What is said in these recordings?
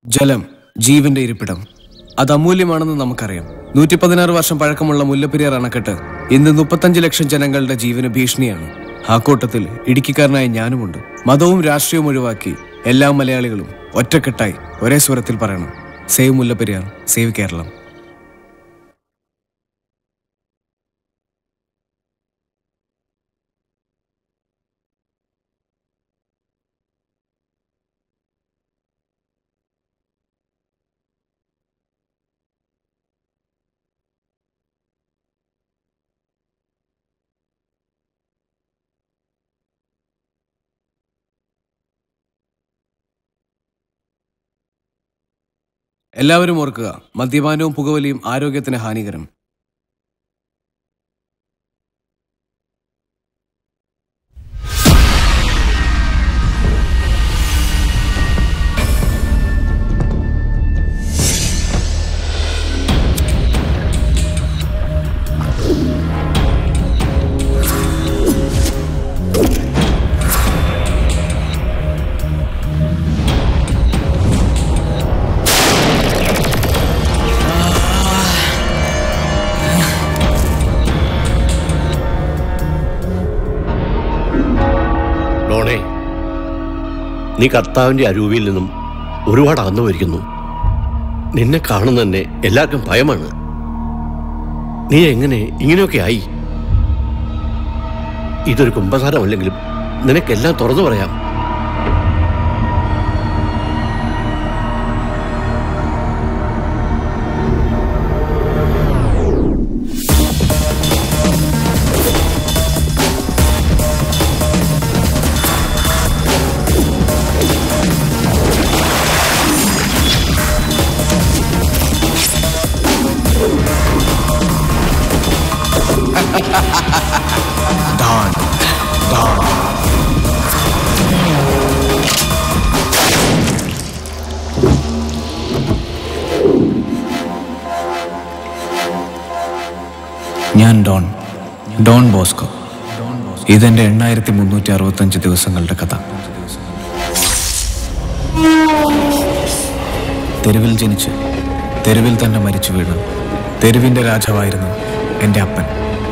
ജലം ജീവന്റെ ഇരിപ്പിടം അത് അമൂല്യമാണെന്ന് നമുക്കറിയാം നൂറ്റി പതിനാറ് വർഷം പഴക്കമുള്ള മുല്ലപ്പെരിയാർ അണക്കെട്ട് ഇന്ന് മുപ്പത്തഞ്ച് ലക്ഷം ജനങ്ങളുടെ ജീവന് ഭീഷണിയാണ് ആ കൂട്ടത്തിൽ ഇടുക്കിക്കാരനായ ഞാനുമുണ്ട് മതവും രാഷ്ട്രീയവും ഒഴിവാക്കി എല്ലാ മലയാളികളും ഒറ്റക്കെട്ടായി ഒരേ സ്വരത്തിൽ പറയണം സേവ് മുല്ലപ്പെരിയാർ സേവ് കേരളം എല്ലാവരും ഓർക്കുക മദ്യപാനവും പുകവലിയും ആരോഗ്യത്തിന് ഹാനികരം ഡോണേ നീ കർത്താവിന്റെ അരൂപിയിൽ നിന്നും ഒരുപാട് അകന്നു പോയിരിക്കുന്നു നിന്നെ കാണുന്ന തന്നെ എല്ലാവർക്കും ഭയമാണ് നീ എങ്ങനെ ഇങ്ങനെയൊക്കെ ആയി ഇതൊരു കുംഭസാരമല്ലെങ്കിലും നിനക്കെല്ലാം തുറന്നു പറയാം ഡാൺ ഡാൺ ഞാൻ ഡോൺ ഡോൺ ബോസ്കോ ഇതെന്റെ എണ്ണായിരത്തി മുന്നൂറ്റി അറുപത്തഞ്ച് ദിവസങ്ങളുടെ കഥ തെരുവിൽ ജനിച്ച് തെരുവിൽ തന്നെ മരിച്ചു വീണു തെരുവിന്റെ രാജാവായിരുന്നു എൻ്റെ അപ്പൻ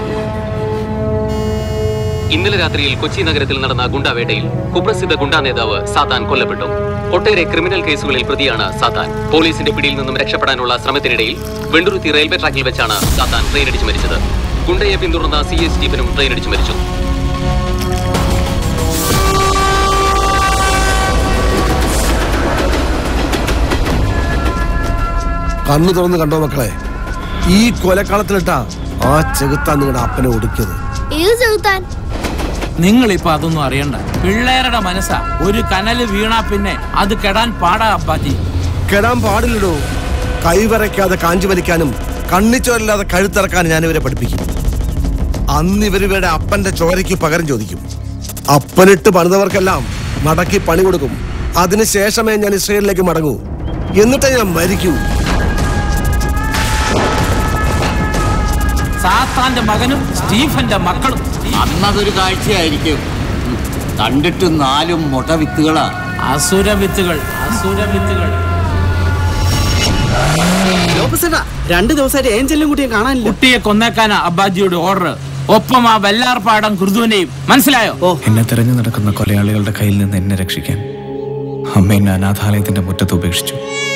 ഇന്നലെ രാത്രിയിൽ കൊച്ചി നഗരത്തിൽ നടന്ന ഗുണ്ടാവേട്ടയിൽ കുപ്രസിദ്ധ ഗുണ്ടാ നേതാവ് സാത്താൻ കൊല്ലപ്പെട്ടു ഒട്ടേറെ ക്രിമിനൽ കേസുകളിൽ പ്രതിയാണ് സാത്താൻ പോലീസിന്റെ പിടിയിൽ നിന്നും രക്ഷപ്പെടാനുള്ള ശ്രമത്തിനിടയിൽ വെണ്ടുരുത്തി റെയിൽവേ ട്രാക്കിൽ വെച്ചാണ് സാത്താൻ ട്രെയിനടിച്ച് മരിച്ചത് ഗുണ്ടയെ പിന്തുടർന്ന സി എസ് സ്റ്റീഫനും ട്രെയിനടിച്ച് മരിച്ചു കണ്ണു തുറന്ന് കണ്ടോ മക്കളെ ഈ കൊലക്കളത്തിലിട്ടാ ആ ചെകുത്താൻ നിങ്ങളുടെ അപ്പനെ ഒടുക്കിയത് ഏത് ചെറുത്താൻ നിങ്ങളിപ്പോ അതൊന്നും അറിയണ്ട പിള്ളേരുടെ മനസ്സാ ഒരു കനല് വീണാ പിന്നെ അത് കെടാൻ പാടാ അപ്പാജി കെടാൻ പാടില്ലടോ കൈവരയ്ക്കാതെ കാഞ്ചി വലിക്കാനും കണ്ണിച്ചോരില്ലാതെ കഴുത്തിറക്കാനും ഞാൻ ഇവരെ പഠിപ്പിക്കും അന്ന് ഇവരിവരുടെ അപ്പന്റെ ചോരയ്ക്ക് പകരം ചോദിക്കും അപ്പനിട്ട് പണിതവർക്കെല്ലാം മടക്കി പണി കൊടുക്കും അതിനുശേഷമേ ഞാൻ ഇസ്രയേലിലേക്ക് മടങ്ങൂ എന്നിട്ടേ ഞാൻ മരിക്കൂ സാത്താന്റെ മകനും സ്റ്റീഫന്റെ മക്കളും അന്നതൊരു കാഴ്ചയായിരിക്കും ഉം. കണ്ടിട്ട് നാലും മുട്ട വിത്തുകളാ അസുര വിത്തുകൾ അസുര വിത്തുകൾ ലോപ്പസേട്ടാ രണ്ട് ദിവസമായിട്ട് ഏഞ്ചലിനും കുട്ടിയെ കാണാനില്ല കുട്ടിയെ കൊന്നേക്കാനാ അബ്ബാജിയുടെ ഓർഡർ ഒപ്പം ആ വെല്ലാർപാടം കുർദുവിനെയും മനസ്സിലായോ എന്നെ തെരഞ്ഞു നടക്കുന്ന കൊലയാളികളുടെ കയ്യിൽ നിന്ന് എന്നെ രക്ഷിക്കാൻ അമ്മ എന്നെ അനാഥാലയത്തിന്റെ മുറ്റത്ത് ഉപേക്ഷിച്ചു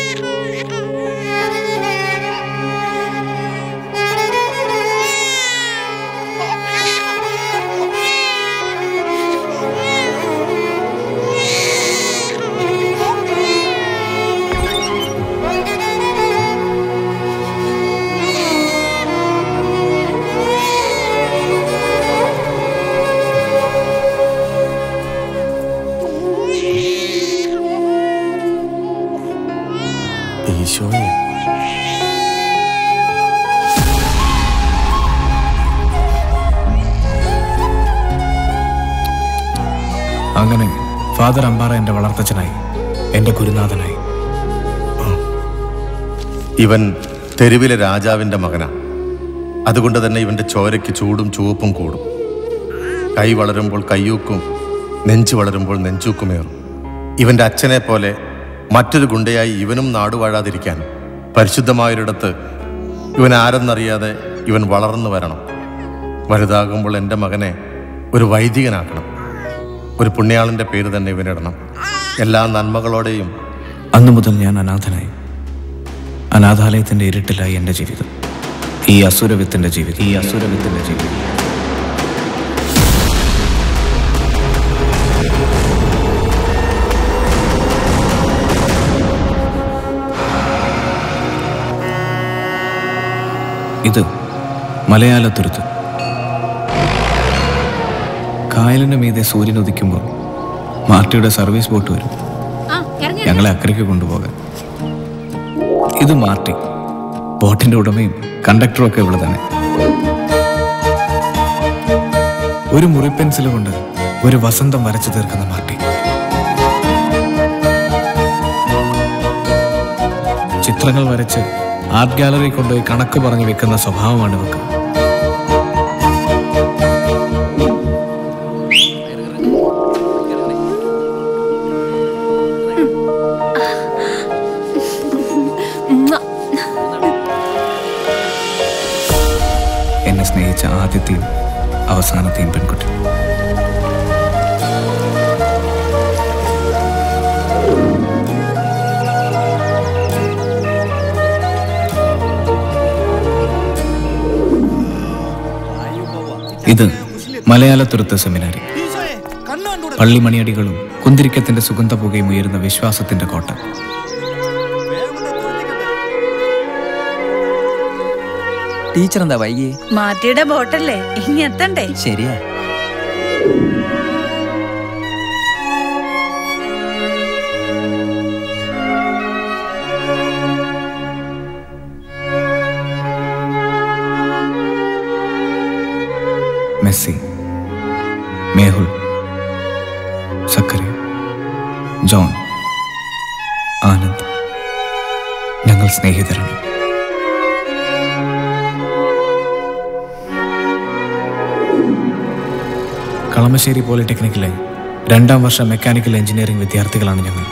ഈശോയെ അങ്ങനെ ഫാദർ അമ്പാറ എന്റെ വളർത്തച്ഛനായി എന്റെ ഗുരുനാഥനായി ഇവൻ തെരുവിലെ രാജാവിന്റെ മകനാ അതുകൊണ്ട് തന്നെ ഇവന്റെ ചോരയ്ക്ക് ചൂടും ചുവപ്പും കൂടും കൈ വളരുമ്പോൾ കയ്യൂക്കും നെഞ്ചു വളരുമ്പോൾ നെഞ്ചൂക്കുമേറും ഇവന്റെ അച്ഛനെ പോലെ മറ്റൊരു ഗുണ്ടയായി ഇവനും നാടുവാഴാതിരിക്കാൻ പരിശുദ്ധമായൊരിടത്ത് ഇവൻ ആരെന്നറിയാതെ ഇവൻ വളർന്നു വരണം വലുതാകുമ്പോൾ എൻ്റെ മകനെ ഒരു വൈദികനാക്കണം ഒരു പുണ്യാളൻ്റെ പേര് തന്നെ ഇവനിടണം എല്ലാ നന്മകളോടെയും അന്നു മുതൽ ഞാൻ അനാഥനായി അനാഥാലയത്തിന്റെ ഇരുട്ടിലായി എൻ്റെ ജീവിതം ഈ അസുരവിത്തിന്റെ ജീവിതം ഈ അസുരവിത്തിന്റെ ജീവിതം ഇത് മലയാളത്തുരുത്ത് കായലിന് മീതെ സൂര്യൻ ഉദിക്കുമ്പോൾ മാർട്ടിയുടെ സർവീസ് ബോട്ട് വരും ഞങ്ങളെ അക്കരയ്ക്ക് കൊണ്ടുപോകാൻ ഇത് മാർട്ടി ബോട്ടിന്റെ ഉടമയും കണ്ടക്ടറും ഒക്കെ ഇവിടെ തന്നെ ഒരു മുറി പെൻസിൽ കൊണ്ട് ഒരു വസന്തം വരച്ചു തീർക്കുന്ന മാർട്ടി ചിത്രങ്ങൾ വരച്ച് ആർട്ട് ഗാലറി കൊണ്ടുപോയി കണക്ക് പറഞ്ഞു വെക്കുന്ന സ്വഭാവമാണ് ഇവർക്ക് എന്നെ സ്നേഹിച്ച ആദ്യത്തെയും അവസാനത്തെയും പെൺകുട്ടി ഇത് മലയാളത്തുരുത്ത് സെമിനാരി പള്ളിമണിയടികളും കുന്തിരിക്കത്തിന്റെ സുഗന്ധ പുകയും ഉയരുന്ന വിശ്വാസത്തിന്റെ കോട്ട ടീച്ചർ എന്താ വൈകി മാറ്റിയുടെ ബോട്ടല്ലേ ഇനി എത്തണ്ടേ ശരിയാ Messi Mehul Zachary John Anand ഞങ്ങൾ സ്നേഹിതരാണ് കളമശ്ശേരി പോളിടെക്നിക്കിലെ രണ്ടാം വർഷ മെക്കാനിക്കൽ എഞ്ചിനീയറിംഗ് വിദ്യാർത്ഥികളാണ് ഞങ്ങൾ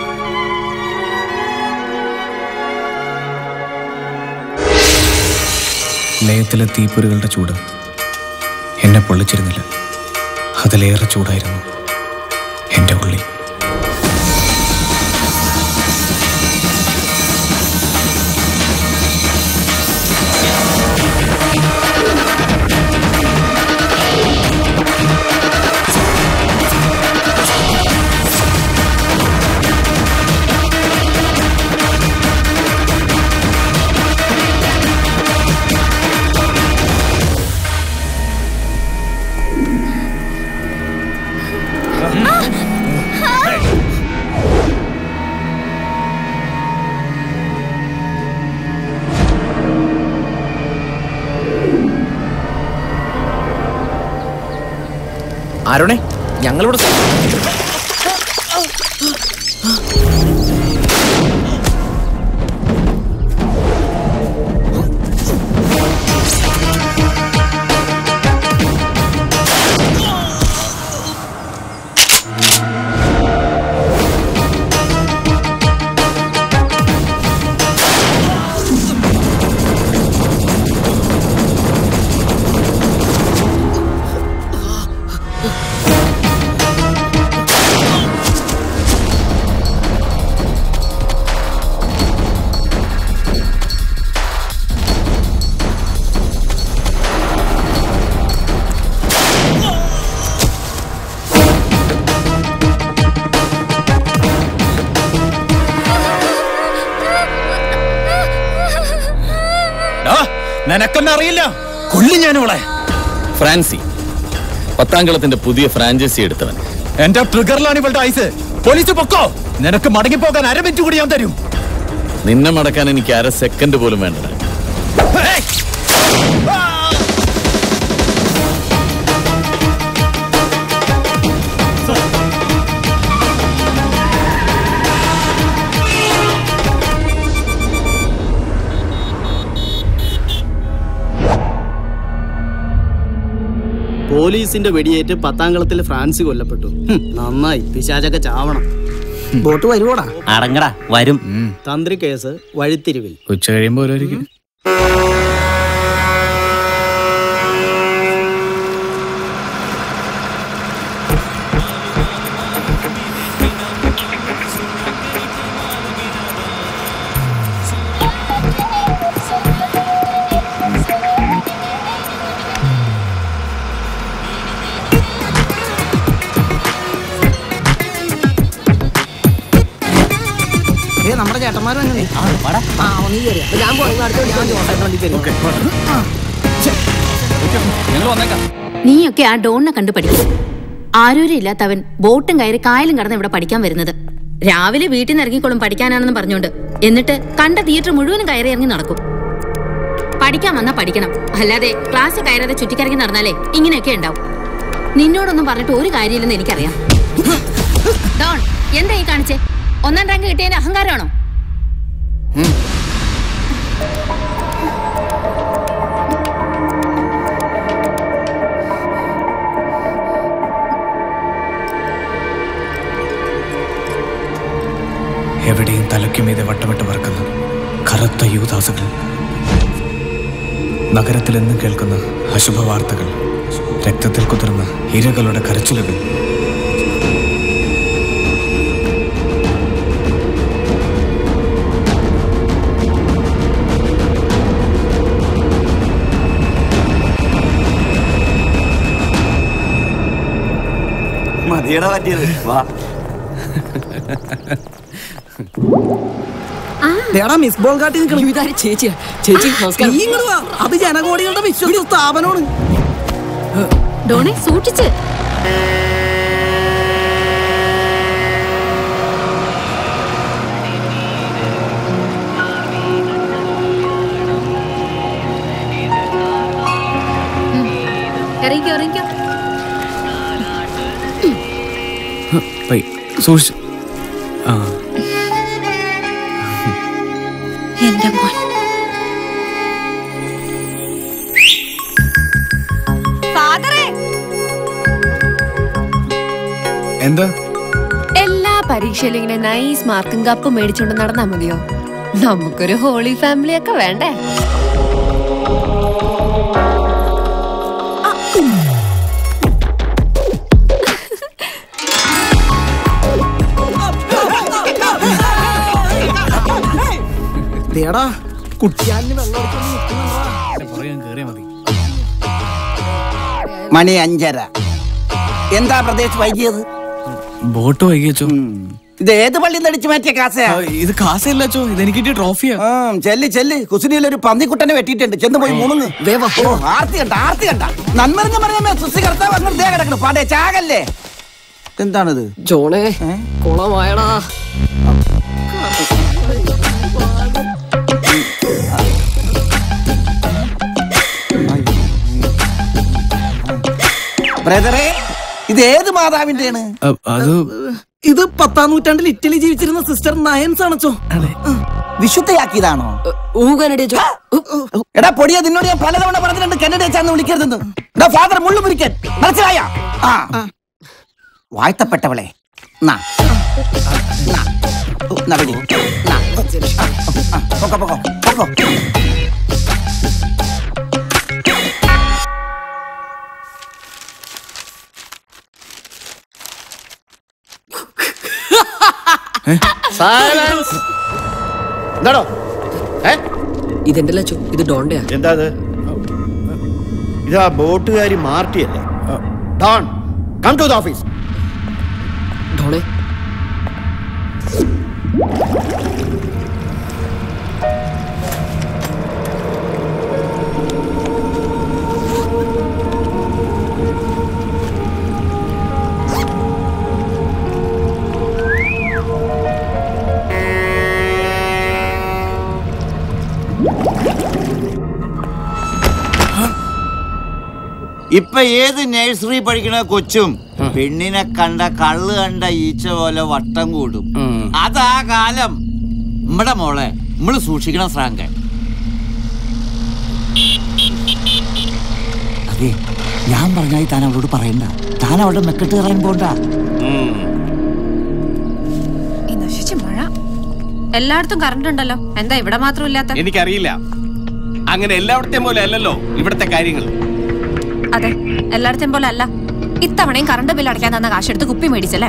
ലയത്തിലെ തീപ്പൊരികളുടെ ചൂട് എന്നെ പൊള്ളിച്ചിരുന്നില്ല അതിലേറെ ചൂടായിരുന്നു എൻ്റെ ഉള്ളിൽ ആരോണേ ഞങ്ങളിവിടെ നിനക്കൊന്നും അറിയില്ല കൊല്ലി ഞാനിവളെ ഫ്രാൻസി പത്താംകളത്തിന്റെ പുതിയ ഫ്രാഞ്ചൈസി എടുത്തവൻ എന്റെ ട്രിഗറിലാണ് ഇവളുടെ ഐസ് പോലീസ് പൊക്കോ നിനക്ക് മടങ്ങിപ്പോകാൻ അര മിനിറ്റ് കൂടി ഞാൻ തരും നിന്നെ മടക്കാൻ എനിക്ക് അര സെക്കൻഡ് പോലും വേണ്ട പോലീസിന്റെ വെടിയേറ്റ് പത്താംകളത്തിൽ ഫ്രാൻസ് കൊല്ലപ്പെട്ടു ഹും, നന്നായി പിശാചൊക്കെ ചാവണം ബോട്ട് വരുവോടാ അടങ്ങടാ വരും തന്ത്രി കേസ് വഴിത്തിരിവിൽ ഉച്ച കഴിയുമ്പോ ഓരോരിക്കും ഏ നമ്മുടെ ചേട്ടന്മാരും അങ്ങനെ ആ നീ കയറി അപ്പൊ ഞാൻ പോയി അടുത്ത ഞാൻ ജോസേട്ടൻ വണ്ടി കയറി ഞങ്ങൾ വന്നേക്കാം നീയൊക്കെ ആ ഡോണിനെ കണ്ടു പഠിക്കും ആരോരും ഇല്ലാത്തവൻ ബോട്ടും കയറി കായലും കടന്ന് ഇവിടെ പഠിക്കാൻ വരുന്നത് രാവിലെ വീട്ടിൽ നിന്ന് ഇറങ്ങിക്കോളും പഠിക്കാനാണെന്ന് പറഞ്ഞുകൊണ്ട് എന്നിട്ട് കണ്ട തിയേറ്റർ മുഴുവനും കയറി ഇറങ്ങി നടക്കും പഠിക്കാൻ വന്നാ പഠിക്കണം അല്ലാതെ ക്ലാസ് കയറാതെ ചുറ്റിക്കറങ്ങി നടന്നാലേ ഇങ്ങനെയൊക്കെ ഉണ്ടാവും നിന്നോടൊന്നും പറഞ്ഞിട്ട് ഒരു കാര്യമില്ലെന്ന് എനിക്കറിയാം ഡോൺ എന്താ ഈ കാണിച്ചേ ഒന്നാം റാങ്ക് കിട്ടിയതിന്റെ അഹങ്കാരമാണോ എവിടെയും തലയ്ക്കുമീതെ വട്ടവട്ട് വറക്കുന്ന കറുത്ത യൂദാസുകൾ നഗരത്തിലെന്നും കേൾക്കുന്ന അശുഭ വാർത്തകൾ രക്തത്തിൽ കുതിർന്ന ഇരകളുടെ കരച്ചിലുകൾ മതിയടാ പറ്റിയത് വാ ദേടാ മിസ് ബോൾ കാട്ടി നിൽക്കണം ചേച്ചിയാ ചേച്ചി നീ ഇങ്ങട് വാ അത് ജനകോടികളുടെ വിശ്വസ്ത സ്ഥാപനമാണ് ഡോണെ സൂക്ഷിച്ച് ഇറങ്ങിക്കോ ഇറങ്ങിക്കോ പൈ സൂക്ഷിച്ച് ആ എന്റെ മോൻ ഫാദറേ എന്താ എല്ലാ പരീക്ഷയിലും ഇങ്ങനെ നൈസ് മാർക്കും കപ്പും മേടിച്ചോണ്ട് നടന്നാ മതിയോ നമുക്കൊരു ഹോളി ഫാമിലി ഒക്കെ വേണ്ടേ ദേടാ കുട്ടിയാലിന് വെള്ളം അടിച്ചോണ്ട് നിൽക്കുന്നുണ്ടോ പറയാൻ കേറിയാ മതി മണി അഞ്ചര എന്താ പ്രദേശ് വൈകിയത് ബോട്ട് വൈകിയച്ചോ ഇത് ഏത് പള്ളിയിൽ നിന്ന് അടിച്ചു മാറ്റിയ കാസയാ ഇത് കാസയല്ലോ ഇത് എനിക്ക് കിട്ടിയ ട്രോഫിയാ ചെല്ല് ചെല്ല് കുസിനിയിൽ ഒരു പന്നിക്കുട്ടനെ വെട്ടിയിട്ടുണ്ട് ചെന്ന് പോയി മുണുങ്ങ് ഓ ആർത്തി കണ്ട ആർത്തി കണ്ട നന്മറിഞ്ഞ പറഞ്ഞ സുസി കർത്താവ് അങ്ങനെ ദേ കിടക്കണം പാടേ ചാകല്ലേ എന്താണിത് ജോണേ കുളമായടാ ബ്രദറെ ഇത് ഏത് മാതാവിന്റെയാണ് അ- അത് ഇത് പത്താം നൂറ്റാണ്ടിൽ ഇറ്റലി ജീവിച്ചിരുന്ന സിസ്റ്റർ നയൻസ് ആണച്ചോ വിശുദ്ധയാക്കിയതാണോ ഊകനടിച്ചോ എടാ പൊടിയ നിന്നോട് ഞാൻ പലതവണ പറഞ്ഞിട്ടുണ്ട് കന്നഡച്ചാന്ന് വിളിക്കരുതെന്ന് എടാ ഫാദർ മുള്ളു മുറിക്കൻ മനസ്സിലായ ആ വാഴ്ത്തപ്പെട്ടവളെ നാ. നാ. ഓ, നാ പിടി. നാ. ആ, പൊക്കോ, പൊക്കോ, പൊക്കോ. സൈലൻസ് എന്താടോ ഏ ഇതെന്റെ ലച്ചു ഇത് ഡോണ്ടയാ എന്താ ഇത് ഇതാ ബോട്ടുകാരി മാർട്ടിയല്ലേ Don come to the office ഡോണേ ഇപ്പൊ ഏത് നഴ്സറി പഠിക്കണ കൊച്ചും പെണ്ണിനെ കണ്ട കള്ള് കണ്ട ഈച്ച പോലെ വട്ടം കൂടും അതാ കാലം നമ്മടെ മോളെ നമ്മള് സൂക്ഷിക്കണം ശ്രാങ്ക അതെ ഞാൻ പറഞ്ഞാൽ താൻ അവളോട് പറയണ്ട താൻ അവളുടെ മെക്കെട്ട് കയറാൻ പോണ്ട എല്ലായിടത്തും കറണ്ട് ഉണ്ടല്ലോ എന്താ ഇവിടെ മാത്രം ഇല്ലാത്ത എനിക്കറിയില്ല അങ്ങനെ എല്ലായിടത്തെയും പോലെ അല്ലല്ലോ ഇവിടുത്തെ കാര്യങ്ങൾ അതെ എല്ലായിടത്തെയും പോലെ അല്ല ഇത്തവണയും കറണ്ട് ബില്ല് അടയ്ക്കാൻ തന്ന കാശെടുത്ത് കുപ്പി മേടിച്ചല്ലേ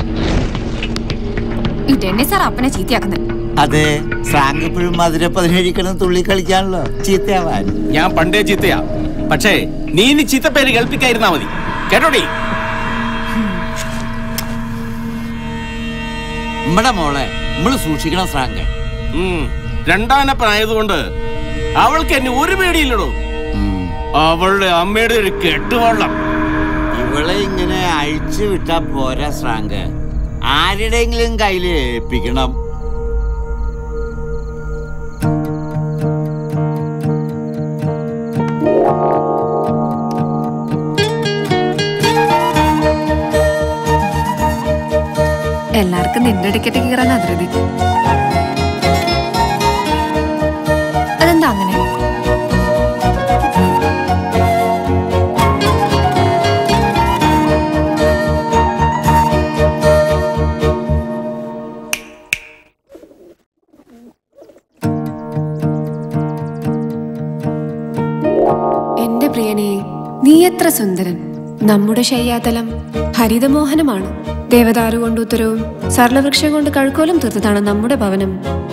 ഈ ഡെന്നി സാർ അപ്പനെ ചീത്തയാക്കുന്നത് അതെ സ്രാങ്ക് ഇപ്പോഴും മധുര പതിനേഴിക്കണം തുള്ളി കളിക്കാണല്ലോ ചീത്തയാവാൻ ഞാൻ പണ്ടേ ചീത്തയാ പക്ഷേ നീ ഇനി ചീത്തപ്പേര് കേൾപ്പിക്കായിരുന്നാ മതി കേട്ടോടി നമ്മടെ മോളെ നമ്മള് സൂക്ഷിക്കണം സ്രാങ്ക് രണ്ടാനപ്പനായതുകൊണ്ട് അവൾക്ക് എന്നെ ഒരു പേടിയില്ലടോ അവളുടെ അമ്മയുടെ ഒരു കെട്ടുവള്ളം ഇവളെ ഇങ്ങനെ അഴിച്ചു വിട്ടാ പോരാ സ്രാങ്ക് ആരുടെയെങ്കിലും കയ്യിൽ ഏൽപ്പിക്കണം എല്ലാവർക്കും നിന്റെ ടിക്കറ്റ് കീറാൻ അതിരതി അതെന്താ അങ്ങനെ എന്റെ പ്രിയനെ നീ എത്ര സുന്ദരൻ നമ്മുടെ ശയ്യാതലം ഹരിതമോഹനമാണ് ദേവദാരു കൊണ്ട് ഉത്തരവും സർലവൃക്ഷം കൊണ്ട് കഴുക്കോലും തീർത്തതാണ് നമ്മുടെ ഭവനം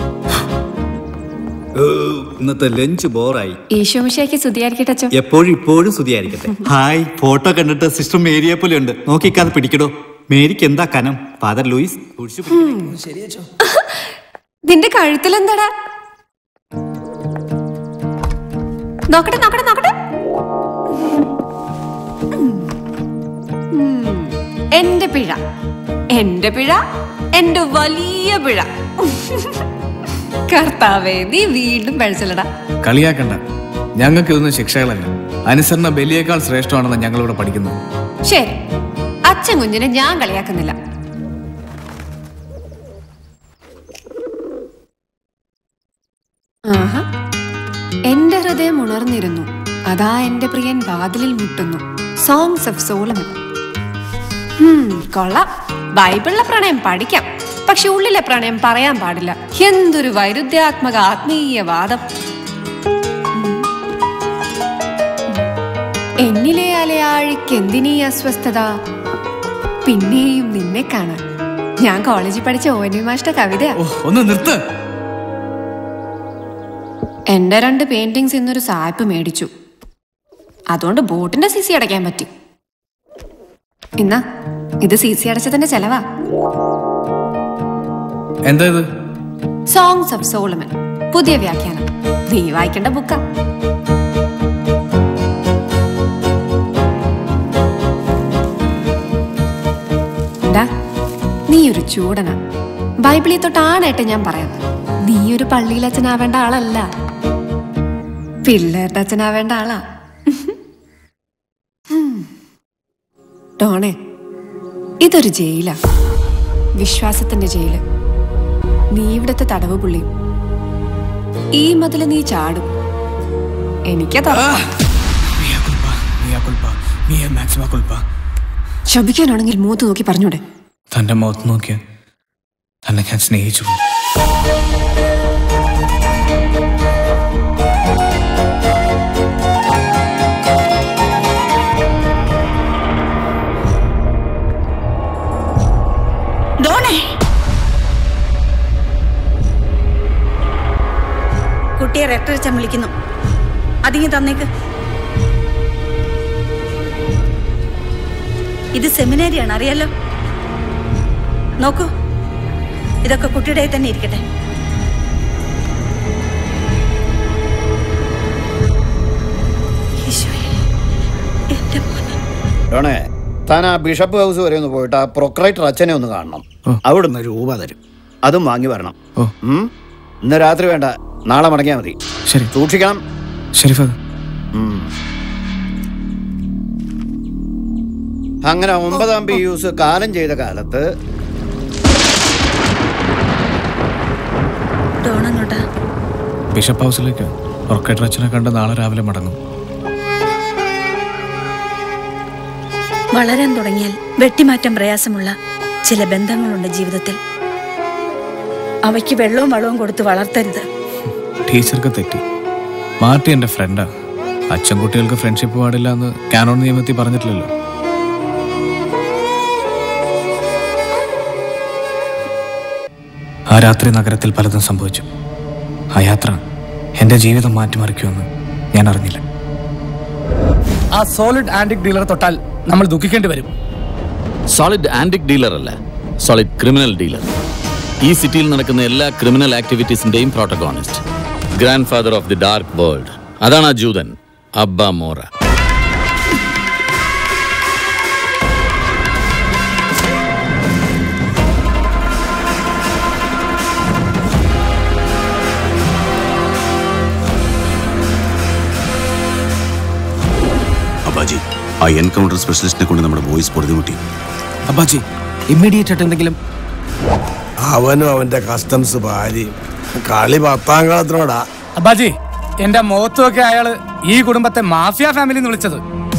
ഓ, ഇന്നത്തെ ലഞ്ച് ബോറായി ഈശോമിശയ്ക്ക് സ്തുതിയായിരിക്കട്ടോ എപ്പോഴും ഇപ്പോഴും സ്തുതിയായിരിക്കട്ടെ ഹായ് ഫോട്ടോ കണ്ടിട്ട് സിസ്റ്റർ മേരിയെ പോലെ ഉണ്ട് നോക്കിക്കാതെ പിടിക്കടോ മേരിക്ക് എന്താ കനം ഫാദർ ലൂയിസ് കുഴിച്ചു പിടിക്കണേ. നിന്റെ കഴുത്തിൽ എന്താടാ നോക്കട്ടെ നോക്കട്ടെ നോക്കട്ടെ ഉം. എന്റെ പിഴ എന്റെ പിഴ എന്റെ വലിയ പിഴ കർത്താവേ നീ വീണ്ടും പഴിച്ചല്ലടാ കളിയാക്കണ്ട ഞങ്ങൾക്ക് ഇതൊന്നും ശിക്ഷകളല്ല അനുസരണ ബലിയേക്കാൾ ശ്രേഷ്ഠമാണെന്ന് ഞങ്ങളിവിടെ പഠിക്കുന്നു ശരി അച്ഛൻ കുഞ്ഞിനെ ഞാൻ കളിയാക്കുന്നില്ല ആഹാ എന്റെ ഹൃദയം ഉണർന്നിരുന്നു അതാ എന്റെ പ്രിയൻ വാതിലിൽ മുട്ടുന്നു സോങ്സ് ഓഫ് സോളമൻ ഹും, കൊള്ളാം ബൈബിളിലെ പ്രണയം പഠിക്കാം പക്ഷെ ഉള്ളിലെ പ്രണയം പറയാൻ പാടില്ല എന്തൊരു വൈരുദ്ധ്യാത്മക ആത്മീയ വാദം എന്നിലെ അലയാഴിക്ക് എന്തിനീ അസ്വസ്ഥത പിന്നെയും നിന്നെ കാണാൻ ഞാൻ കോളേജിൽ പഠിച്ച ഓനി മാഷ്ട കവിതയാ ഒന്ന് നിർത്ത് എന്റെ രണ്ട് പെയിന്റിങ്സ് ഇന്നൊരു സായ്പ് മേടിച്ചു അതുകൊണ്ട് ബോട്ടിന്റെ സി സി അടയ്ക്കാൻ പറ്റി ഇന്നാ ഇത് സി സി അടച്ചതിന്റെ ചെലവാ എന്താ ഇത് സോങ്സ് ഓഫ് സോളമൻ പുതിയ വ്യാഖ്യാനം നീ വായിക്കേണ്ട ബുക്കാ ഡാ, നീ ഒരു ചൂടനാ ബൈബിളിൽ തൊട്ടാണായിട്ട് ഞാൻ പറയാം നീ ഒരു പള്ളിയിൽ അച്ഛനാവേണ്ട ആളല്ല പിള്ളേരുടെ അച്ഛനാവേണ്ട ആളാ ഹും. ഡോണേ ഇതൊരു ജയിലാ വിശ്വാസത്തിന്റെ ജയില് നീ ഇവിടുത്തെ തടവ് പുള്ളിയും ഈ മതില് നീ ചാടും എനിക്കതാ Mea culpa, mea maxima culpa. ശപിക്കാനാണെങ്കിൽ മൂത്ത് നോക്കി പറഞ്ഞൂടെ തന്റെ മുഖത്ത് നോക്കിയ തന്നെ ഞാൻ സ്നേഹിച്ചു പോകും. ഡോണേ കുട്ടിയെ റെക്ടറച്ചൻ വിളിക്കുന്നു അതിങ്ങി തന്നേക്ക് ഇത് സെമിനാരിയാണ് അറിയാലോ നോക്കൂ ഇതൊക്കെ കുട്ടിയുടെ കയ്യിൽ തന്നെ ഇരിക്കട്ടെ ഈശോയെ, എന്റെ മോനെ ഡോണേ താൻ ആ ബിഷപ്പ് ഹൗസ് വരെ ഒന്ന് പോയിട്ട് ആ പ്രൊക്രൈറ്റർ അച്ഛനെ ഒന്ന് കാണണം അവിടുന്ന് രൂപ തരും അതും വാങ്ങി വരണം ഉം? ഇന്ന് രാത്രി വേണ്ട നാളെ മടങ്ങിയാൽ മതി ശരി സൂക്ഷിക്കണം ശരി ഫാദർ ഉം. അങ്ങനെ ഒമ്പതാം പി യൂസ് കാലം ചെയ്ത കാലത്ത് ഡോണങ്ങോട്ടാ ബിഷപ്പ് ഹൗസിലേക്ക് റോക്കറ്റ് അച്ഛനെ കണ്ട് നാളെ രാവിലെ മടങ്ങും വളരാൻ തുടങ്ങിയാൽ വെട്ടിമാറ്റാൻ പ്രയാസമുള്ള ചില ബന്ധങ്ങളുണ്ട് ജീവിതത്തിൽ അവയ്ക്ക് വെള്ളവും വളവും കൊടുത്ത് വളർത്തരുത് ടീച്ചർക്ക് തെറ്റി മാർട്ടി എൻ്റെ ഫ്രണ്ടാ അച്ഛൻ കുട്ടികൾക്ക് ഫ്രണ്ട്ഷിപ്പ് പാടില്ല എന്ന് കാനോൺ നിയമത്തിൽ പറഞ്ഞിട്ടില്ലല്ലോ ആ രാത്രി നഗരത്തിൽ പലതും സംഭവിച്ചു ആ യാത്ര എൻ്റെ ജീവിതം മാറ്റിമറിക്കുമെന്ന് ഞാൻ അറിഞ്ഞില്ല ആ സോളിഡ് ആന്റിക് ഡീലർ തൊട്ടാൽ നമ്മൾ ദുഃഖിക്കേണ്ടി വരും സോളിഡ് ആന്റിക് ഡീലർ അല്ല സോളിഡ് ക്രിമിനൽ ഡീലർ ഈ സിറ്റിയിൽ നടക്കുന്ന എല്ലാ ക്രിമിനൽ ആക്ടിവിറ്റീസിന്റെയും protagonist grandfather of the dark world അതാണ് ആ ജൂതൻ അബ്ബ മോറ അപ്പാജി ആ എൻകൗണ്ടർ സ്പെഷ്യലിസ്റ്റിനെ കൊണ്ട് നമ്മുടെ ബോയ്സ് പൊറുതിമുട്ടി അപ്പാജി ഇമ്മീഡിയറ്റ് ആയിട്ട് എന്തെങ്കിലും അവനും അവന്റെ കസ്റ്റംസ് ഭാര്യയും കളി പത്താം കാലത്തിനോടാ അബ്ബാജി എന്റെ മുഖത്തുമൊക്കെ അയാള് ഈ കുടുംബത്തെ മാഫിയ ഫാമിലി എന്ന് വിളിച്ചത്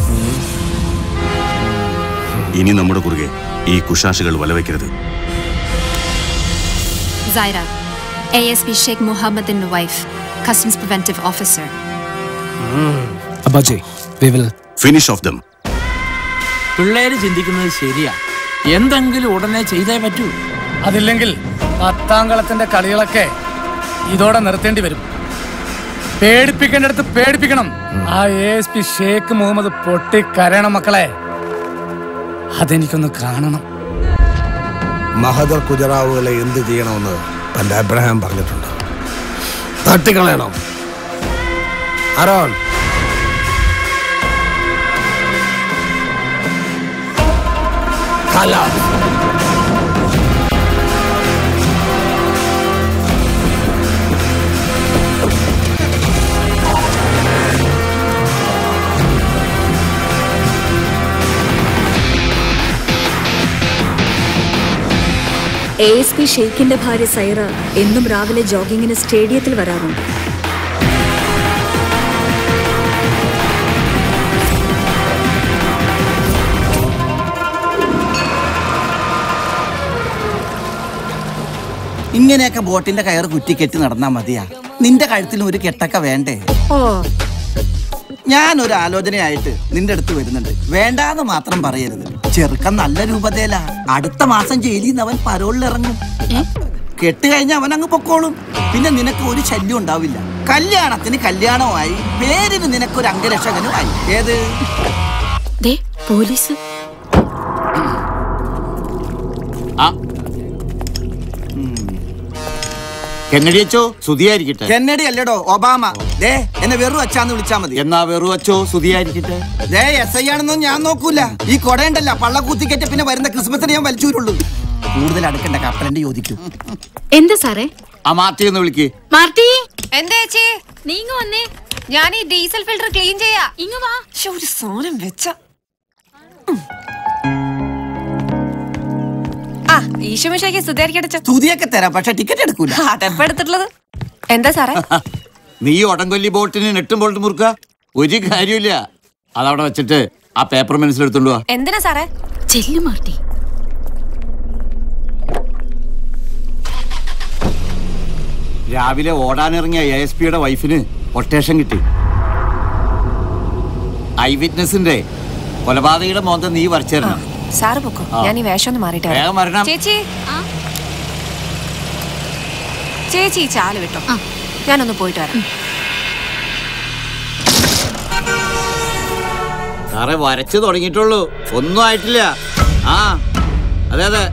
ഇനി നമ്മുടെ കുറുകെ ഈ കുശാശികൾ വലവയ്ക്കരുത് Zaira, ASP Sheikh Mohammed and wife, Customs Preventive Officer. Appaji we will finish off them പിള്ളേര് ചിന്തിക്കുന്നത് ശരിയാ എന്തെങ്കിലും ഉടനെ ചെയ്തേ പറ്റൂ അതില്ലെങ്കിൽ പത്താം കളത്തിന്റെ കളികളൊക്കെ ഇതോടെ നിർത്തേണ്ടി വരും പേടിപ്പിക്കേണ്ടടുത്ത് പേടിപ്പിക്കണം ആ A S P Sheikh Mohammed പൊട്ടിക്കരയണം മക്കളെ അതെനിക്കൊന്ന് കാണണം മഹദർ കുജറാവുകളെ എന്ത് ചെയ്യണമെന്ന് പണ്ട് അബ്രഹാം പറഞ്ഞിട്ടുണ്ട് തട്ടിക്കളയണം അരോൺ കല എ എസ് പി ഷെയ്ഖിന്റെ ഭാര്യ സൈറ എന്നും രാവിലെ ജോഗിങ്ങിന് സ്റ്റേഡിയത്തിൽ വരാറുണ്ട് ഇങ്ങനെയൊക്കെ ബോട്ടിന്റെ കയറ് കുറ്റിക്കെട്ടി നടന്നാ മതിയാ നിന്റെ കഴുത്തിലും ഒരു കെട്ടൊക്കെ വേണ്ടേ ഓ ഞാനൊരു ആലോചനയായിട്ട് നിന്റെ അടുത്ത് വരുന്നുണ്ട് വേണ്ടാന്ന് മാത്രം പറയരുത് ചെറുക്കൻ നല്ല രൂപതയിലാ അടുത്ത മാസം ജയിലിൽ നിന്ന് അവൻ പരോളിൽ ഇറങ്ങും കെട്ട് കഴിഞ്ഞ അവൻ അങ്ങ് പൊക്കോളും പിന്നെ നിനക്ക് ഒരു ശല്യം ഉണ്ടാവില്ല കല്യാണത്തിന് കല്യാണമായി പേരിന് നിനക്കൊരു അംഗരക്ഷകനുമായി ഏത് ദേ പോലീസ് കെന്നഡി അച്ചോ സുതിയായിരിക്കട്ടെ കെന്നഡി അല്ലടോ ഒബാമ ദേ എന്നെ വെറു അച്ചാന്ന് വിളിച്ചാ മതി എന്നാ വെറു അച്ചോ സുതിയായിരിക്കട്ടെ ദേ എസ് ഐ ആണെന്നും ഞാൻ നോക്കൂല ഈ കൊടയുണ്ടല്ല പള്ള കുത്തിക്കറ്റ് പിന്നെ വരുന്ന ക്രിസ്മസിന് ഞാൻ വലിച്ചൂരുള്ളൂ കൂടുതൽ അടുക്കണ്ട കപ്പലന്റെ ചോദിക്കൂ എന്താ സാറേ ആ മാറ്റി ഒന്ന് വിളിക്ക് മാർട്ടി എന്താ ചേച്ചി നീങ്ങ വന്നേ ഞാൻ ഈ ഡീസൽ ഫിൽറ്റർ ക്ലീൻ ചെയ്യാ ഇങ്ങ വാ ശ്ശെ, ഒരു സാധനം വെച്ച ആ ഈശോമിശയ്ക്ക് സ്തുതിയായിരിക്കട്ടെ സ്തുതിയൊക്കെ തരാം പക്ഷെ ടിക്കറ്റ് എടുക്കൂല അതെപ്പ എടുത്തിട്ടുള്ളത് എന്താ സാറേ നീ ഒടങ്കൊല്ലി ബോട്ടിന് നെട്ടും ബോൾട്ട് മുറുക്ക ഒരു കാര്യമില്ല അതവിടെ വെച്ചിട്ട് ആ പേപ്പർ മനസ്സിലെടുത്തോണ്ട് വാ എന്തിനാ സാറേ ചെല്ലു മാർട്ടി രാവിലെ ഓടാനിറങ്ങിയ എ എസ് പിയുടെ വൈഫിന് കൊട്ടേഷൻ കിട്ടി ഐ വിറ്റ്നസിന്റെ കൊലപാതകയുടെ മോന്ത നീ വരച്ചേരണം സാറ് പൊക്കോ ആ. ഞാൻ ഈ വേഷം ഒന്ന് മാറിയിട്ട് വരാം. വേഗം വരണം. ചേച്ചി ചേച്ചി ഈ ചാല് വിട്ടോ ഞാനൊന്ന് പോയിട്ട് വരാം സാറേ വരച്ചു തുടങ്ങിയിട്ടുള്ളൂ ഒന്നും ആയിട്ടില്ല ആ അതെ അതെ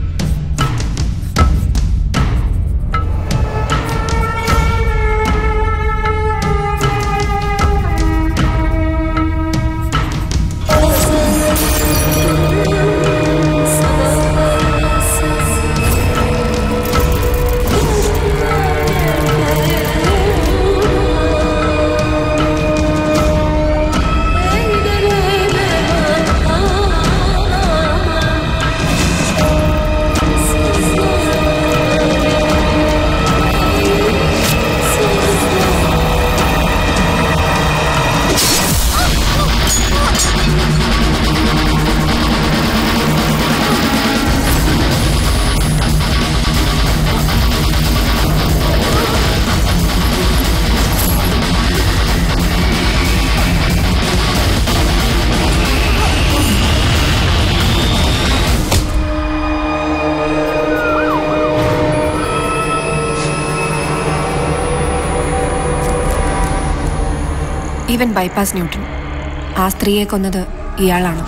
സ്റ്റീവൻ ബൈപ്പാസ് ന്യൂട്ടൺ ആ സ്ത്രീയെ കൊന്നത് ഇയാളാണ്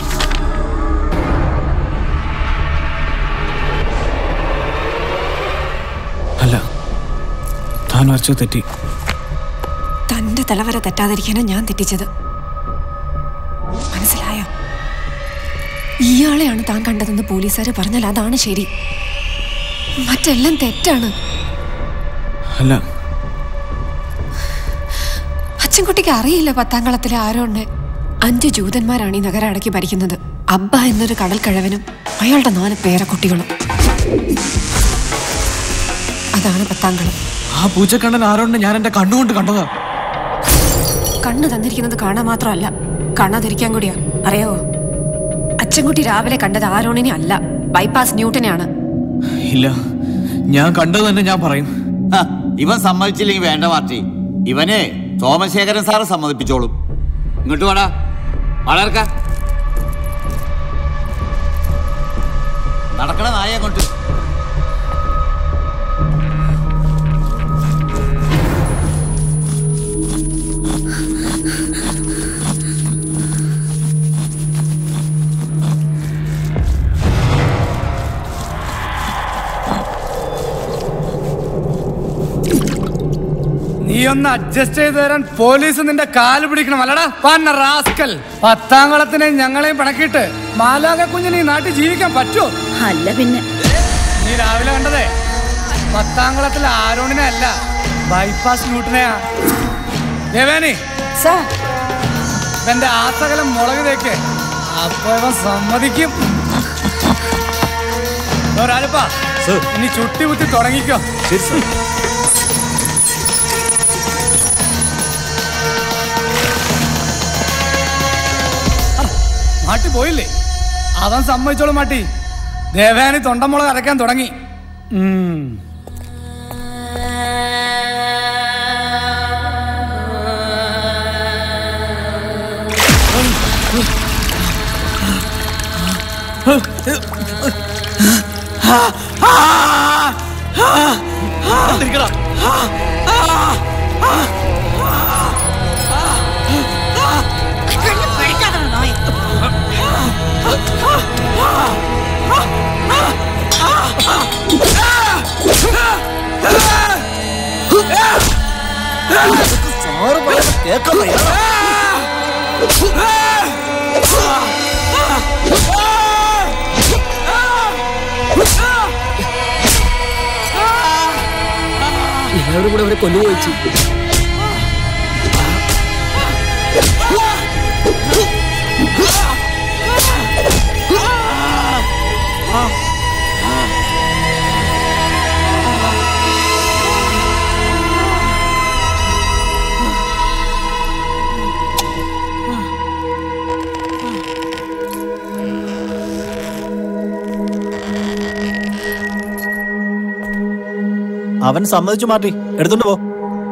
അല്ല താൻ വരച്ചു തെറ്റി തന്റെ തലവര തെറ്റാതിരിക്കാനാണ് ഞാൻ തെറ്റിച്ചത് മനസ്സിലായോ ഇയാളെയാണ് താൻ കണ്ടതെന്ന് പോലീസുകാർ പറഞ്ഞാൽ അതാണ് ശരി മറ്റെല്ലാം തെറ്റാണ് അല്ല അച്ഛൻകുട്ടിക്ക് അറിയില്ല പത്താം കളത്തിലെ ആരോണ്ടെ അഞ്ച് ജൂതന്മാരാണ് ഈ നഗരം അടക്കി ഭരിക്കുന്നത് അബ്ബ എന്നൊരു കടൽ കിഴവനും അയാളുടെ നാല് പേരക്കുട്ടികളും അതാണ് പത്താങ്കളം ആ പൂച്ചക്കണ്ണൻ ആരോണ്ട് ഞാൻ എന്റെ കണ്ണുകൊണ്ട് കണ്ടതാ കണ്ണ് തന്നിരിക്കുന്നത് കാണാൻ മാത്രമല്ല കാണാതിരിക്കാൻ കൂടിയാ അറിയാവോ അച്ഛൻകുട്ടി രാവിലെ കണ്ടത് ആരോണിനെ അല്ല ബൈപ്പാസ് ന്യൂട്ടനെയാണ് ഇല്ല ഞാൻ കണ്ടത് തന്നെ ഞാൻ പറയും ഹ, ഇവൻ സമ്മതിച്ചില്ലെങ്കിൽ വേണ്ട പാർട്ടി ഇവനെ സോമശേഖരൻ സാറ് സമ്മതിപ്പിച്ചോളും ഇങ്ങോട്ട് വാടാ വളർക്ക നടക്കണ നായ അങ്ങോട്ട് നീ ഒന്ന് അഡ്ജസ്റ്റ് ചെയ്ത് തരാൻ പോലീസ് നിന്റെ കാല് പിടിക്കണം അല്ലടാ പന്ന റാസ്കൽ പത്താങ്കളത്തിനെ ഞങ്ങളെയും പിണക്കിയിട്ട് മാലാക കുഞ്ഞിന് ഈ നാട്ടിൽ ജീവിക്കാൻ പറ്റുമോ അല്ല പിന്നെ നീ രാവിലെ കണ്ടതേ പത്താങ്കളത്തിലെ ആരോണിനെ അല്ല ബൈപ്പാസ് ന്യൂട്ടനെയാ ദേവേനി ഇവന്റെ ആസകലം മുളക് തേക്ക് അപ്പൊ ഇവൻ സമ്മതിക്കും ഓ, രാജപ്പാ ഇനി ചുട്ടി കുത്തി തുടങ്ങിക്കോ ശരി സർ മാട്ടി പോയില്ലേ അവൻ സമ്മതിച്ചോളും മാട്ടി ദേവയാനി തൊണ്ടമുളക് അരയ്ക്കാൻ തുടങ്ങി ഉം. എല്ലാവരും കൂടെ അവരെ കൊല്ലുപോയിച്ചു അവൻ സമ്മതിച്ചു മാറ്റി എടുത്തോണ്ട് പോ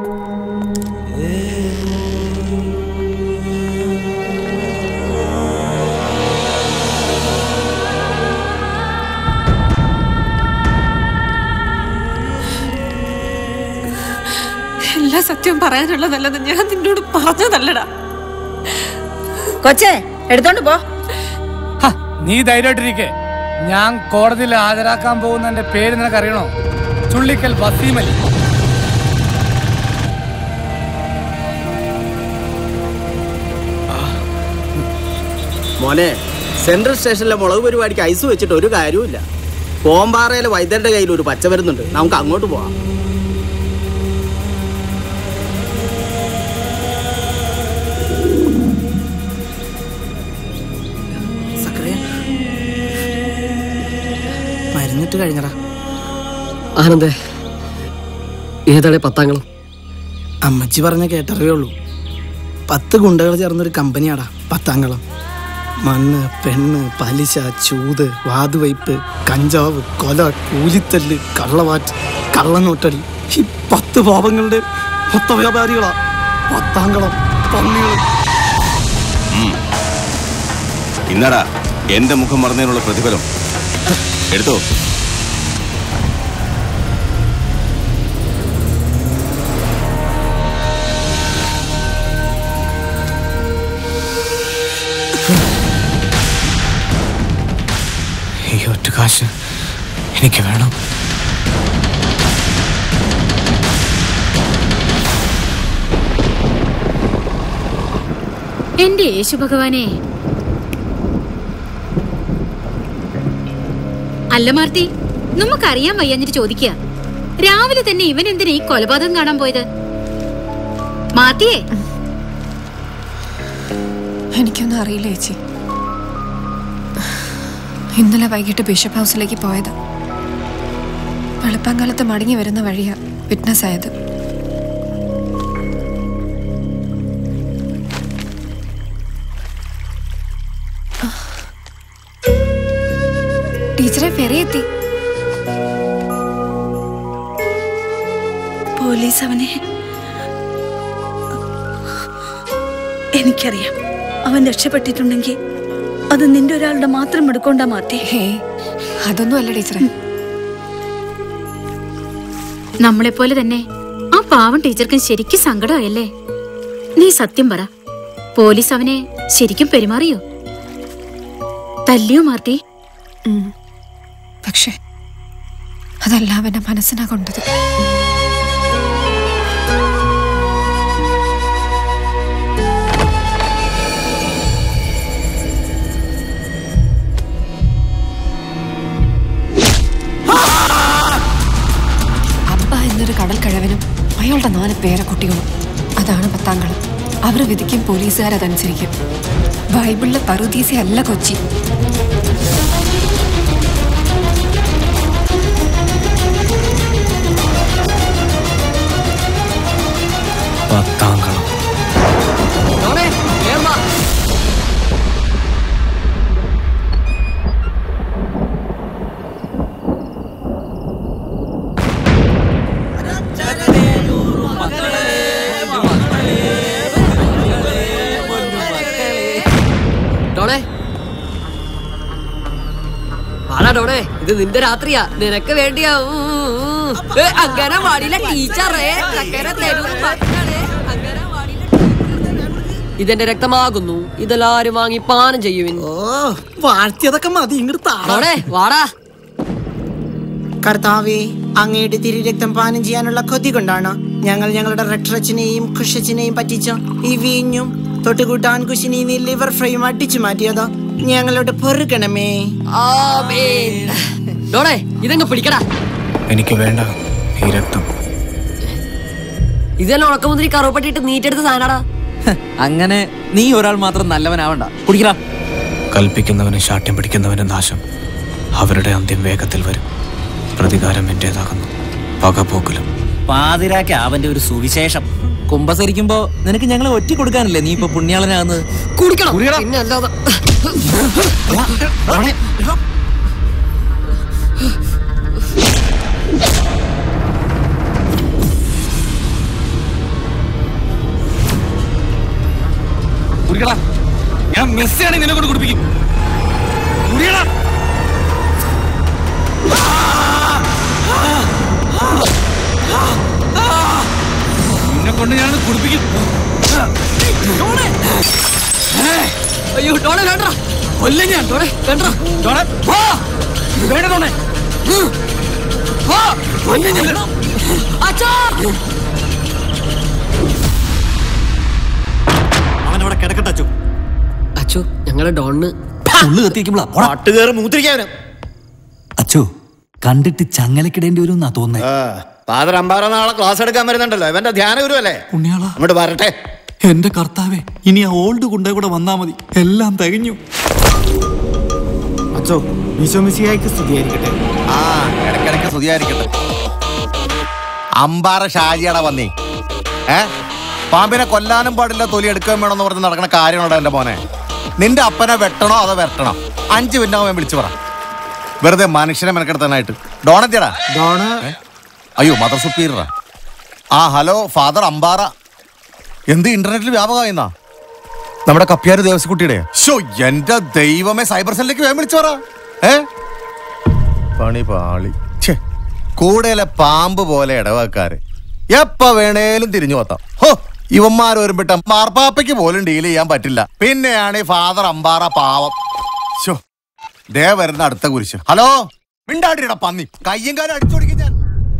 എല്ലാ സത്യവും പറയാനുള്ളതല്ലെന്ന് ഞാൻ നിന്നോട് പറഞ്ഞതല്ലടാ കൊച്ചേ എടുത്തോണ്ട് പോ നീ ധൈര്യമായിട്ടിരിക്കെ ഞാൻ കോടതിയിൽ ഹാജരാക്കാൻ പോകുന്നതിന്റെ പേര് നിനക്ക് അറിയണോ ചുള്ളിക്കൽ വസീമലി മോനെ സെൻട്രൽ സ്റ്റേഷനിലെ മുളക് പരിപാടിക്ക് ഐസ് വെച്ചിട്ട് ഒരു കാര്യവുമില്ല കോമ്പാറയിലെ വൈദ്യരുടെ കയ്യിൽ ഒരു പച്ച വരുന്നുണ്ട് നമുക്ക് അങ്ങോട്ട് പോവാം മരുന്നിട്ട് കഴിഞ്ഞടാ ആനന്ദേ ഏതാടെ പത്താങ്കളം അമ്മച്ചി പറഞ്ഞ കേട്ടറിയേ ഉള്ളൂ പത്ത് ഗുണ്ടകൾ ചേർന്നൊരു കമ്പനിയാടാ പത്താങ്കളം മണ്ണ് പെണ്ണ് പലിശ ചൂത് വാതുവയ്പ് കഞ്ചാവ് കൊല കൂലിത്തല്ല് കള്ളവാറ്റ് കള്ളനോട്ടടി ഈ പത്ത് പാപങ്ങളുടെ മൊത്ത വ്യാപാരികളാ പത്താങ്കളം പന്നികൾ ഇന്നടാ എന്റെ മുഖം മറന്നതിനുള്ള പ്രതിഫലം എടുത്തോ കാശ് എനിക്ക് വേണം എന്റെ യേശു ഭഗവാനെ അല്ല മാർത്തി നമുക്കറിയാൻ വയ്യാഞ്ഞിട്ട് ചോദിക്കുക രാവിലെ തന്നെ ഇവൻ എന്തിനാ ഈ കൊലപാതകം കാണാൻ പോയത് മാർത്തിയേ എനിക്കൊന്നും അറിയില്ല ചേച്ചി ഇന്നലെ വൈകിട്ട് ബിഷപ്പ് ഹൗസിലേക്ക് പോയത് വെളുപ്പാങ്കാലത്ത് മടങ്ങി വരുന്ന വഴിയാ വിറ്റ്നസ് ആയത് ടീച്ചറെ ഫെറി എത്തി പോലീസ് അവനെ എനിക്കറിയാം അവൻ രക്ഷപ്പെട്ടിട്ടുണ്ടെങ്കിൽ അത് നിന്റെ ഒരാളുടെ മാത്രം എടുക്കൊണ്ടാ മാറ്റി ഹേ അതൊന്നും അല്ല ടീച്ചറെ നമ്മളെ പോലെ തന്നെ ആ പാവം ടീച്ചർക്ക് ശരിക്കും സങ്കടമായല്ലേ നീ സത്യം പറ പോലീസ് അവനെ ശരിക്കും പെരുമാറിയോ തല്ലിയോ മാർത്തി പക്ഷേ അതല്ല അവന്റെ മനസ്സിനാ കൊണ്ടത് അബ്ബ എന്നൊരു കടൽ കിഴവനും അയാളുടെ നാല് പേരക്കുട്ടികളും അതാണ് പത്താങ്കളം അവർ വിധിക്കും പോലീസുകാരതനുസരിക്കും ബൈബിളിലെ പറുദീസ അല്ല കൊച്ചി പത്താങ്കളം ഡോണേ വാടാ ഡോണേ ഇത് നിന്റെ രാത്രിയാ നിനക്ക് വേണ്ടിയാ ഉം, ഉം, ഉം. ഏ, അങ്ങനെ പാടില്ല ടീച്ചറേ ചക്കര തരൂ മക്കളെ, അങ്ങനെ പാടില്ല. ഇതെന്റെ രക്തമാകുന്നു ഇതെല്ലാരും വാങ്ങി പാനം ചെയ്യുവിൻ ഓ വാഴ്ത്തിയതൊക്കെ മതി ഇങ്ങോട്ട് ഡോണേ വാടാ കർത്താവേ അങ്ങയുടെ തിരുരക്തം പാനം ചെയ്യാനുള്ള കൊതി കൊണ്ടാണ് ഞങ്ങൾ ഞങ്ങളുടെ റെട്രച്ചിനെയും കുഷച്ചിനെയും പറ്റിച്ച ഈ വീഞ്ഞും തൊട്ടുകൂട്ടാൻ കുശിനി നീ ലിവർ ഫ്രൈയും അടിച്ചു മാറ്റിയത് ഞങ്ങളോട് പൊറുക്കണമേ ആമേൻ. ഡോണേ ഇതങ്ങ് പിടിക്കടാ എനിക്ക് വേണ്ട ഈ രക്തം ഇതെല്ലാം ഉണക്കമുന്തിരി കറുപ്പട്ടിട്ട് നീറ്റെടുത്ത സാധനടാ അങ്ങനെ നീ ഒരാൾ മാത്രം നല്ലവനാവണ്ട കുടിക്കടാ കൽപ്പിക്കുന്നവന് ശാഠ്യം പിടിക്കുന്നവന് നാശം അവരുടെ അന്ത്യം വേഗത്തിൽ വരും പ്രതികാരം എന്റേതാകുന്നു പകപോക്കലും പാതിരാക്ക അവന്റെ ഒരു സുവിശേഷം കുമ്പസരിക്കുമ്പോ നിനക്ക് ഞങ്ങളെ ഒറ്റ കൊടുക്കാനല്ലേ നീ ഇപ്പൊ പുണ്യാളനാകുന്നത് കുടിക്കണം പിന്നെ അല്ലാതെ കുടിക്കടാ ഞാൻ മെസ്സിയാണെങ്കിൽ നിന്നെ കൊണ്ട് കുടിപ്പിക്കും കുടിക്കടാ നിന്നെ കൊണ്ട് ഞാൻ കുടിപ്പിക്കും അയ്യോ ഡോണേ വേണ്ട കൊല്ല ഞാൻ ഡോണേ വേണ്ട ഡോണേ വേണ്ട ഡോണേ അച്ഛാ അവനവിടെ കിടക്കട്ടെ അച്ചു അച്ചു ഞങ്ങളുടെ ഡോണിന് ഉള്ളു കത്തിരിക്കുമ്പോഴാ പാട്ടുകയറി മൂത്തിരിക്കാവനും അച്ചു കണ്ടിട്ട് ചങ്ങലക്കിടേണ്ടി വരും എന്നാ തോന്നുന്നേ ഫാദർ അമ്പാറ നാളെ ക്ലാസ് എടുക്കാൻ വരുന്നുണ്ടല്ലോ ഇവന്റെ ധ്യാന ഗുരുവല്ലേ പുണ്യാള അങ്ങോട്ട് വരട്ടെ എന്റെ കർത്താവേ ഇനി ആ ഓൾഡ് കുണ്ടേ കൂടെ വന്നാ മതി എല്ലാം തികഞ്ഞു അച്ചോ ഈശോമിസിയായിക്ക് സ്തുതിയായിരിക്കട്ടെ ആ ഇടയ്ക്കിടയ്ക്ക് സ്തുതിയായിരിക്കട്ടെ അമ്പാറ ഷാജിയട വന്നേ ഏ പാമ്പിനെ കൊല്ലാനും പാടില്ല തൊലി എടുക്കാൻ വേണമെന്ന് പറഞ്ഞ് നടക്കുന്ന കാര്യമാണോ എന്റെ മോനെ നിന്റെ അപ്പനെ വെട്ടണോ അതോ വെട്ടണോ അഞ്ച് മിനിറ്റ് വിളിച്ചു പറ വെറുതെ മനുഷ്യനെ മെനക്കെടുത്താനായിട്ട് ഡോണെത്തിയടാ ഡോണ അയ്യോ മദർ സുപ്പീരിയറാ ആ ഹലോ ഫാദർ അമ്പാറ എന്ത് ഇന്റർനെറ്റിൽ വ്യാപകമായിന്നാ നമ്മുടെ കപ്പ്യാര് ദേവസ്കുട്ടിയുടെ ഷോ എന്റെ ദൈവമേ സൈബർ സെല്ലിലേക്ക് വേഗം വിളിച്ചു പറ ഏ പണി പാളി ഛേ കൂടെയിലെ പാമ്പ് പോലെ ഇടവക്കാര് എപ്പ വേണേലും തിരിഞ്ഞു പോത്താം ഹോ ഇവന്മാർ വരുമ്പിട്ട മാർപ്പാപ്പയ്ക്ക് പോലും ഡീൽ ചെയ്യാൻ പറ്റില്ല പിന്നെയാണ് ഈ ഫാദർ അമ്പാറ പാവം ഷോ ദേ വരുന്ന അടുത്ത കുരിശ് ഹലോ മിണ്ടാടിയുടെ പന്നി കയ്യും കാലം അടിച്ചോടിക്കും ഞാൻ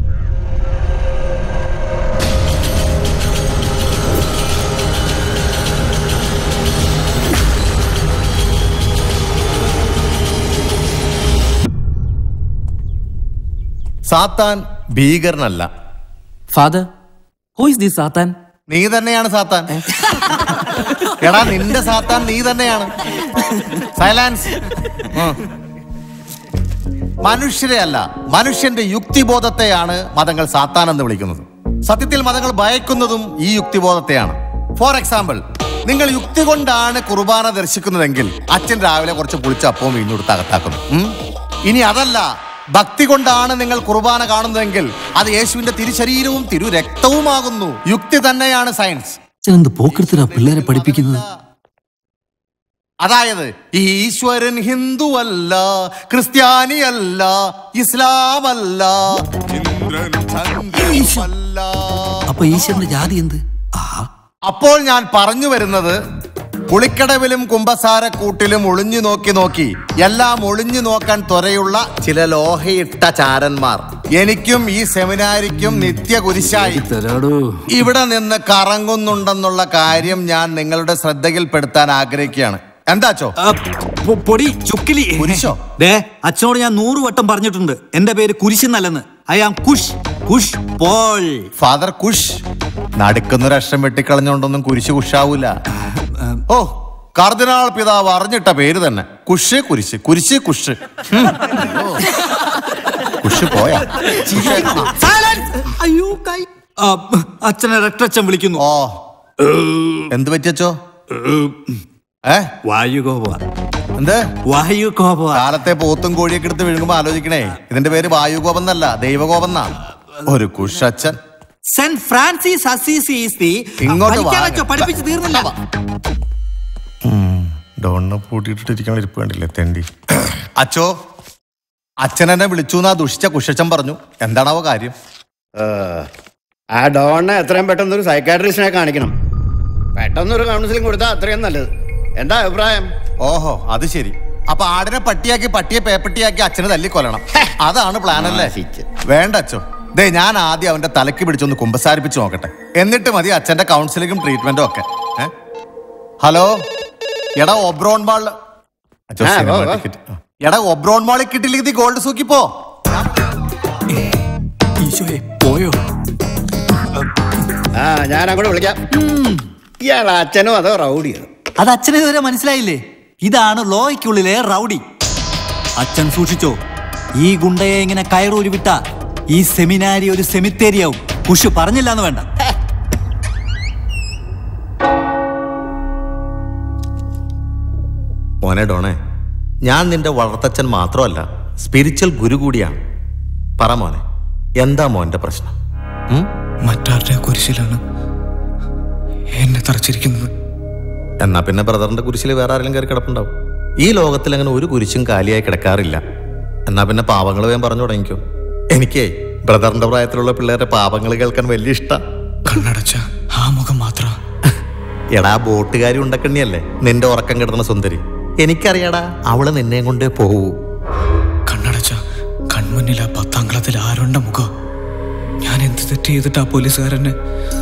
സാത്താൻ ഭീകരനല്ല father who is the Satan നീ തന്നെയാണ് സാത്താൻ എടാ നിന്റെ സാത്താൻ നീ തന്നെയാണ് സൈലൻസ് മനുഷ്യരെ അല്ല മനുഷ്യന്റെ യുക്തിബോധത്തെയാണ് മതങ്ങൾ സാത്താൻ എന്ന് വിളിക്കുന്നത് സത്യത്തിൽ മതങ്ങൾ ഭയക്കുന്നതും ഈ യുക്തിബോധത്തെയാണ് ഫോർ എക്സാമ്പിൾ നിങ്ങൾ യുക്തി കൊണ്ടാണ് കുർബാന ദർശിക്കുന്നതെങ്കിൽ അച്ഛൻ രാവിലെ കുറച്ച് പുളിച്ച അപ്പവും വീഞ്ഞെടുത്ത് അകത്താക്കുന്നു ഉം? ഇനി അതല്ല ഭക്തി കൊണ്ടാണ് നിങ്ങൾ കുർബാന കാണുന്നതെങ്കിൽ അത് യേശുവിന്റെ തിരുശരീരവും തിരുരക്തവുമാകുന്നു യുക്തി തന്നെയാണ് സയൻസ് എന്ത് പോക്കെടുത്തിട്ടാ പിള്ളേരെ പഠിപ്പിക്കുന്നത് അതായത് ഈ ഈശ്വരൻ ഹിന്ദു അല്ല ക്രിസ്ത്യാനിയല്ല ഇസ്ലാം അല്ല ഇന്ദ്രൻ ചന്ദ്രനുമല്ല. അപ്പൊ ഈശ്വരന്റെ ജാതി എന്ത് അപ്പോൾ ഞാൻ പറഞ്ഞു വരുന്നത് കുളിക്കടവിലും കുമ്പസാരക്കൂട്ടിലും ഒളിഞ്ഞു നോക്കി നോക്കി എല്ലാം ഒളിഞ്ഞു നോക്കാൻ ത്വരയുള്ള ചില ലോഹയിട്ട ചാരന്മാർ എനിക്കും ഈ സെമിനാരിക്കും നിത്യ കുരിശായി ഇവിടെ നിന്ന് കറങ്ങുന്നുണ്ടെന്നുള്ള കാര്യം ഞാൻ നിങ്ങളുടെ ശ്രദ്ധയിൽപ്പെടുത്താൻ ആഗ്രഹിക്കുകയാണ് എന്താച്ചോ പൊടി ചുക്കിലി കുരിശോ ദേ അച്ഛനോട് ഞാൻ നൂറ് വട്ടം പറഞ്ഞിട്ടുണ്ട് എന്റെ പേര് കുരിശെന്നല്ലെന്ന് I am Kush Kush Paul father Kush നടുക്കുന്നൊരു അക്ഷരം വെട്ടിക്കളഞ്ഞോണ്ടൊന്നും കുരിശ് കുഷാവൂല ഓ കർദിനാൾ പിതാവ് അറിഞ്ഞിട്ട പേര് തന്നെ കുഷ് കുരിശ് കുരിശ് കുഷ് ഉം. കുഷ് പോയാ അയ്യോ കൈ ആ, അച്ഛനെ രക്തച്ഛൻ വിളിക്കുന്നു ഓ എന്ത് പറ്റിയച്ചോ ഏ വായുകോപ എന്ത് വായുകോപ കാലത്തെ പോത്തും കോഴിയൊക്കെ എടുത്ത് വിഴുങ്ങുമ്പോ ആലോചിക്കണേ ഇതിന്റെ പേര് വായുകോപം എന്നല്ല ദൈവകോപം എന്നാ ഒരു കുഷച്ചൻ Saint Francis Assisi is the ഇങ്ങോട്ട് വാ. പഠിക്കാൻ വെച്ചോ, പഠിപ്പിച്ച് തീർന്നില്ല ഡോണിനെ പൂട്ടിയിട്ടിരിക്കണ ഇരിപ്പ് കണ്ടില്ലേ തെണ്ടി അച്ചോ അച്ഛനെന്നെ വിളിച്ചു എന്നാ ദുഷിച്ച കുഷച്ചൻ പറഞ്ഞു എന്താണാവോ കാര്യം ആ ഡോണിനെ എത്രയും പെട്ടെന്ന് ഒരു സൈക്കാട്രിസ്റ്റിനെ കാണിക്കണം പെട്ടെന്നൊരു കൗൺസിലിംഗ് കൊടുത്താൽ അത്രയും നല്ലത് എന്താ അഭിപ്രായം ഓഹോ അത് ശരി അപ്പൊ ആടിനെ പട്ടിയാക്കി പട്ടിയെ പേപ്പട്ടിയാക്കി അച്ഛനെ തല്ലിക്കൊല്ലണം അതാണ് പ്ലാൻ അല്ലേ വേണ്ട അച്ഛോ ദേ ഞാൻ ആദ്യം അവന്റെ തലക്ക് പിടിച്ചൊന്ന് കുമ്പസാരിപ്പിച്ച് നോക്കട്ടെ എന്നിട്ട് മതി അച്ഛന്റെ കൗൺസിലിംഗും ട്രീറ്റ്മെന്റും ഒക്കെ ഏ? ഹലോ എടാ ഒബ്രോൺ മാൾ അച്ഛോ, ആ, സിനിമ വാ, വാ. ടിക്കറ്റ്. എടാ ഒബ്രോൺ മാളിൽ കിട്ടിയില്ലെങ്കിൽ ഗോൾഡ് സൂക്കിപ്പോ ഈശോയെ പോയോ ആ ഞാൻ അങ്ങോട്ട് വിളിക്കാം ഇയാൾ അച്ഛനും അതോ റൗഡിയോ അത് അച്ഛനെ ഇതുവരെ മനസ്സിലായില്ലേ ഇതാണ് ലോയ്ക്കുള്ളിലെ റൗഡി അച്ഛൻ സൂക്ഷിച്ചോ ഈ ഗുണ്ടയെ ഇങ്ങനെ കയറൂരി വിട്ട ഈ സെമിനാരി ഒരു സെമിത്തേരിയാവും കുഷ് പറഞ്ഞില്ല എന്ന് വേണ്ട മോനെ ഡോണേ ഞാൻ നിന്റെ വളർത്തച്ഛൻ മാത്രമല്ല സ്പിരിച്വൽ ഗുരു കൂടിയാണ് പറ മോനെ എന്താ മോന്റെ പ്രശ്നം ഉം? മറ്റാരുടെ കുരിശിലാണ് എന്നെ തറച്ചിരിക്കുന്നത് എന്നാ പിന്നെ ബ്രദറിന്റെ കുരിശിൽ വേറെ ആരെങ്കിലും കയറി കിടപ്പുണ്ടാവും ഈ ലോകത്തിൽ അങ്ങനെ ഒരു കുരിശും കാലിയായി കിടക്കാറില്ല എന്നാ പിന്നെ പാപങ്ങൾ വേഗം പറഞ്ഞു തുടങ്ങിക്കോ എനിക്കേ ബ്രദറിന്റെ പ്രായത്തിലുള്ള പിള്ളേരുടെ പാപങ്ങൾ കേൾക്കാൻ വലിയ ഇഷ്ട കണ്ണടച്ച ആ മുഖം മാത്രം എടാ ബോട്ടുകാരി ഉണ്ടക്കണ്ണിയല്ലേ നിന്റെ ഉറക്കം കിടന്ന സുന്ദരി എനിക്കറിയാടാ അവള് നിന്നെ കൊണ്ടേ പോവൂ കണ്ണടച്ച കൺമുന്നിൽ ആ പത്താം ക്ലാസ്സിൽ ആരുണ്ട മുഖം ഞാൻ എന്ത് തെറ്റ് ചെയ്തിട്ടാ പോലീസുകാരനെ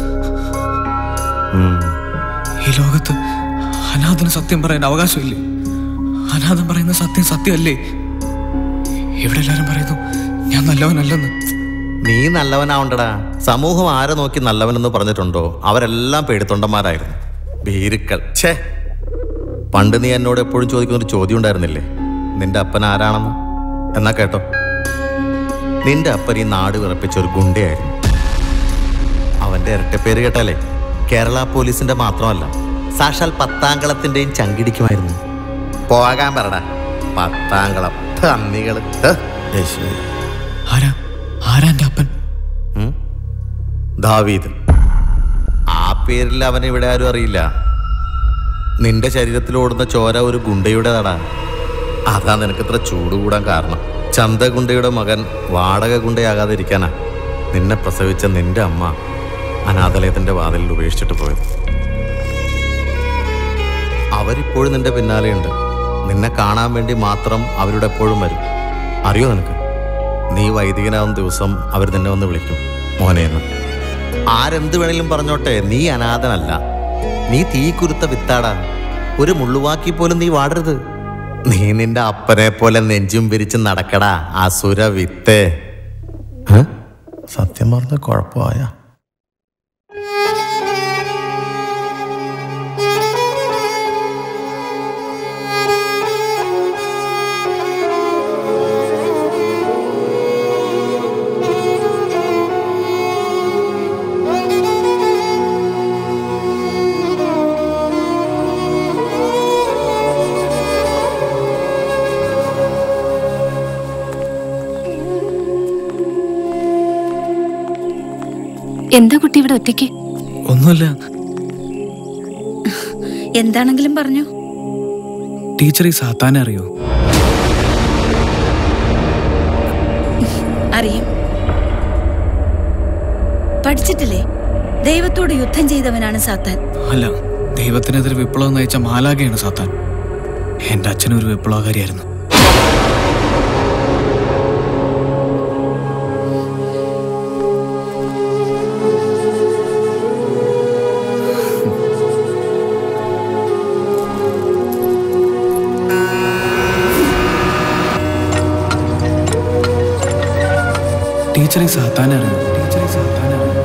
ഈ ലോകത്ത് അനാഥന് സത്യം പറയാൻ അവകാശമില്ലേ അനാഥൻ പറയുന്ന സത്യം സത്യമല്ലേ ഇവിടെ എല്ലാരും പറയുന്നു ഞാൻ നല്ലവനല്ലെന്ന് നീ നല്ലവനാവണ്ടടാ സമൂഹം ആരെ നോക്കി നല്ലവനെന്ന് പറഞ്ഞിട്ടുണ്ടോ അവരെല്ലാം പേടിത്തൊണ്ടന്മാരായിരുന്നു ഭീരുക്കൾ ഛേ പണ്ട് നീ എന്നോട് എപ്പോഴും ചോദിക്കുന്ന ഒരു ചോദ്യം ഉണ്ടായിരുന്നില്ലേ നിന്റെ അപ്പൻ ആരാണെന്ന് എന്നാ കേട്ടോ നിന്റെ അപ്പൻ ഈ നാട് വിറപ്പിച്ച ഒരു ഗുണ്ടയായിരുന്നു അവന്റെ ഇരട്ടപ്പേര് കേട്ടാലേ കേരള പോലീസിന്റെ മാത്രമല്ല സാക്ഷാൽ പത്താങ്കളത്തിന്റെയും ചങ്കിടിക്കുമായിരുന്നു പോകാൻ പറടാ പത്താങ്കളം തന്നികള് ഹ്, യേശുവേ. ആരാ ആരാ എന്റെ അപ്പൻ ഉം? ദാവീദ് ആ പേരിൽ അവനെ ഇവിടെ ആരും അറിയില്ല നിന്റെ ശരീരത്തിൽ ഓടുന്ന ചോര ഒരു ഗുണ്ടയുടേതാടാ അതാ നിനക്ക് ഇത്ര ചൂട് കൂടാൻ കാരണം ചന്ത ഗുണ്ടയുടെ മകൻ വാടക ഗുണ്ടയാകാതിരിക്കാനാ നിന്നെ പ്രസവിച്ച നിന്റെ അമ്മ അനാഥലയത്തിന്റെ വാതിലിൽ ഉപേക്ഷിച്ചിട്ട് പോയത് അവരിപ്പോഴും നിന്റെ പിന്നാലെയുണ്ട് നിന്നെ കാണാൻ വേണ്ടി മാത്രം അവരുടെ എപ്പോഴും വരും അറിയോ നിനക്ക് നീ വൈദികനാവുന്ന ദിവസം അവർ നിന്നെ വന്ന് വിളിക്കും മോനെന്ന് ആരെന്ത് വേണേലും പറഞ്ഞോട്ടെ നീ അനാഥനല്ല നീ തീ കുരുത്ത വിത്താടാ ഒരു മുള്ളുവാക്കി പോലും നീ വാടരുത് നീ നിന്റെ അപ്പനെ പോലെ നെഞ്ചും വിരിച്ച് നടക്കടാ അസുര വിത്ത് ഏ? സത്യം പറഞ്ഞ കുഴപ്പമായ എന്താ കുട്ടി ഇവിടെ ഒറ്റയ്ക്ക് ഒന്നുമില്ല എന്താണെങ്കിലും പറഞ്ഞു ടീച്ചർ ഈ സാത്താനെ അറിയോ അറിയും പഠിച്ചിട്ടില്ലേ ദൈവത്തോട് യുദ്ധം ചെയ്തവനാണ് സാത്താൻ അല്ല ദൈവത്തിനെതിരെ വിപ്ലവം നയിച്ച മാലാകയാണ് സാത്താൻ എന്റെ അച്ഛൻ ഒരു വിപ്ലവകാരിയായിരുന്നു ടീച്ചർ ഈ സാത്താനെ അറിയോ ടീച്ചർ ഈ സാത്താനെ അറിയോ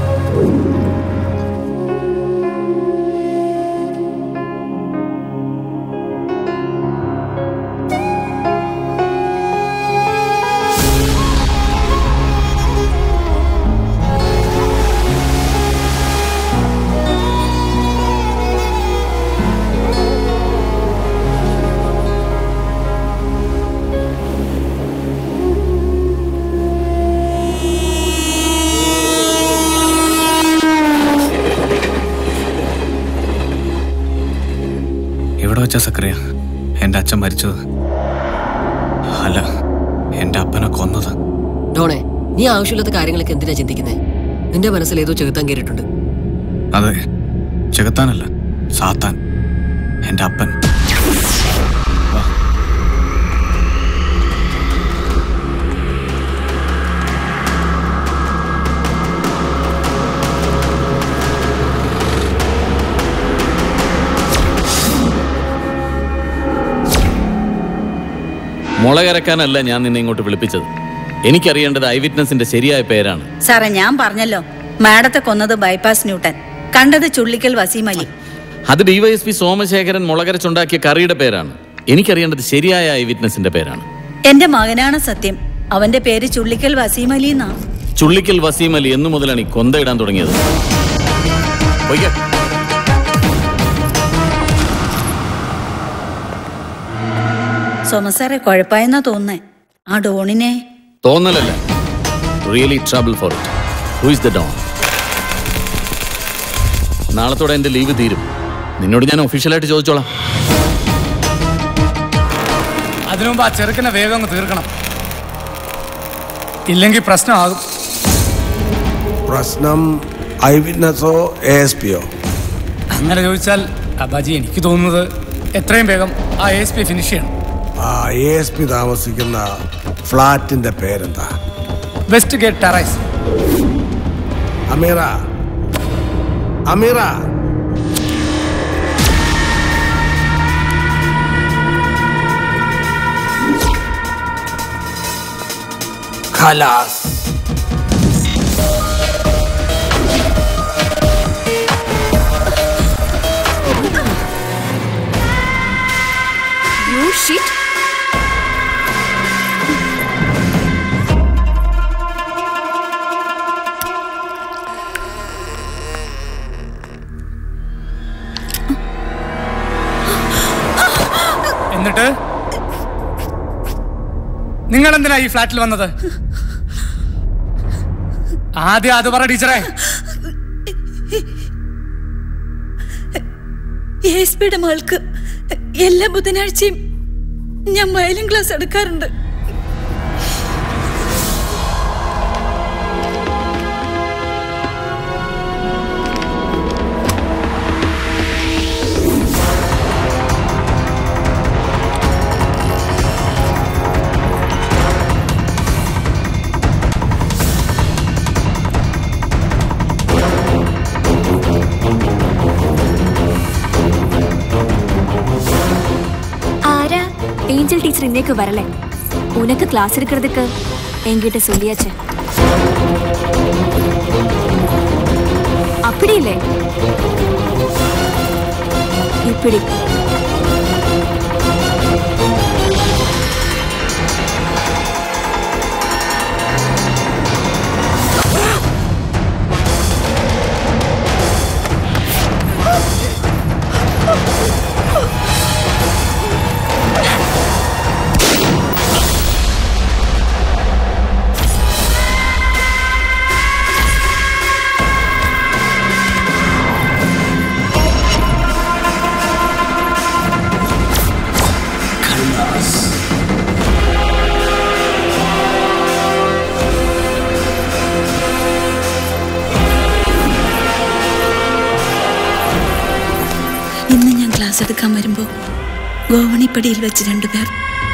എവിടെ വെച്ചാ സക്രിയ എന്റെ അച്ഛൻ മരിച്ചത് അല്ല എന്റെ അപ്പനെ കൊന്നത് ഡോണെ നീ ആവശ്യമില്ലാത്ത കാര്യങ്ങളൊക്കെ എന്തിനാ ചിന്തിക്കുന്നത് നിന്റെ മനസ്സിൽ ഏതോ ചെകുത്താൻ കയറിയിട്ടുണ്ട് അതെ ചെകുത്താനല്ല സാത്താൻ എന്റെ അപ്പൻ മുളകരക്കാനല്ല ഞാൻ നിന്നെ ഇങ്ങോട്ട് വിളിപ്പിച്ചത് എനിക്കറിയേണ്ടത് ഐ വിറ്റ്നസിന്റെ ശരിയായ പേരാണ് സാറേ ഞാൻ പറഞ്ഞല്ലോ മാഡത്തെ കൊന്നത് ബൈപ്പാസ് ന്യൂട്ടൻ കണ്ടത് ചുള്ളിക്കൽ വസീം അലി അത് ഡിവൈഎസ്പി സോമശേഖരൻ മുളകരച്ചുണ്ടാക്കിയ കറിയുടെ പേരാണ് എനിക്കറിയേണ്ടത് ശരിയായ ഐ വിറ്റ്നസിന്റെ പേരാണ് എന്റെ മകനാണ് സത്യം അവന്റെ പേര് ചുള്ളിക്കൽ വസീം അലി എന്നാ ചുള്ളിക്കൽ വസീം അലി എന്നു മുതലാണ് ഈ കൊന്തയിടാൻ തുടങ്ങിയത് പൊയ്ക്കെ. സോമസാറെ കുഴപ്പമായെന്നാ തോന്നുന്നേ ആ ഡോണിനെ തോന്നലല്ല really trouble for it who is the Don നാളത്തോടെ എന്റെ ലീവ് തീരും നിന്നോട് ഞാൻ ഒഫീഷ്യലായിട്ട് ചോദിച്ചോളാം അതിനു മുമ്പ് ആ ചെറുക്കനെ വേഗം അങ്ങ് തീർക്കണം ഇല്ലെങ്കിൽ പ്രശ്നമാകും പ്രശ്നം ഐ വിറ്റ്നസോ എ എസ് പിയോ അങ്ങനെ ചോദിച്ചാൽ അബാജി എനിക്ക് തോന്നുന്നത് എത്രയും വേഗം ആ എസ് പി ഫിനിഷ് ചെയ്യണം ആ എ എസ് പി താമസിക്കുന്ന ഫ്ലാറ്റിന്റെ പേരെന്താ West Gate Terrace Ameera Ameera ഖലാസ് യു ഷിറ്റ് എന്നിട്ട് നിങ്ങൾ എന്തിനാ ഈ ഫ്ലാറ്റിൽ വന്നത് ആദ്യം അത് പറ ടീച്ചറെ എസ് പിയുടെ മകൾക്ക് എല്ലാ ബുധനാഴ്ചയും ഞാൻ വയലിൻ ക്ലാസ് എടുക്കാറുണ്ട് டீச்சர் இன்னைக்கு வரல உனக்கு கிளாஸ் எடுக்கிறதுக்கு என்கிட்ட சொல்லியாச்சு அப்படி இல்லை இப்படி ഇന്ന് ഞാൻ ക്ലാസ് എടുക്കാൻ വരുമ്പോൾ ഗോവണിപ്പടിയിൽ വെച്ച് രണ്ടുപേർ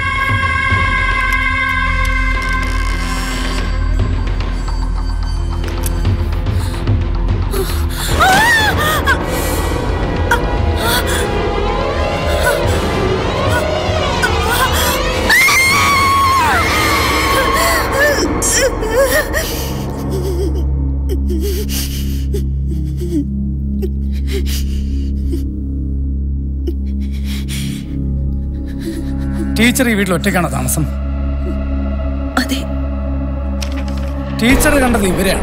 ടീച്ചർ ഈ വീട്ടിൽ ഒറ്റയ്ക്കാണോ താമസം അതെ ടീച്ചർ കണ്ടത് ഇവരെയാണ്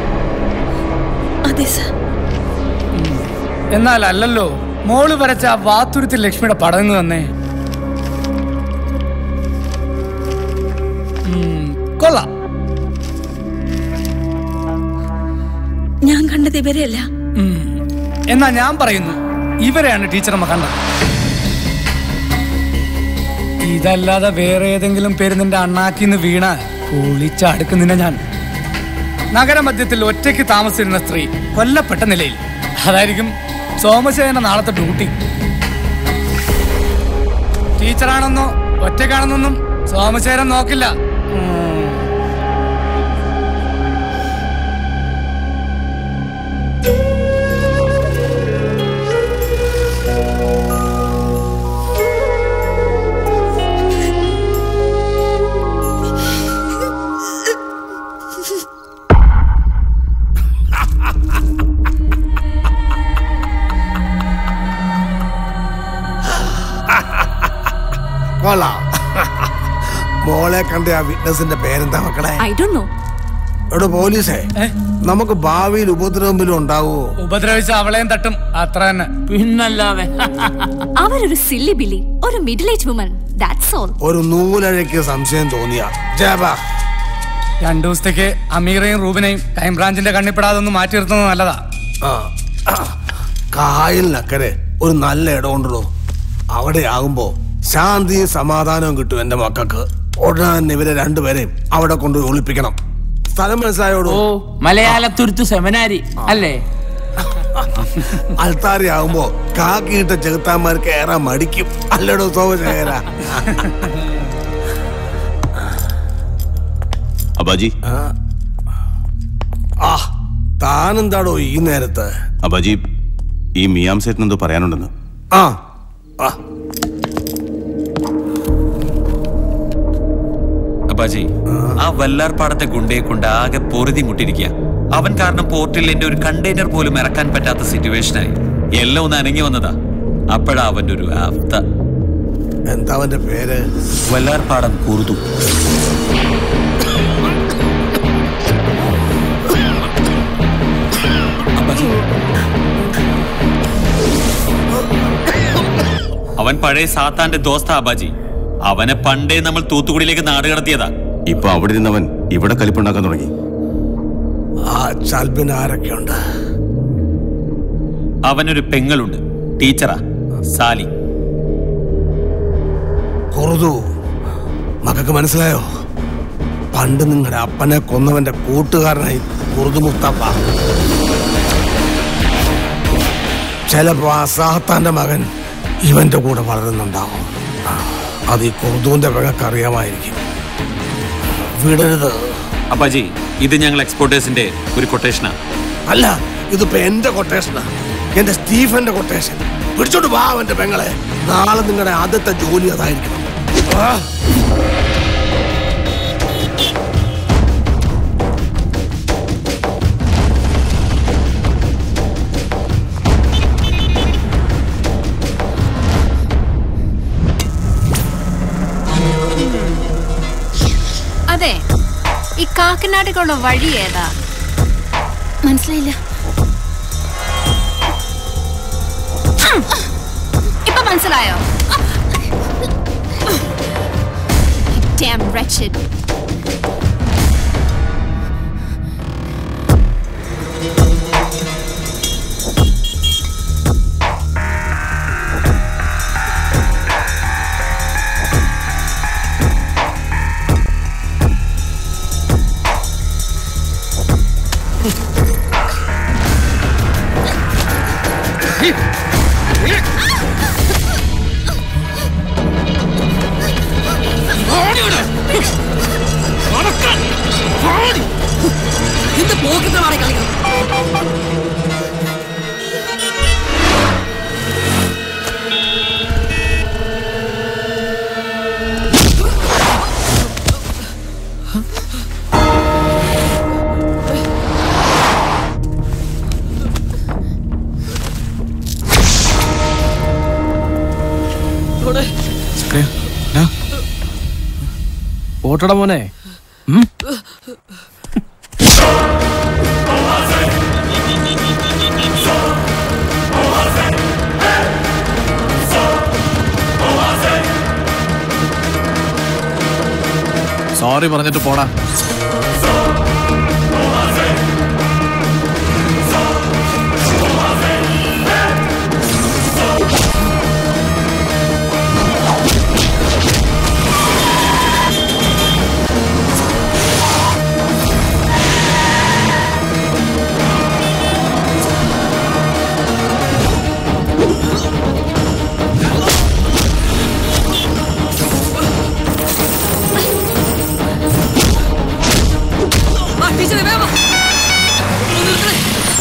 അതെ സർ എന്നാൽ അല്ലല്ലോ മോള് വരച്ച ആ വാത്തുരുത്തിൽ ലക്ഷ്മിയുടെ പടങ്ങ് തന്നെ ഉം, കൊള്ളാം ഞാൻ കണ്ടത് ഇവരെയല്ല ഉം. എന്നാ ഞാൻ പറയുന്നു ഇവരെയാണ് ടീച്ചറമ്മ കണ്ടത് ഇതല്ലാതെ വേറെ ഏതെങ്കിലും പേര് നിന്റെ അണ്ണാക്കിന്ന് വീണ കുളിച്ചടുക്കുന്നില്ല ഞാൻ നഗരമധ്യത്തിൽ ഒറ്റയ്ക്ക് താമസിച്ചിരുന്ന സ്ത്രീ കൊല്ലപ്പെട്ട നിലയിൽ അതായിരിക്കും സോമശേഖരന്റെ നാളത്തെ ഡ്യൂട്ടി ടീച്ചറാണെന്നോ ഒറ്റയ്ക്കാണെന്നൊന്നും സോമശേഖരൻ നോക്കില്ല ഉം. കൊള്ളാം മോളെ കണ്ട ആ വിറ്റ്നസിന്റെ പേരെന്താ മക്കളെ ഐ ഡോണ്ട് നോ എടോ പോലീസേ നമുക്ക് ഭാവിയിൽ ഉപദ്രവമെങ്കിലും ഉണ്ടാവുമോ ഉപദ്രവിച്ച അവളെയും തട്ടും അത്ര തന്നെ പിന്നല്ലാതെ അവരൊരു സില്ലി ബില്ലി ഒരു middle age woman that's all ഒരു നൂലഴയ്ക്ക് സംശയം തോന്നിയ ജാബാ രണ്ടു ദിവസത്തേക്ക് അമീറയും റൂബിനെയും ക്രൈംബ്രാഞ്ചിന്റെ കണ്ണിപ്പെടാതെ ഒന്ന് മാറ്റി നിർത്തുന്നത് നല്ലതാ കായലിനക്കരെ ഒരു നല്ല ഇടമുണ്ടല്ലോ അവിടെ ആകുമ്പോ ശാന്തിയും സമാധാനവും കിട്ടും എന്റെ മക്കൾക്ക് ഉടനെ തന്നെ ഇവരെ രണ്ടുപേരെയും അവിടെ കൊണ്ടുപോയി ഒളിപ്പിക്കണം സ്ഥലം മനസ്സിലായോടോ ഓ മലയാളത്തുരുത്ത് സെമിനാരി അല്ലേ അൽത്താരി ആകുമ്പോ കാക്കിയിട്ട ചെകുത്താന്മാർ കയറാൻ മടിക്കും അല്ലടോ സോമശേഖര അബാജി ആ താനെന്താടോ ഈ നേരത്ത് അബാജി ഈ മിയാം സേട്ടിന് എന്തോ പറയാനുണ്ടെന്ന് ആ ആ അപ്പാജി ആ വല്ലാർപാടത്തെ ഗുണ്ടയെ കൊണ്ട് ആകെ പൊറുതി മുട്ടിരിക്കുക അവൻ കാരണം പോർട്ടിൽ എന്റെ ഒരു കണ്ടെയ്നർ പോലും ഇറക്കാൻ പറ്റാത്ത സിറ്റുവേഷനായി എല്ലാം ഒന്ന് അനങ്ങി വന്നതാ അപ്പോഴാ അവന്റെ ഒരു അവസ്ഥ എന്താ അവന്റെ പേര് വല്ലാർപാടം കുറുതു അപ്പാജി, അവൻ പഴയ സാത്താന്റെ ദോസ്ത അബാജി അവനെ പണ്ടേ നമ്മൾ തൂത്തുക്കുടിയിലേക്ക് നാട് കടത്തിയതാ ഇപ്പൊ അവിടെ നിന്നവൻ ഇവിടെ കലിപ്പുണ്ടാക്കാൻ തുടങ്ങി ആ ചൽബിന് ആരൊക്കെയുണ്ട് അവനൊരു പെങ്ങളുണ്ട് ടീച്ചറാ സാലി കുറുതു മക്കൾക്ക് മനസ്സിലായോ പണ്ട് നിങ്ങളുടെ അപ്പനെ കൊന്നവന്റെ കൂട്ടുകാരനായി കുറുതു മുത്തപ്പ ചിലപ്പോ ആ സാത്താന്റെ മകൻ ഇവന്റെ കൂടെ വളരുന്നുണ്ടാവും അത് ഈ കുറുതുവിന്റെ പെങ്ങൾക്ക് അറിയാമായിരിക്കും വിടരുത് അപ്പാജി ഇത് ഞങ്ങൾ എക്സ്പോർട്ടേഴ്സിന്റെ ഒരു കൊട്ടേഷനാ അല്ല ഇതിപ്പോ എന്റെ കൊട്ടേഷനാ എന്റെ സ്റ്റീഫന്റെ കൊട്ടേഷൻ പിടിച്ചോണ്ട് വാ അവന്റെ പെങ്ങളെ നാളെ നിങ്ങളുടെ ആദ്യത്തെ ജോലി അതായിരിക്കണം അതെ ഈ കാക്കനാട്ടിലുള്ള വഴി ഏതാ മനസ്സിലായില്ല ഇപ്പൊ മനസ്സിലായോ Damn wretched. എന്ത് പോക്കറ്റമാണ് കളിക്കുന്നത് ഓട്ടട മോനെ സോറി പറഞ്ഞിട്ട് പോടാ വാ, ടീച്ചറെ വേഗം വാ. ഒന്ന് നിർത്തണേ.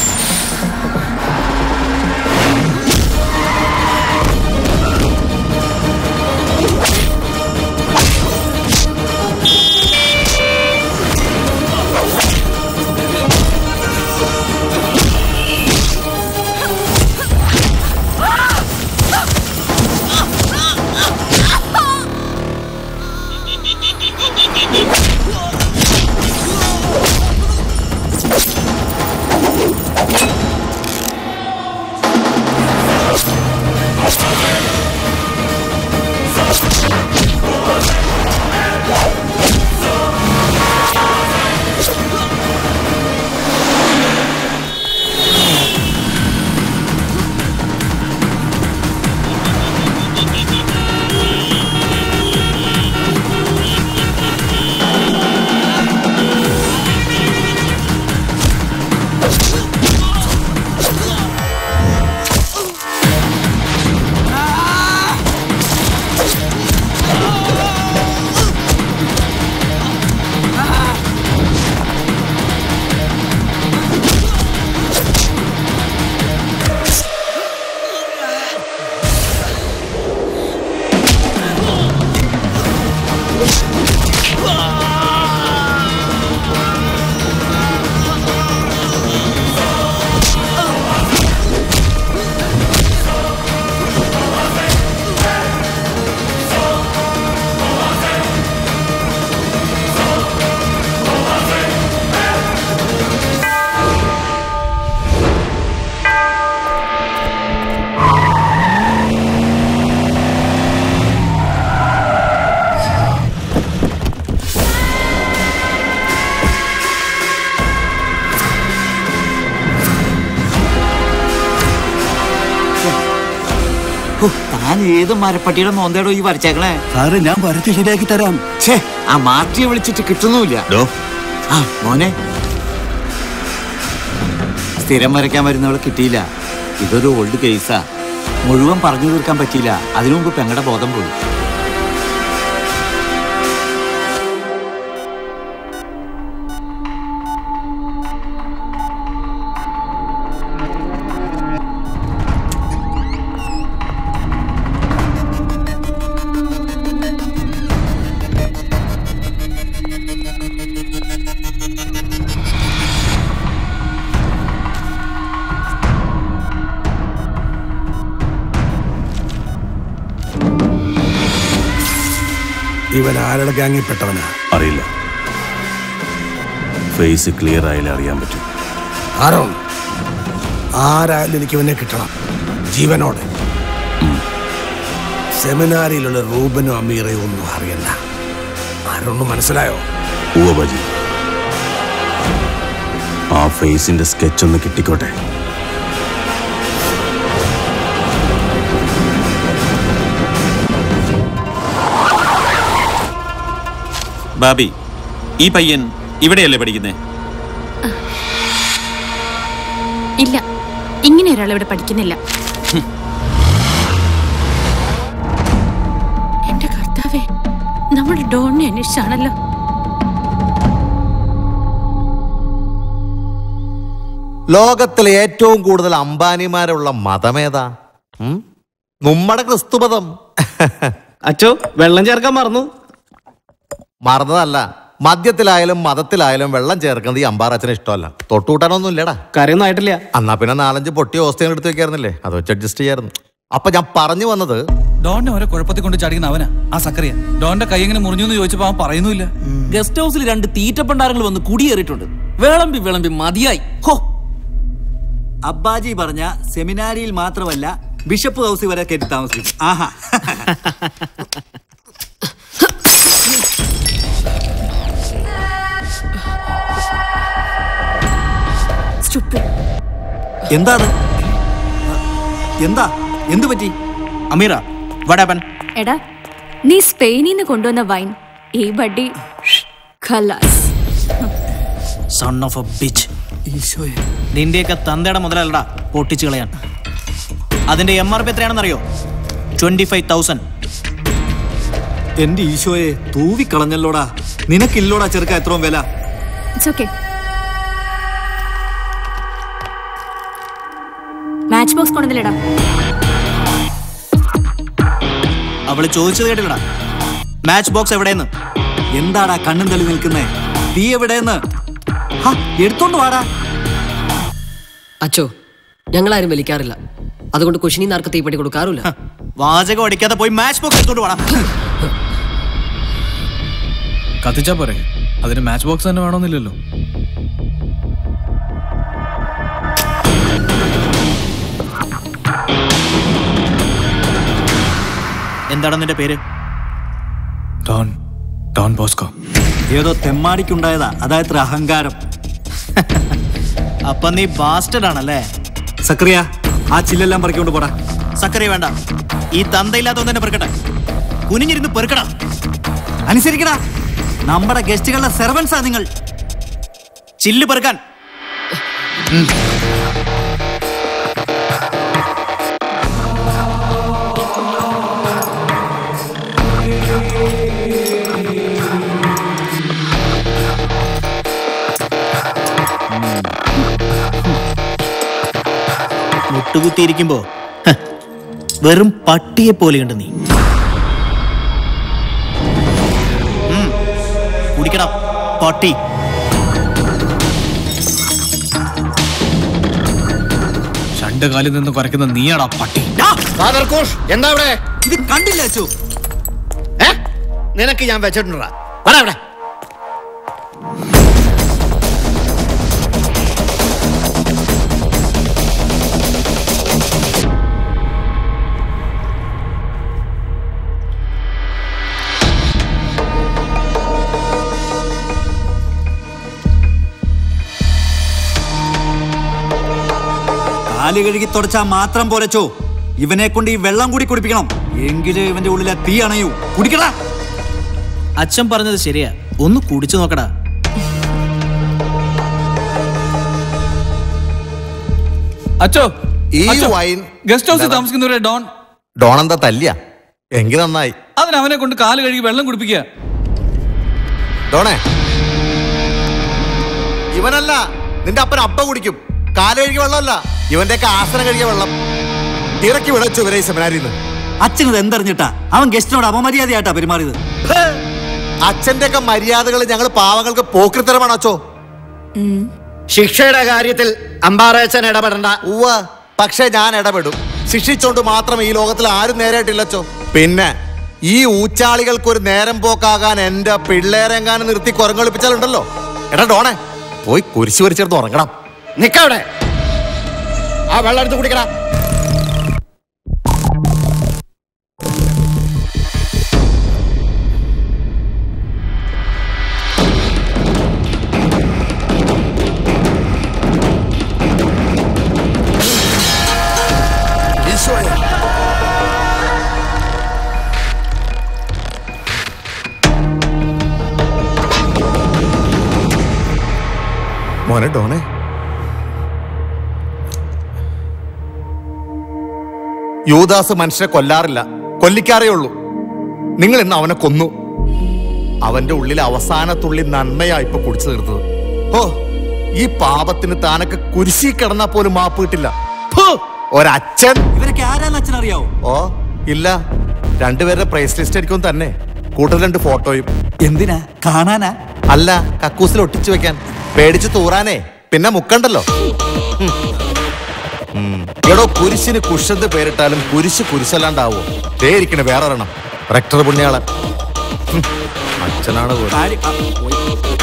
ഹോ, താൻ ഏത് മരപ്പട്ടിയുടെ മോന്തേടോ ഈ വരച്ചേക്കണേ സാറ് ഞാൻ വരച്ച് ശരിയാക്കി തരാം ഛേ ആ മാറ്റിയെ വിളിച്ചിട്ട് കിട്ടുന്നുമില്ല ആ മോനെ സ്ഥിരം വരയ്ക്കാൻ വരുന്നവളെ കിട്ടിയില്ല ഇതൊരു ഓൾഡ് കേസാ മുഴുവൻ പറഞ്ഞു തീർക്കാൻ പറ്റിയില്ല അതിനു മുമ്പ് പെങ്ങടെ ബോധം പോയി ഇവൻ ആരുടെ ഗ്യാങ്ങിൽപ്പെട്ടവനാ അറിയില്ല ഫേസ് ക്ലിയർ ആയാലേ അറിയാൻ പറ്റും ആരോൺ ആരായാലും എനിക്ക് ഇവനെ കിട്ടണം ജീവനോടെ സെമിനാരിയിലുള്ള റൂബനും അമീറയും ഒന്നും അറിയണ്ട ആരോണ് മനസ്സിലായോ ഉവ്വ ബാജി ആ ഫേസിന്റെ സ്കെച്ച് ഒന്ന് കിട്ടിക്കോട്ടെ ബാബി ഈ പയ്യൻ ഇവിടെയല്ലേ പഠിക്കുന്നേ ഇല്ല ഇങ്ങനെ ഒരാൾ ഇവിടെ പഠിക്കുന്നില്ല എന്റെ കർത്താവേ നമ്മുടെ ഡോണിനെ അന്വേഷിച്ചാണല്ലോ ലോകത്തിലെ ഏറ്റവും കൂടുതൽ അംബാനിമാരുള്ള മതമേതാ ഉം? നമ്മുടെ ക്രിസ്തുമതം അച്ചോ വെള്ളം ചേർക്കാൻ മറന്നു മറന്നതല്ല മദ്യത്തിലായാലും മതത്തിലായാലും വെള്ളം ചേർക്കുന്നത് ഈ അമ്പാറച്ചന് ഇഷ്ടമല്ല തൊട്ടുകൂട്ടാനൊന്നും ഇല്ലടാ കറിയൊന്നും ആയിട്ടില്ല എന്നാ പിന്നെ നാലഞ്ച് പൊട്ടി ഓസ്റ്റിയം എടുത്ത് വെക്കായിരുന്നില്ലേ അത് വെച്ച് അഡ്ജസ്റ്റ് ചെയ്യായിരുന്നു അപ്പൊ ഞാൻ പറഞ്ഞു വന്നത് ഡോണിനെ ഓരോ കുഴപ്പത്തിൽ കൊണ്ട് ചാടിക്കുന്ന അവനാ ആ സക്കറിയ ഡോണിന്റെ കൈ എങ്ങനെ മുറിഞ്ഞു എന്ന് ചോദിച്ചപ്പോ അവൻ പറയുന്നില്ല ഗസ്റ്റ് ഹൗസിൽ രണ്ട് തീറ്റപ്പണ്ടാരങ്ങൾ വന്ന് കുടിയേറിയിട്ടുണ്ട് വിളമ്പി വിളമ്പി മതിയായി ഹോ അബ്ബാജി പറഞ്ഞ സെമിനാരിയിൽ മാത്രമല്ല ബിഷപ്പ് ഹൗസിൽ വരെ കയറ്റി താമസിക്കും ആഹാ എന്താണ് എന്താ എന്തു പറ്റി അമീറ വടാപ്പൻ എടാ നീ സ്പെയിനിൽ നിന്ന് കൊണ്ടുവന്ന വൈൻ ഈ ബഡ്ഡി ഖലാസ് സൺ ഓഫ് എ ബിച്ച് നിന്റെയൊക്കെ തന്തയുടെ മുതലല്ലടാ പൊട്ടിച്ചു കളയാൻ അതിന്റെ എം ആർ പി എത്രയാണെന്നറിയോ ട്വന്റി ഫൈവ് തൗസൻഡ് എന്റെ ഈശോയെ തൂവിക്കളഞ്ഞല്ലോടാ നിനക്കില്ലോടാ ചെറുക്ക എത്രയും വില ഇറ്റ്സ് ഓക്കെ മാച്ച് ബോക്സ് കൊണ്ടുവന്നില്ലടാ അവള് ചോദിച്ചത് കേട്ടില്ലടാ മാച്ച് ബോക്സ് എവിടെയെന്ന് എന്താടാ കണ്ണും തള്ളി നിൽക്കുന്നേ തീ എവിടെയെന്ന് ഹാ, എടുത്തോണ്ട് വാടാ അച്ചോ ഞങ്ങളാരും വലിക്കാറില്ല അതുകൊണ്ട് കുശിനി നാർക്ക് തീപ്പടി കൊടുക്കാറില്ല വാചകം അടിക്കാതെ പോയി മാച്ച് ബോക്സ് എടുത്തോണ്ട് വാടാ കത്തിച്ചാ പോരെ അതിന് മാച്ച് ബോക്സ് തന്നെ വേണമെന്നില്ലല്ലോ എന്താണ് നിന്റെ പേര് ഡോൺ ഡോൺ ബോസ്കോ ഏതോ തെമ്മാടിക്കുണ്ടായതാ അതായത് അഹങ്കാരം അപ്പൊ നീ ബാസ്റ്റഡ് ആണല്ലേ സക്രിയ ആ ചില്ലെല്ലാം പറിക്കൊണ്ട് പോടാ സക്കറിയ വേണ്ട ഈ തന്തയില്ലാത്തവൻ തന്നെ പെറുക്കട്ടെ കുനിഞ്ഞിരുന്ന് പെറുക്കടാ അനുസരിക്കടാ നമ്മുടെ ഗസ്റ്റുകളുടെ സെർവൻസാ നിങ്ങൾ ചില്ല് പെറുക്കാൻ മുട്ടുകുത്തിയിരിക്കുമ്പോ ഹ, വെറും പട്ടിയെ പോലെയുണ്ട് നീ ഉം, കുടിക്കടാ പട്ടി രണ്ട് കാലിൽ നിന്ന് കുറയ്ക്കുന്ന നീയാടാ പട്ടി എന്താ അവിടെ ഇത് കണ്ടില്ല അച്ചു ഏ നിനക്ക് ഞാൻ വെച്ചിട്ടുണ്ടാ വരാ അവിടെ കാല് കഴുകി തുടച്ചാ മാത്രം പോരച്ചോ ഇവനെ കൊണ്ട് ഈ വെള്ളം കൂടി കുടിപ്പിക്കണം എങ്കിലേ ഇവന്റെ ഉള്ളിലെ തീ അണയൂ കുടിക്കടാ അച്ഛൻ പറഞ്ഞത് ശരിയാ ഒന്ന് കുടിച്ചു നോക്കടാ അച്ചോ ഈ അച്ചോ, വൈൻ ഗസ്റ്റ് ഹൗസിൽ താമസിക്കുന്നവരെ ഡോൺ ഡോൺ എന്താ തല്ലിയ എങ്കിൽ നന്നായി അതിന് അവനെ കൊണ്ട് കാല് കഴുകി വെള്ളം കുടിപ്പിക്കുക ഡോണേ ഇവനല്ല നിന്റെ അപ്പൻ അപ്പ കുടിക്കും കാല് കഴുകിയ വെള്ളമല്ല ഇവന്റെയൊക്കെ ആസനം കഴുകിയ വെള്ളം ഇറക്കി വിളച്ചു ഇവരെ ഈ സെമിനാരിന്ന് അച്ഛനത് എന്തറിഞ്ഞിട്ടാ അവൻ ഗസ്റ്റിനോട് അപമര്യാദയായിട്ടാ പെരുമാറിയത് അച്ഛന്റെ ഒക്കെ മര്യാദകൾ ഞങ്ങൾ പാവങ്ങൾക്ക് പോക്രിത്തരമാണ് അച്ചോ ശിക്ഷയുടെ കാര്യത്തിൽ അമ്പാറേച്ചൻ ഇടപെടണ്ട ഉവ്വ പക്ഷെ ഞാൻ ഇടപെടും ശിക്ഷിച്ചോണ്ട് മാത്രം ഈ ലോകത്തിൽ ആരും നേരായിട്ടില്ലച്ചോ പിന്നെ ഈ ഊച്ചാളികൾക്ക് ഒരു നേരം പോക്കാകാൻ എന്റെ പിള്ളേരെങ്ങാനും നിർത്തി കുരങ്ങളിപ്പിച്ചാലുണ്ടല്ലോ എടാ ഡോണേ പോയി കുരിശു വരിച്ചെടുത്ത് ഉറങ്ങണം നിക്കവിടെ ആ വെള്ളം എടുത്ത് കുടിക്കടാ മോനെ ഡോണേ യൂദാസ് മനുഷ്യരെ കൊല്ലാറില്ല കൊല്ലിക്കാറേ ഉള്ളൂ നിങ്ങൾ ഇന്ന് അവനെ കൊന്നു അവന്റെ ഉള്ളിൽ അവസാന തുള്ളി നന്മയാ ഇപ്പൊ കുടിച്ചു തീർത്തത് ഓ ഈ പാപത്തിന് താനൊക്കെ കുരിശി കിടന്നാ പോലും മാപ്പ് കിട്ടില്ല ഫു, ഒരച്ഛൻ ഇവരൊക്കെ ആരാന്ന് അച്ഛൻ അറിയാവോ ഓ ഇല്ല രണ്ടുപേരുടെ പ്രൈസ് ലിസ്റ്റ് ആയിരിക്കും തന്നെ കൂടുതൽ രണ്ട് ഫോട്ടോയും എന്തിനാ കാണാനാ അല്ല കക്കൂസിൽ ഒട്ടിച്ചു വെക്കാൻ പേടിച്ച് തൂറാനേ പിന്നെ മുക്കണ്ടല്ലോ ഉം. ഉം. എടോ കുരിശിന് കുശന്ത് പേരിട്ടാലും കുരിശ് കുരിശല്ലാണ്ടാവോ ദേ ഇരിക്കണ വേറെ ഒരെണ്ണം റെക്ടർ പുണ്യാളൻ ഉം. അച്ഛനാണ് പോലും. കാര്യം- ആ, പോയി.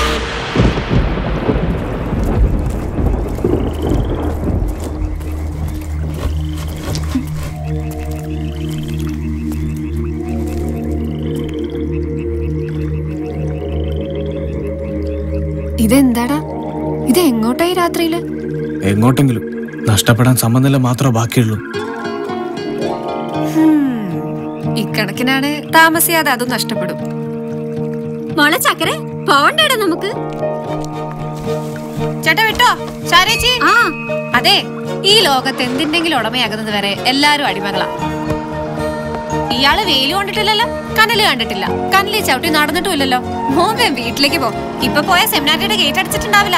ഇതെന്താടാ ഇത് എങ്ങോട്ടായി രാത്രിയില് എങ്ങോട്ടെങ്കിലും നഷ്ടപ്പെടാൻ സമനില മാത്രമേ ബാക്കിയുള്ളൂ ഇക്കണക്കിനാണ് താമസിയാതെ അതും നഷ്ടപ്പെടും മോളെ ചക്കരെ പോണ്ടേടാ നമുക്ക് ചേട്ടാ വിട്ടോ ശാരേച്ചി അതെ ഈ ലോകത്ത് എന്തിന്റെങ്കിലും ഉടമയാകുന്നത് വരെ എല്ലാരും അടിമകളാ ഇയാള് വെയില് കൊണ്ടിട്ടില്ലല്ലോ കനല് കണ്ടിട്ടില്ല കനല് ചവിട്ടി നടന്നിട്ടുമില്ലല്ലോ മോൻ വീട്ടിലേക്ക് പോ ഇപ്പൊ പോയ സെമിനാരിയുടെ ഗേറ്റ് അടിച്ചിട്ടുണ്ടാവില്ല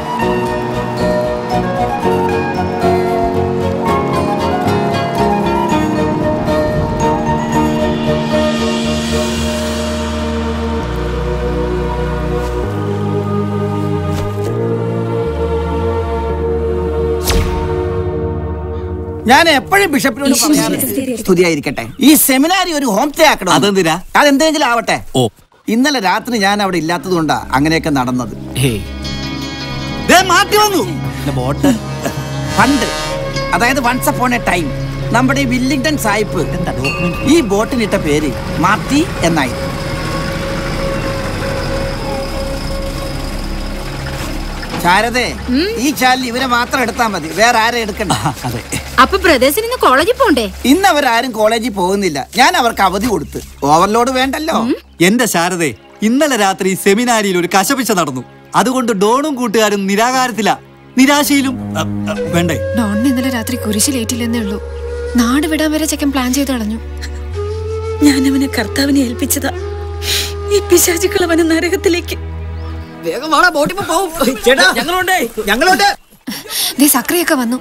ഞാൻ എപ്പോഴും ബിഷപ്പിനോട് പറയാറുണ്ട് സ്തുതിയായിരിക്കട്ടെ ഈ സെമിനാരി ഒരു ഹോം സ്റ്റേ ആക്കണം അതെന്തിനാ? അതെന്തെങ്കിലും ആവട്ടെ ഓ ഇന്നലെ രാത്രി ഞാൻ അവിടെ ഇല്ലാത്തത് കൊണ്ടാ അങ്ങനെയൊക്കെ നടന്നത് ദേ മാറ്റി വന്നു ബോട്ട് പണ്ട് അതായത് വൺസ് അപ്പോൺ എ ടൈം നമ്മുടെ ഈ വില്ലിംഗ്ടൺ സായിപ്പ് ഈ ബോട്ടിനിട്ട പേര് മാർട്ടി എന്നായി ശാരദേ ഈ ചാലിൽ ഇവരെ മാത്രം എടുത്താൽ മതി വേറെ ആരെ എടുക്കണ്ട അതെ അപ്പൊ ബ്രദേഴ്സിന് ഇന്ന് കോളേജിൽ പോണ്ടേ ഇന്ന് അവരാരും കോളേജിൽ പോകുന്നില്ല ഞാൻ അവർക്ക് അവധി കൊടുത്ത് ഓവർലോഡ് വേണ്ടല്ലോ എന്റെ ശാരദേ ഇന്നലെ രാത്രി സെമിനാരിയിൽ ഒരു കശപിശ നടന്നു അതുകൊണ്ട് ഡോണും കൂട്ടുകാരും നിരാകാരത്തില നിരാശയിലും അ, അ, വേണ്ടേ ഡോണിന് ഇന്നലെ രാത്രി കുരിശിലേറ്റില്ലെന്നേ ഉള്ളൂ നാട് വിടാൻ വരെ ചെക്കൻ പ്ലാൻ ചെയ്ത് കളഞ്ഞു ഞാൻ അവനെ കർത്താവിനെ ഏൽപ്പിച്ചതാ ഈ പിശാചുക്കൾ അവനെ നരകത്തിലേക്ക് വേഗം വാടാ ബോട്ടിൽ പോവും ചേട്ടാ ഞങ്ങളുണ്ടേ ഞങ്ങളുണ്ട് ദേ സക്രിയൊക്കെ വന്നു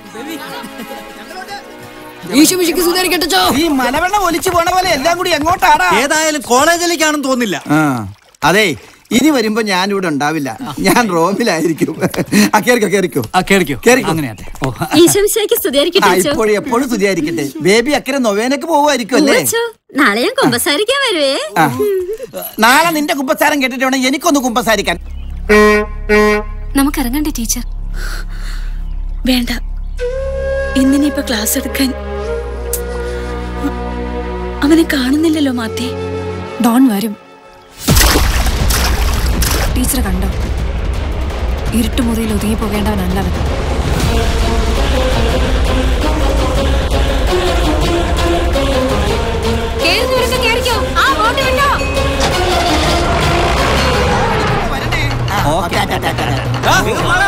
ഈശുമിശിക്ക് സുധാരിക്കട്ടോ ഈ മലവെള്ളം ഒലിച്ചു പോണ പോലെ എല്ലാം കൂടി എങ്ങോട്ടാടാ ഏതായാലും കോളേജിലേക്കാണെന്ന് തോന്നില്ല ആ അതെ ഇനി വരുമ്പോ ഞാൻ ഇവിടെ ഉണ്ടാവില്ല ഞാൻ റോമിലായിരിക്കും ആ കേറിക്കോ കേറിക്കോ ആ കേറിക്കോ കേറിക്കോ അങ്ങനെയാട്ടെ ഓ ഈശോമിശിഹായ്ക്ക് സ്തുതിയായിരിക്കട്ടെ ആ അച്ചോ. ഇപ്പോഴും എപ്പോഴും സ്തുതിയായിരിക്കട്ടെ ബേബി അക്കരെ നൊവേനൊക്കെ പോവുമായിരിക്കും അല്ലേ ഉവ്വ് അച്ചോ. നാളെ ഞാൻ കുമ്പസാരിക്കാൻ വരുവേ ആ. നാളെ നിന്റെ കുമ്പസാരം കേട്ടിട്ട് വേണം എനിക്കൊന്ന് കുമ്പസാരിക്കാൻ നമുക്ക് ഇറങ്ങണ്ടേ ടീച്ചർ വേണ്ട ഇന്നിനിപ്പോ ക്ലാസ് എടുക്കാൻ അവനെ കാണുന്നില്ലല്ലോ മാത്തേ ഡോൺ വരും ടീച്ചർ കണ്ടോ ഇരുട്ടുമുറിയിൽ ഒതുങ്ങി പോകേണ്ടവനല്ല അവൻ കേറുന്നവരൊക്കെ കേറിക്കോ ആ ബോട്ട് വിട്ടോ ഓക്കേ, ടാ, ടാ, ടാ, ടാ. വേഗം വാടാ.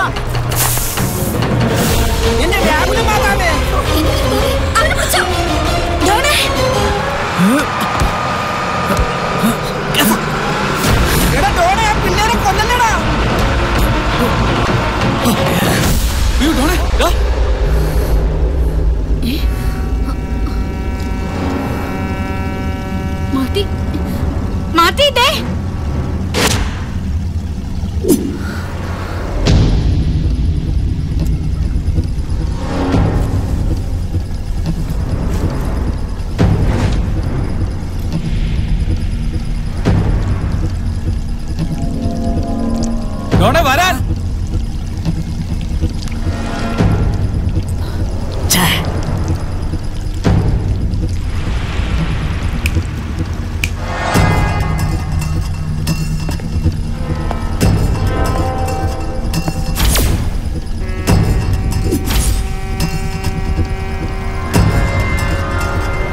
എന്റെ വ്യാകുല മാതാവേ. അവനെ പിടിച്ചോ ഡോണേ എടാ ഡോണെ, ആ പിള്ളേരെ കൊല്ലല്ലേടാ. മാറ്റി മാറ്റിയിട്ടേ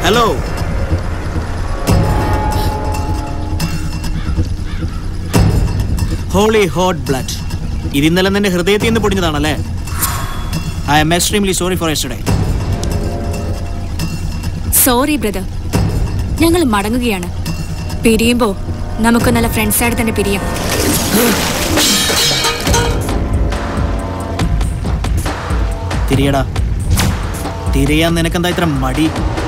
ഹലോ ഹോളി ഹോട്ട് ബ്ലഡ് ഇത് ഇന്നലെ നിന്റെ ഹൃദയത്തിൽ നിന്ന് പൊടിഞ്ഞതാണല്ലേ I'm extremely sorry for yesterday sorry brother ഞങ്ങൾ മടങ്ങുകയാണ് പിരിയുമ്പോ നമുക്ക് നല്ല ഫ്രണ്ട്സായിട്ട് തന്നെ പിരിയാം തിരിയടാ തിരിയാൻ നിനക്കെന്താ ഇത്ര മടി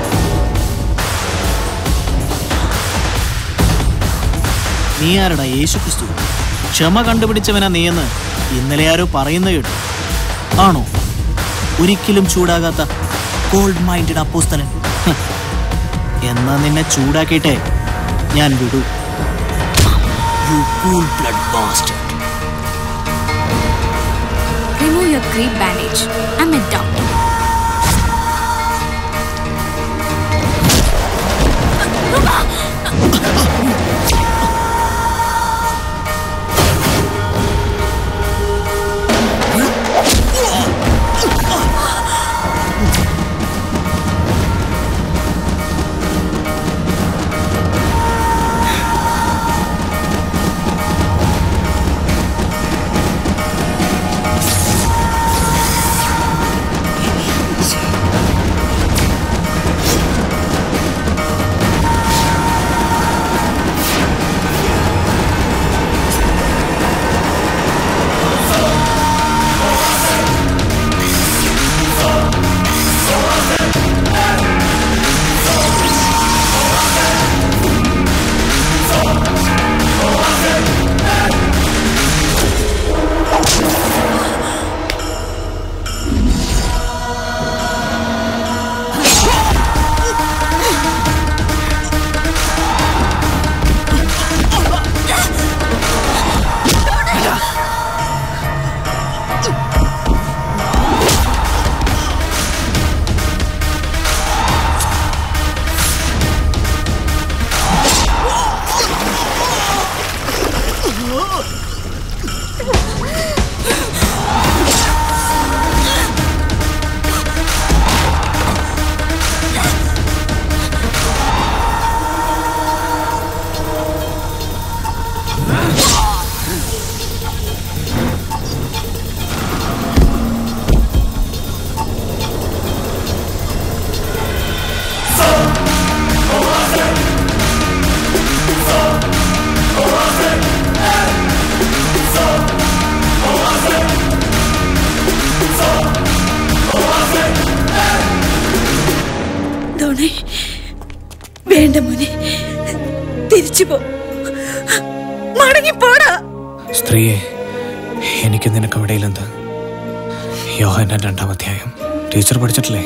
നീ ആരടാ യേശു ക്രിസ്തു ക്ഷമ കണ്ടുപിടിച്ചവനാ നീയെന്ന് ഇന്നലെ ആരോ പറയുന്ന കേട്ടു ആണോ ഒരിക്കലും ചൂടാകാത്ത കോൾഡ് മൈൻഡഡ് അപ്പോസ്തലൻ ഹ്. എന്നാ നിന്നെ ചൂടാക്കിയിട്ടേ ഞാൻ വിടൂ you cool blood bastard remove your crepe bandage I'm a doctor ധോണി വേണ്ട മോനെ തിരിച്ചു പോ മടങ്ങി പോടാ സ്ത്രീയെ എനിക്ക് നിനക്കവിടെയിലെന്ത് യോഹന്നാൻ രണ്ടാം അധ്യായം ടീച്ചർ പഠിച്ചിട്ടില്ലേ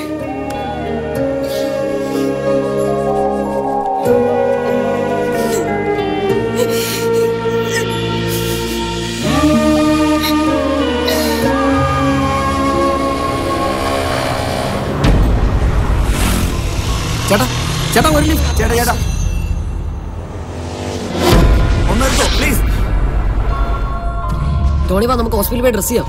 ചേട്ടാ ചേട്ടാ ഒരു ലിഫ്റ്റ് ചേട്ടാ ചേട്ടാ ഒന്ന് എടുത്തോ പ്ലീസ് ടോണി വാ നമുക്ക് ഹോസ്പിറ്റലിൽ പോയി ഡ്രസ് ചെയ്യാം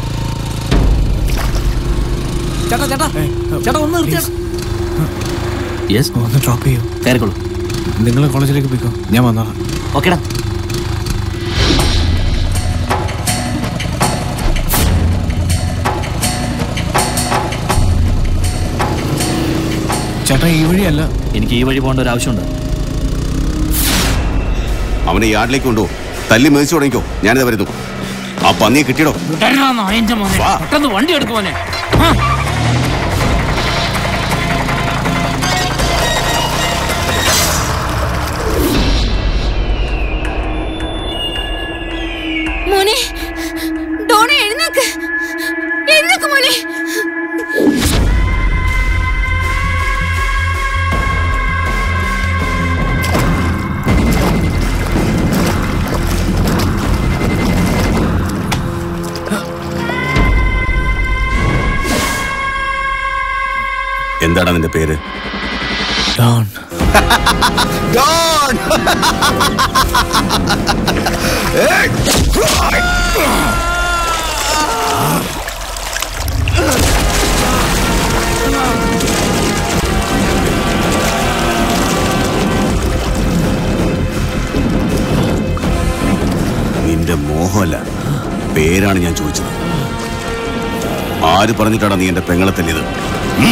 ചേട്ടാ ചേട്ടാ ചേട്ടാ ഒന്ന് നിർത്തിയാ യെസ് ഒന്ന് ഡ്രോപ്പ് ചെയ്യൂ കയറിക്കോളൂ നിങ്ങൾ കോളേജിലേക്ക് പോയിക്കോ ഞാൻ വന്നോളാം ഓക്കേടാ ചേട്ടാ ഈ വഴിയല്ല എനിക്ക് ഈ വഴി പോകേണ്ട ഒരു ആവശ്യമുണ്ട് അവനെ യാർഡിലേക്ക് കൊണ്ടുപോ തല്ലി മേടിച്ചു തുടങ്ങിക്കോ ഞാനിത് വരുന്നു ആ പന്നിയെ കിട്ടിയിടോ വിടരുതാ നായന്റെ മോനെ പെട്ടെന്ന് വണ്ടി എടുക്കുമോനെ മോനെ ഡോണ എഴുന്നേക്ക് എഴുന്നേക്ക് മോനെ എന്താണ് നിന്റെ പേര് ഡോൺ ഡോൺ പേരാണ് ഞാൻ ചോദിച്ചത് ആര് പറഞ്ഞിട്ടാണ് നീ എന്റെ പെങ്ങളെ തല്ലിയത് ഉം?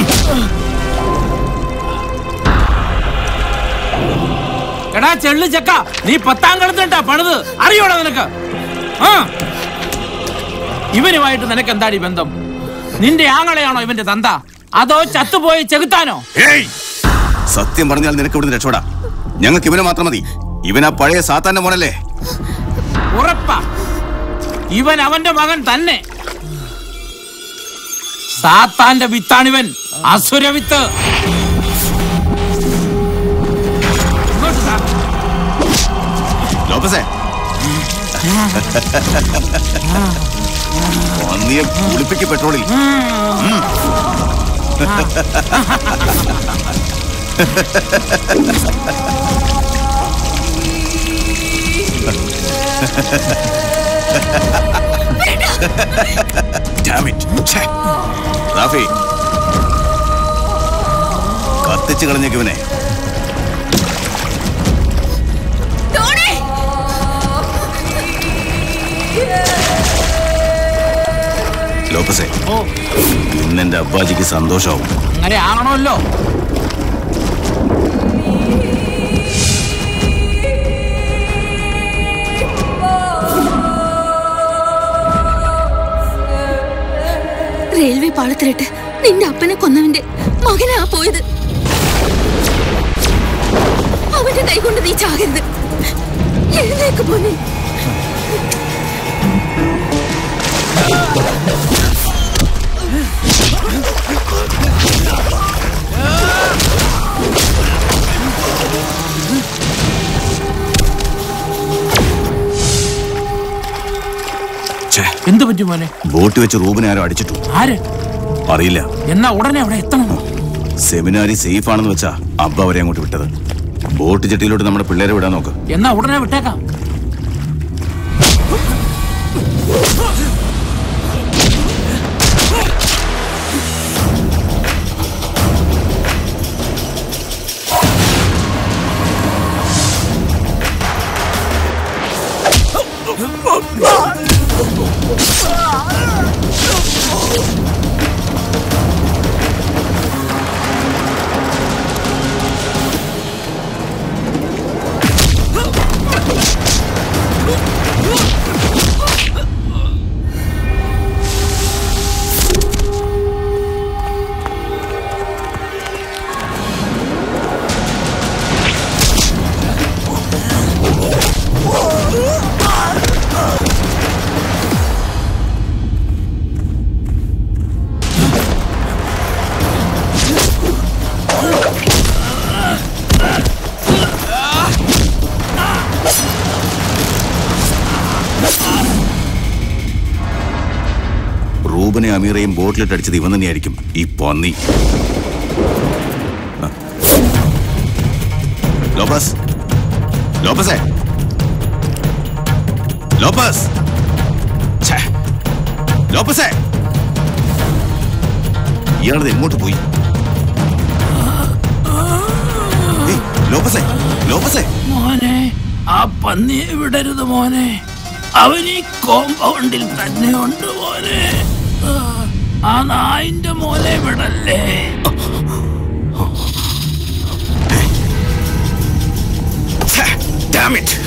എടാ ചെള്ളു ചെക്ക നീ പത്താം കളത്തിട്ടാ പണിത് അറിയോടാ നിനക്ക് ആ ഇവനുമായിട്ട് നിനക്ക് എന്താടി ബന്ധം നിന്റെ ആങ്ങളെയാണോ ഇവന്റെ തന്ത അതോ ചത്തുപോയി ചെകുത്താനോ സത്യം പറഞ്ഞാൽ നിനക്ക് ഇവിടുന്ന് രക്ഷപ്പെടാം ഞങ്ങൾക്ക് ഇവനെ മാത്രം മതി ഇവനാ പഴയ സാത്താന്റെ മോനല്ലേ ഉറപ്പാ ഇവൻ അവന്റെ മകൻ തന്നെ സാത്താന്റെ വിത്താണിവൻ അസുരവിത്ത് ഇങ്ങോട്ട് താ. ലോപ്പസേ പന്നിയെ കുളിപ്പിക്ക് പെട്രോളിൽ ഉം. Damn it. ഛേ. റാഫി കത്തിച്ച് കളഞ്ഞേക്കിവനെ ടോണി ലോപ്പസേ ഇന്ന് എന്റെ അബ്ബാജിക്ക് സന്തോഷമാവും അങ്ങനെ ആകണമല്ലോ റെയിൽവേ പാളത്തിലിട്ട് നിന്റെ അപ്പനെ കൊന്നവന്റെ മകനാ പോയത് അവന്റെ കൈ കൊണ്ട് നീ ചാകരുത് എഴുന്നേക്ക് പോനെ എന്ത് പറ്റി മോനെ ബോട്ട് വെച്ച് റൂബിനെ ആരോ അടിച്ചിട്ടു ആര് അറിയില്ല എന്നാ ഉടനെ അവിടെ എത്തണം സെമിനാരി സേഫ് ആണെന്ന് വെച്ചാ അബ്ബ അവരെ അങ്ങോട്ട് വിട്ടത് ബോട്ട് ജെട്ടിയിലോട്ട് നമ്മുടെ പിള്ളേരെ വിടാൻ നോക്ക് എന്നാ ഉടനെ വിട്ടേക്കാം റൂബനെ അമീറയും ബോട്ടിലിട്ട് അടിച്ചത് ഇവൻ തന്നെയായിരിക്കും ഈ പന്നി ആ. ലോപ്പസ് ലോപ്പസേ ലോപ്പസ് ഛേ. ലോപ്പസേ ഇയാളത് എങ്ങോട്ട് പോയി ഏയ്, ലോപ്പസേ ലോപ്പസേ മോനെ ആ പന്നിയെ വിടരുത് മോനെ അവൻ ഈ കോമ്പൗണ്ടിൽ തന്നെ ഉണ്ട് മോനെ ആ, ആ നായിന്റെ മോനെ വിടല്ലേ Damn it!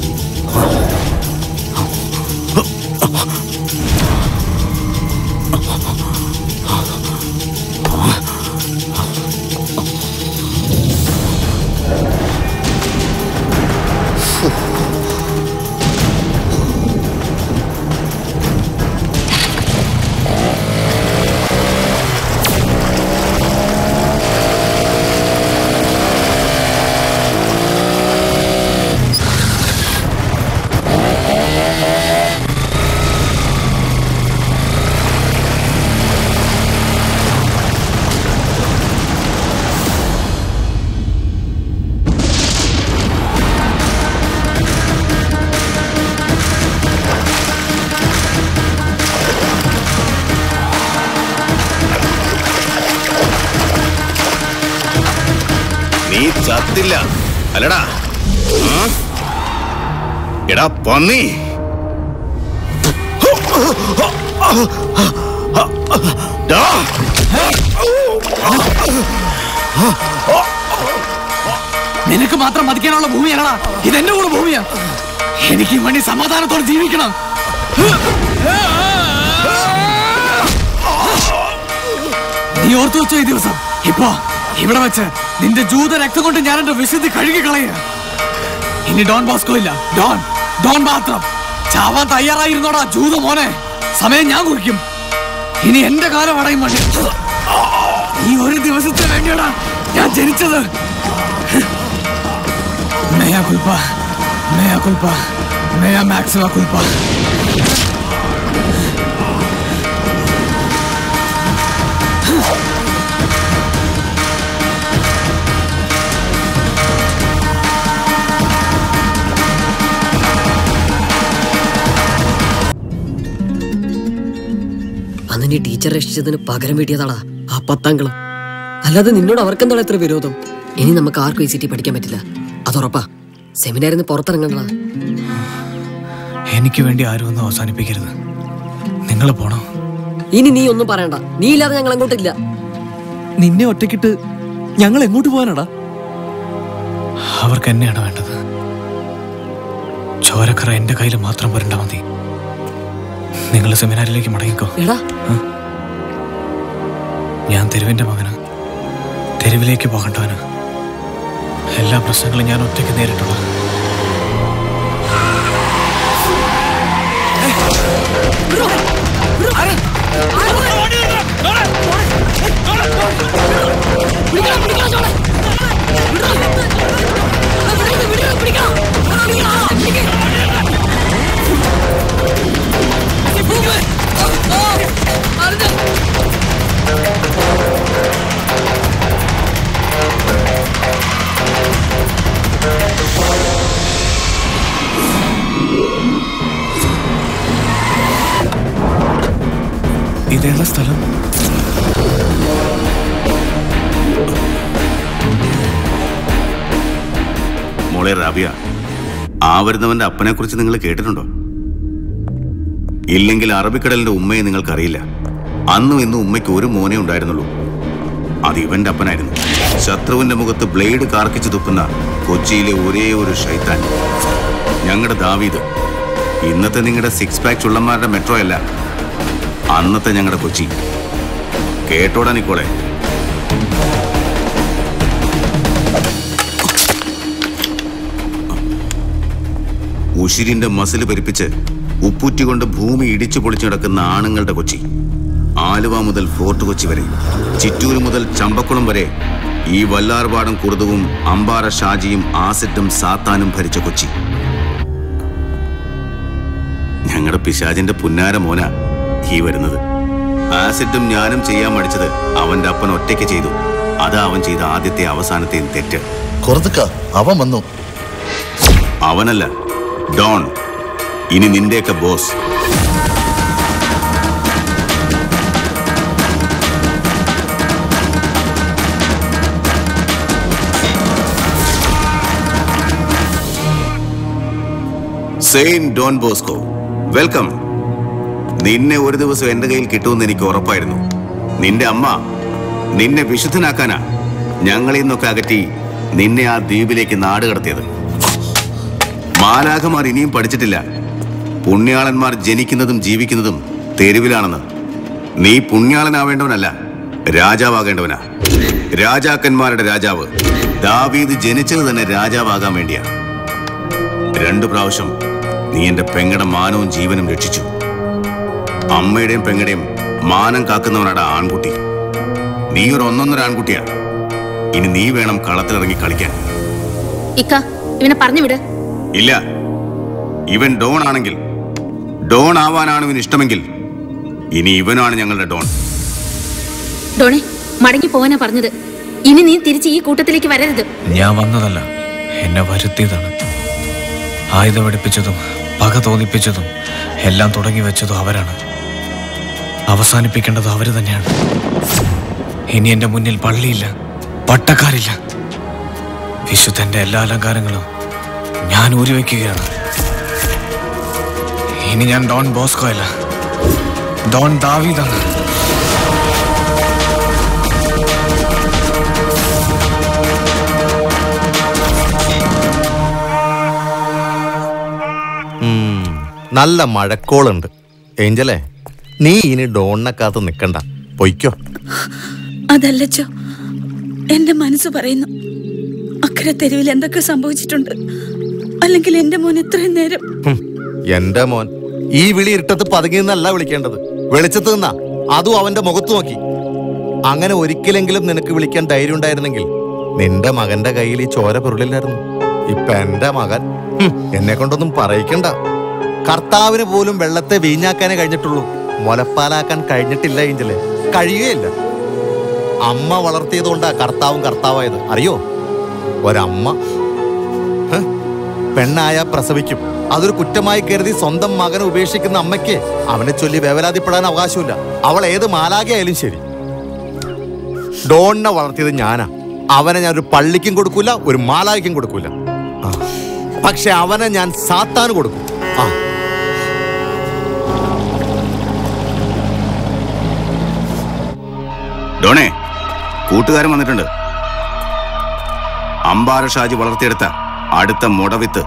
നീ ചത്തില്ല അല്ലടാ ആ? എടാ പന്നി നിനക്ക് മാത്രം മതിക്കാനുള്ള ഭൂമിയാണടാ ഇതെന്റെ കൂടെ ഭൂമിയാ എനിക്ക് ഈ മണി സമാധാനത്തോടെ ജീവിക്കണം നീ ഓർത്തു വെച്ചോ ഈ ദിവസം ഇപ്പോ ഇവിടെ വെച്ച് നിന്റെ ജൂത രക്തം കൊണ്ട് ഞാൻ എന്റെ വിശുദ്ധി കഴുകി കളയുക ഇനി ഡോൺ ബോസ്കോ ഇല്ല ഡോൺ ഡോൺ മാത്രം ചാവാൻ തയ്യാറായിരുന്നോടാ ജൂത മോനെ സമയം ഞാൻ കുറിക്കും ഇനി എന്റെ കാലം അടയും മണി ഈ ഒരു ദിവസത്തെ വേണ്ടിയാടാ ഞാൻ ജനിച്ചത് Mea culpa. Mea culpa. Mea máxima culpa. അന്ന് നീ ടീച്ചർ രക്ഷിച്ചതിന് പകരം വീട്ടിയതാടാ ആ പത്താങ്കളും അല്ലാതെ നിന്നോട് അവർക്കെന്താണ് എത്ര വിരോധം ഇനി നമുക്ക് ആർക്കും ഈ സിറ്റി പഠിക്കാൻ പറ്റില്ല അതുറപ്പാ സെമിനാറിൽ നിന്ന് പുറത്തിറങ്ങണ്ടടാ എനിക്ക് വേണ്ടി ആരും ഒന്നും അവസാനിപ്പിക്കരുത് നിങ്ങൾ പോണോ ഇനി നീ ഒന്നും പറയണ്ട നീ ഇല്ലാതെ ഞങ്ങൾ അങ്ങോട്ടില്ല നിന്നെ ഒറ്റക്കിട്ട് ഞങ്ങൾ എങ്ങോട്ട് പോകാനടാ അവർക്ക് എന്നെയാണ് വേണ്ടത് ചോരക്കറ എന്റെ കയ്യിൽ മാത്രം വരണ്ട മതി നിങ്ങൾ സെമിനാറിലേക്ക് മടങ്ങിക്കോ എടാ ഞാൻ തെരുവിന്റെ മകന് തെരുവിലേക്ക് പോകണ്ടവന് എല്ലാ പ്രശ്നങ്ങളും ഞാൻ ഒറ്റയ്ക്ക് നേരിട്ടുള്ള ഇതേതാ സ്ഥലം മോളെ റാബിയ ആ വരുന്നവന്റെ അപ്പനെ കുറിച്ച് നിങ്ങൾ കേട്ടിട്ടുണ്ടോ ഇല്ലെങ്കിൽ അറബിക്കടലിന്റെ ഉമ്മയെ നിങ്ങൾക്കറിയില്ല അന്നും ഇന്നും ഉമ്മയ്ക്ക് ഒരു മോനെ ഉണ്ടായിരുന്നുള്ളൂ അത് ഇവന്റെ അപ്പനായിരുന്നു ശത്രുവിന്റെ മുഖത്ത് ബ്ലേഡ് കാർക്കിച്ചു തുപ്പുന്ന കൊച്ചിയിലെ ഒരേ ഒരു ഷൈത്താൻ ഞങ്ങളുടെ ദാവീദ് ഇന്നത്തെ നിങ്ങളുടെ സിക്സ് പാക്ക് ചുള്ളന്മാരുടെ മെട്രോ അല്ല അന്നത്തെ ഞങ്ങളുടെ കൊച്ചി കേട്ടോടാ നിക്കോളെ ഉഷിരിന്റെ മസിൽ പെരുപ്പിച്ച് ഉപ്പുറ്റിക്കൊണ്ട് ഭൂമി ഇടിച്ചു പൊളിച്ചു കിടക്കുന്ന ആണുങ്ങളുടെ കൊച്ചി ആലുവ മുതൽ ഫോർട്ട് കൊച്ചി വരെ ചിറ്റൂർ മുതൽ ചമ്പക്കുളം വരെ ഈ വല്ലാർപാടം കുറുതുവും അമ്പാറ ഷാജിയും ആസിഡും സാത്താനും ഭരിച്ച കൊച്ചി ഞങ്ങളുടെ പിശാചിന്റെ പുന്നാര മോന ഈ വരുന്നത് ആസിഡും ഞാനും ചെയ്യാൻ മടിച്ചത് അവന്റെ അപ്പൻ ഒറ്റയ്ക്ക് ചെയ്തു അതാ അവൻ ചെയ്ത ആദ്യത്തെ അവസാനത്തെയും തെറ്റ് കൊറുതുക്ക അവൻ വന്നു അവനല്ല ഡോൺ ഇനി നിന്റെയൊക്കെ ബോസ് സെയിൻ ഡോൺ ബോസ്കോ വെൽക്കം നിന്നെ ഒരു ദിവസം എന്റെ കയ്യിൽ കിട്ടുമെന്ന് എനിക്ക് ഉറപ്പായിരുന്നു നിന്റെ അമ്മ നിന്നെ വിശുദ്ധനാക്കാനാ ഞങ്ങളിൽ നിന്നൊക്കെ അകറ്റി നിന്നെ ആ ദ്വീപിലേക്ക് നാട് കടത്തിയത് മാലാഖമാർ ഇനിയും പഠിച്ചിട്ടില്ല പുണ്യാളന്മാർ ജനിക്കുന്നതും ജീവിക്കുന്നതും തെരുവിലാണെന്ന് നീ പുണ്യാളനാവേണ്ടവനല്ല രാജാവാകേണ്ടവനാ രാജാക്കന്മാരുടെ രാജാവ് ദാവീദ് ജനിച്ചത് തന്നെ രാജാവാകാൻ വേണ്ടിയാ രണ്ടു പ്രാവശ്യം നീ എന്റെ പെങ്ങടെ മാനവും ജീവനും രക്ഷിച്ചു അമ്മയുടെയും പെങ്ങടെയും മാനം കാക്കുന്നവനാടാ ആൺകുട്ടി നീ ഒരു ഒന്നൊന്നര ആൺകുട്ടിയാ ഇനി നീ വേണം കളത്തിലിറങ്ങി കളിക്കാൻ ഇക്ക ഇവനെ പറഞ്ഞു വിട് ഇല്ല ഇവൻ ഡോൺ ആണെങ്കിൽ ഡോൺ ആവാനാണ് ഇവന് ഇഷ്ടമെങ്കിൽ ഇനി ഇവനാണ് ഞങ്ങളുടെ ഡോൺ ഡോണെ മടങ്ങി പോവാനാ പറഞ്ഞത് ഇനി നീ തിരിച്ച് ഈ കൂട്ടത്തിലേക്ക് വരരുത് ഞാൻ വന്നതല്ല എന്നെ വരുത്തിയതാണ് ആയുധം പഠിപ്പിച്ചതും പക തോന്നിപ്പിച്ചതും എല്ലാം തുടങ്ങി വെച്ചതും അവരാണ് അവസാനിപ്പിക്കേണ്ടത് അവര് തന്നെയാണ് ഇനി എന്റെ മുന്നിൽ പള്ളിയില്ല പട്ടക്കാരില്ല വിശുദ്ധന്റെ എല്ലാ അലങ്കാരങ്ങളും ഞാൻ ഊരിവെക്കുകയാണ് ഇനി ഞാൻ ഡോൺ ബോസ്കോ അല്ല ഡോൺ ദാവീദാണ് ഉം, നല്ല മഴക്കോളുണ്ട് ഏഞ്ചലേ നീ ഇനി ഡോണിനെ കാത്ത് നിക്കണ്ട പൊയ്ക്കോ അതല്ലച്ചോ എന്റെ മനസ്സ് പറയുന്നു അക്കരെ തെരുവിൽ എന്തൊക്കെ സംഭവിച്ചിട്ടുണ്ട് അല്ലെങ്കിൽ എന്റെ മോൻ ഇത്രയും നേരം ഹും, എന്റെ മോൻ ഈ വിളി ഇരുട്ടത്ത് പതുങ്ങി നിന്നല്ല വിളിക്കേണ്ടത് വെളിച്ചത്ത് നിന്നാ അതും അവന്റെ മുഖത്ത് നോക്കി അങ്ങനെ ഒരിക്കലെങ്കിലും നിനക്ക് വിളിക്കാൻ ധൈര്യം ഉണ്ടായിരുന്നെങ്കിൽ നിന്റെ മകന്റെ കയ്യിൽ ഈ ചോര പൊരുളില്ലായിരുന്നു ഇപ്പൊ എന്റെ മകൻ ഹും, എന്നെ കൊണ്ടൊന്നും പറയിക്കണ്ട കർത്താവിന് പോലും വെള്ളത്തെ വീഞ്ഞാക്കാനേ കഴിഞ്ഞിട്ടുള്ളൂ മുലപ്പാലാക്കാൻ കഴിഞ്ഞിട്ടില്ല ഏഞ്ചല് കഴിയുകയില്ല അമ്മ വളർത്തിയതുകൊണ്ടാ കർത്താവും കർത്താവായത് അറിയോ ഒരമ്മ ഹ്, പെണ്ണായ പ്രസവിക്കും അതൊരു കുറ്റമായി കരുതി സ്വന്തം മകനെ ഉപേക്ഷിക്കുന്ന അമ്മയ്ക്ക് അവനെ ചൊല്ലി വേവലാതിപ്പെടാൻ അവകാശമില്ല അവൾ ഏത് മാലാകയായാലും ശരി ഡോണിനെ വളർത്തിയത് ഞാനാ അവനെ ഞാൻ ഒരു പള്ളിക്കും കൊടുക്കൂല ഒരു മാലാകയ്ക്കും കൊടുക്കൂല ആ. പക്ഷെ അവനെ ഞാൻ സാത്താന് കൊടുക്കും ആ ഡോണേ കൂട്ടുകാരൻ വന്നിട്ടുണ്ട് അമ്പാര ഷാജി വളർത്തിയെടുത്ത അടുത്ത മുടവിത്ത്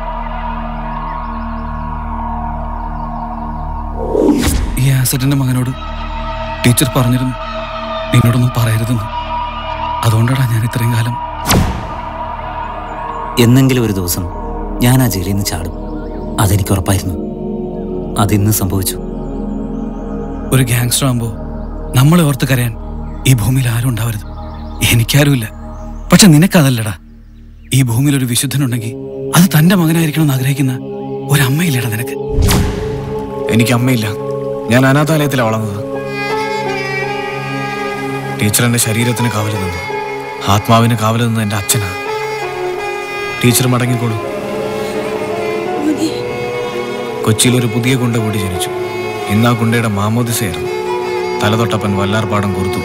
ഈ ആസിഡിന്റെ മകനോട് ടീച്ചർ പറഞ്ഞിരുന്നു നിന്നോടൊന്നും പറയരുതെന്ന് അതുകൊണ്ടാണ് ഞാൻ ഇത്രയും കാലം എന്നെങ്കിലും ഒരു ദിവസം ഞാൻ ആ ജയിലിൽ നിന്ന് ചാടും അതെനിക്ക് ഉറപ്പായിരുന്നു അതിന്ന് സംഭവിച്ചു ഒരു ഗാങ്സ്റ്റർ ആകുമ്പോൾ നമ്മളെ ഓർത്ത് കരയാൻ ഈ ഭൂമിയിൽ ആരും ഉണ്ടാവരുത് എനിക്കാരുമില്ല പക്ഷെ നിനക്കതല്ലടാ ഈ ഭൂമിയിൽ ഒരു വിശുദ്ധനുണ്ടെങ്കിൽ അത് തന്റെ മകനായിരിക്കണം എന്ന് ആഗ്രഹിക്കുന്ന ഒരമ്മയില്ലടാ നിനക്ക് എനിക്ക് അമ്മയില്ല ഞാൻ അനാഥാലയത്തിലാണ് വളർന്നത് ടീച്ചർ എന്റെ ശരീരത്തിന് കാവൽ നിന്നു ആത്മാവിന് കാവൽ നിന്നത് എന്റെ അച്ഛനാ ടീച്ചർ മടങ്ങിക്കോളൂ കൊച്ചിയിൽ ഒരു പുതിയ ഗുണ്ട കൂടി ജനിച്ചു ഇന്ന് ആ ഗുണ്ടയുടെ മാമോദിസയായിരുന്നു തലതൊട്ടപ്പൻ വല്ലാർപാടം കൊടുത്തു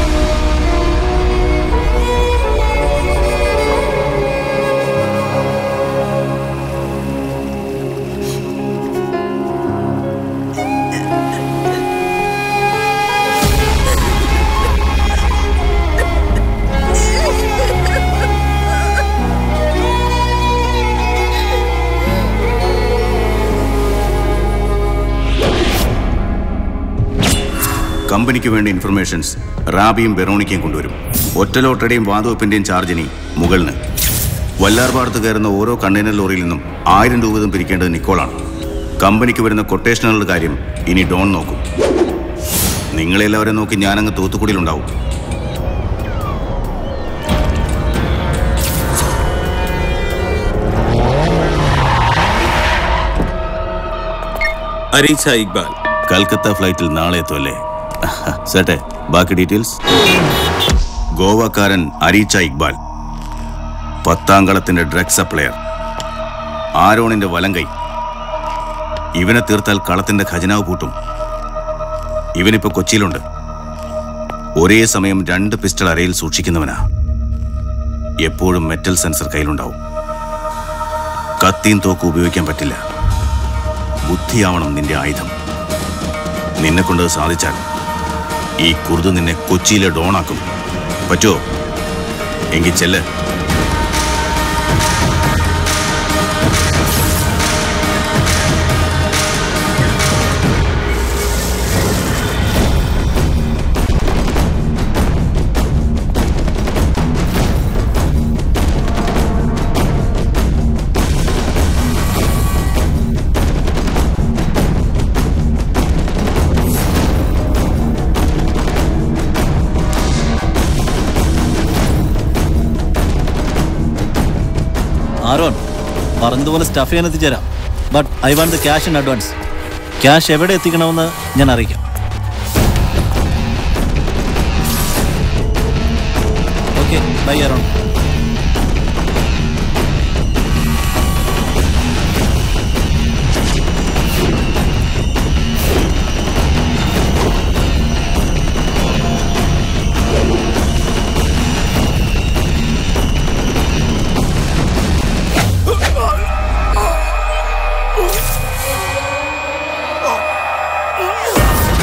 കമ്പനിക്ക് വേണ്ട ഇൻഫർമേഷൻസ് റാബിയും വെറോണിക്കയും കൊണ്ടുവരും ഒറ്റലോട്ടയുടെയും വാതുവെപ്പിന്റെയും ചാർജിനി മുകളിന് വല്ലാർപാടത്ത് കയറുന്ന ഓരോ കണ്ടെയ്നർ ലോറിയിൽ നിന്നും ആയിരം രൂപ വീതം പിരിക്കേണ്ടത് നിക്കോളാണ് കമ്പനിക്ക് വരുന്ന കൊട്ടേഷനുകളുടെ കാര്യം ഇനി ഡോൺ നോക്കും നിങ്ങളെല്ലാവരും നോക്കി ഞാനങ്ങ് തൂത്തുക്കുടിയിലുണ്ടാവും അരീച്ച ഇക്ബാൽ കൽക്കത്ത ഫ്ലൈറ്റിൽ നാളെ എത്തുമല്ലേ സേട്ടെ ബാക്കി ഡീറ്റെയിൽസ് ഗോവക്കാരൻ അരീച്ച ഇക്ബാൽ പത്താംകളത്തിന്റെ ഡ്രഗ് സപ്ലയർ ആരോണിന്റെ വലങ്കൈ ഇവനെ തീർത്താൽ കളത്തിന്റെ ഖജനാവ് പൂട്ടും ഇവനിപ്പോ കൊച്ചിയിലുണ്ട് ഒരേ സമയം രണ്ട് പിസ്റ്റൾ അരയിൽ സൂക്ഷിക്കുന്നവനാ എപ്പോഴും മെറ്റൽ സെൻസർ കയ്യിലുണ്ടാവും കത്തിയും തോക്കും ഉപയോഗിക്കാൻ പറ്റില്ല ബുദ്ധിയാവണം നിന്റെ ആയുധം നിന്നെ കൊണ്ട് അത് സാധിച്ചാൽ ഈ കുർദ് നിന്നെ കൊച്ചിയിലെ ഡോണാക്കും പറ്റുമോ എങ്കിൽ ചെല്ല് ആരോൺ പറഞ്ഞതുപോലെ സ്റ്റഫ് ചെയ്യാൻ എത്തിച്ചേരാം but I want the cash in advance cash എവിടെ എത്തിക്കണമെന്ന് ഞാൻ അറിയിക്കാം ഓക്കെ ബൈ ആരോൺ Oh!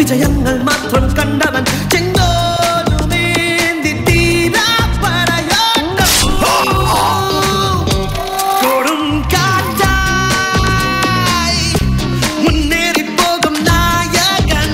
വിജയങ്ങൾ മാത്രം കണ്ടവൻ ചെങ്കോലുമേന്തി തീരാപ്പടയോട്ടം. കൊടും കാറ്റായി മുന്നേറിപ്പോകും നായകൻ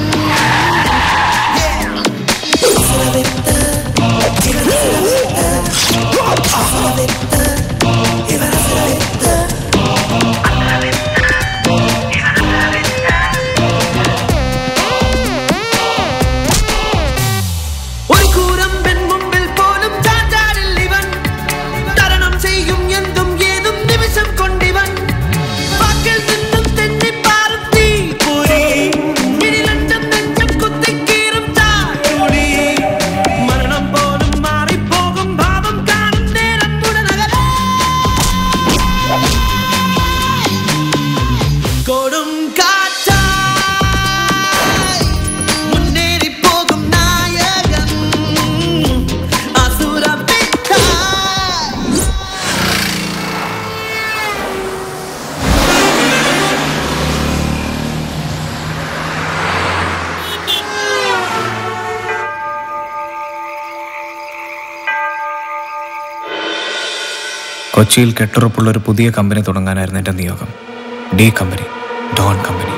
ഒരു കൂരമ്പൻ മുമ്പിൽ പോലും ചാഞ്ചാടിൽ ഇവൻ തരണം ചെയ്യും എന്തും ഏതും നിമിഷം കൊണ്ടിവൻ വാക്കിൽ നിന്നും തെന്നിപ്പാറും തീപ്പൊരി ഇടിലഞ്ചം നെഞ്ചം കുത്തിക്കീറും ചാട്ടുടി മരണം പോലും മാറിപ്പോകും ഭാവം കാണും നേരം ഉടനകലെ കൊടും കാറ്റായി മുന്നേറിപ്പോകും നായകൻ അസുരവിത്തായി കൊച്ചിയിൽ കെട്ടുറപ്പുള്ള ഒരു പുതിയ കമ്പനി തുടങ്ങാനായിരുന്നു എൻ്റെ നിയോഗം D company Don company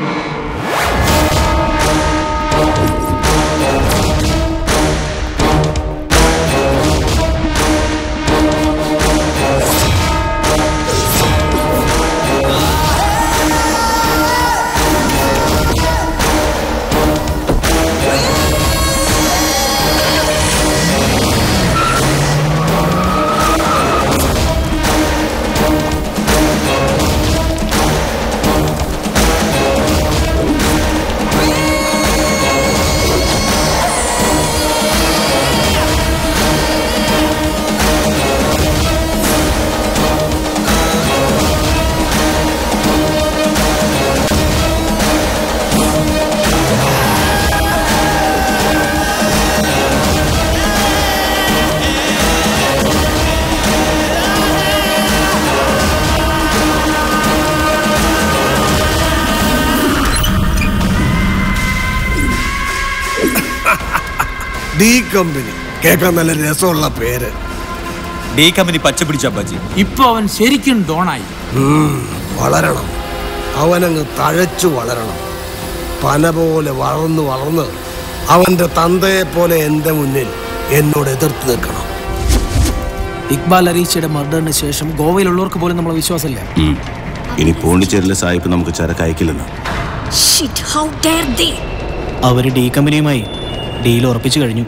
D company കേൾക്കാൻ നല്ല രസമുള്ള പേര് ഡി കമ്പനി പച്ച പിടിച്ച അബ്ബാജി ഇപ്പൊ അവൻ ശരിക്കും ഡോണായി ഉം, വളരണം അവനങ്ങ് തഴച്ചു വളരണം പന പോലെ വളർന്ന് വളർന്ന് അവന്റെ തന്തയെ പോലെ എന്റെ മുന്നിൽ എന്നോട് എതിർത്ത് നിൽക്കണം ഇക്ബാൽ അരീച്ചയുടെ മർഡറിന് ശേഷം ഗോവയിലുള്ളവർക്ക് പോലും നമ്മളെ വിശ്വാസമില്ല ഉം. ഇനി പോണ്ടിച്ചേരിലെ സായിപ്പ് നമുക്ക് ചരക്ക് അയക്കില്ലെന്ന് Shit, how dare they? അവർ ഡി കമ്പനിയുമായി ഡീൽ ഉറപ്പിച്ചു കഴിഞ്ഞു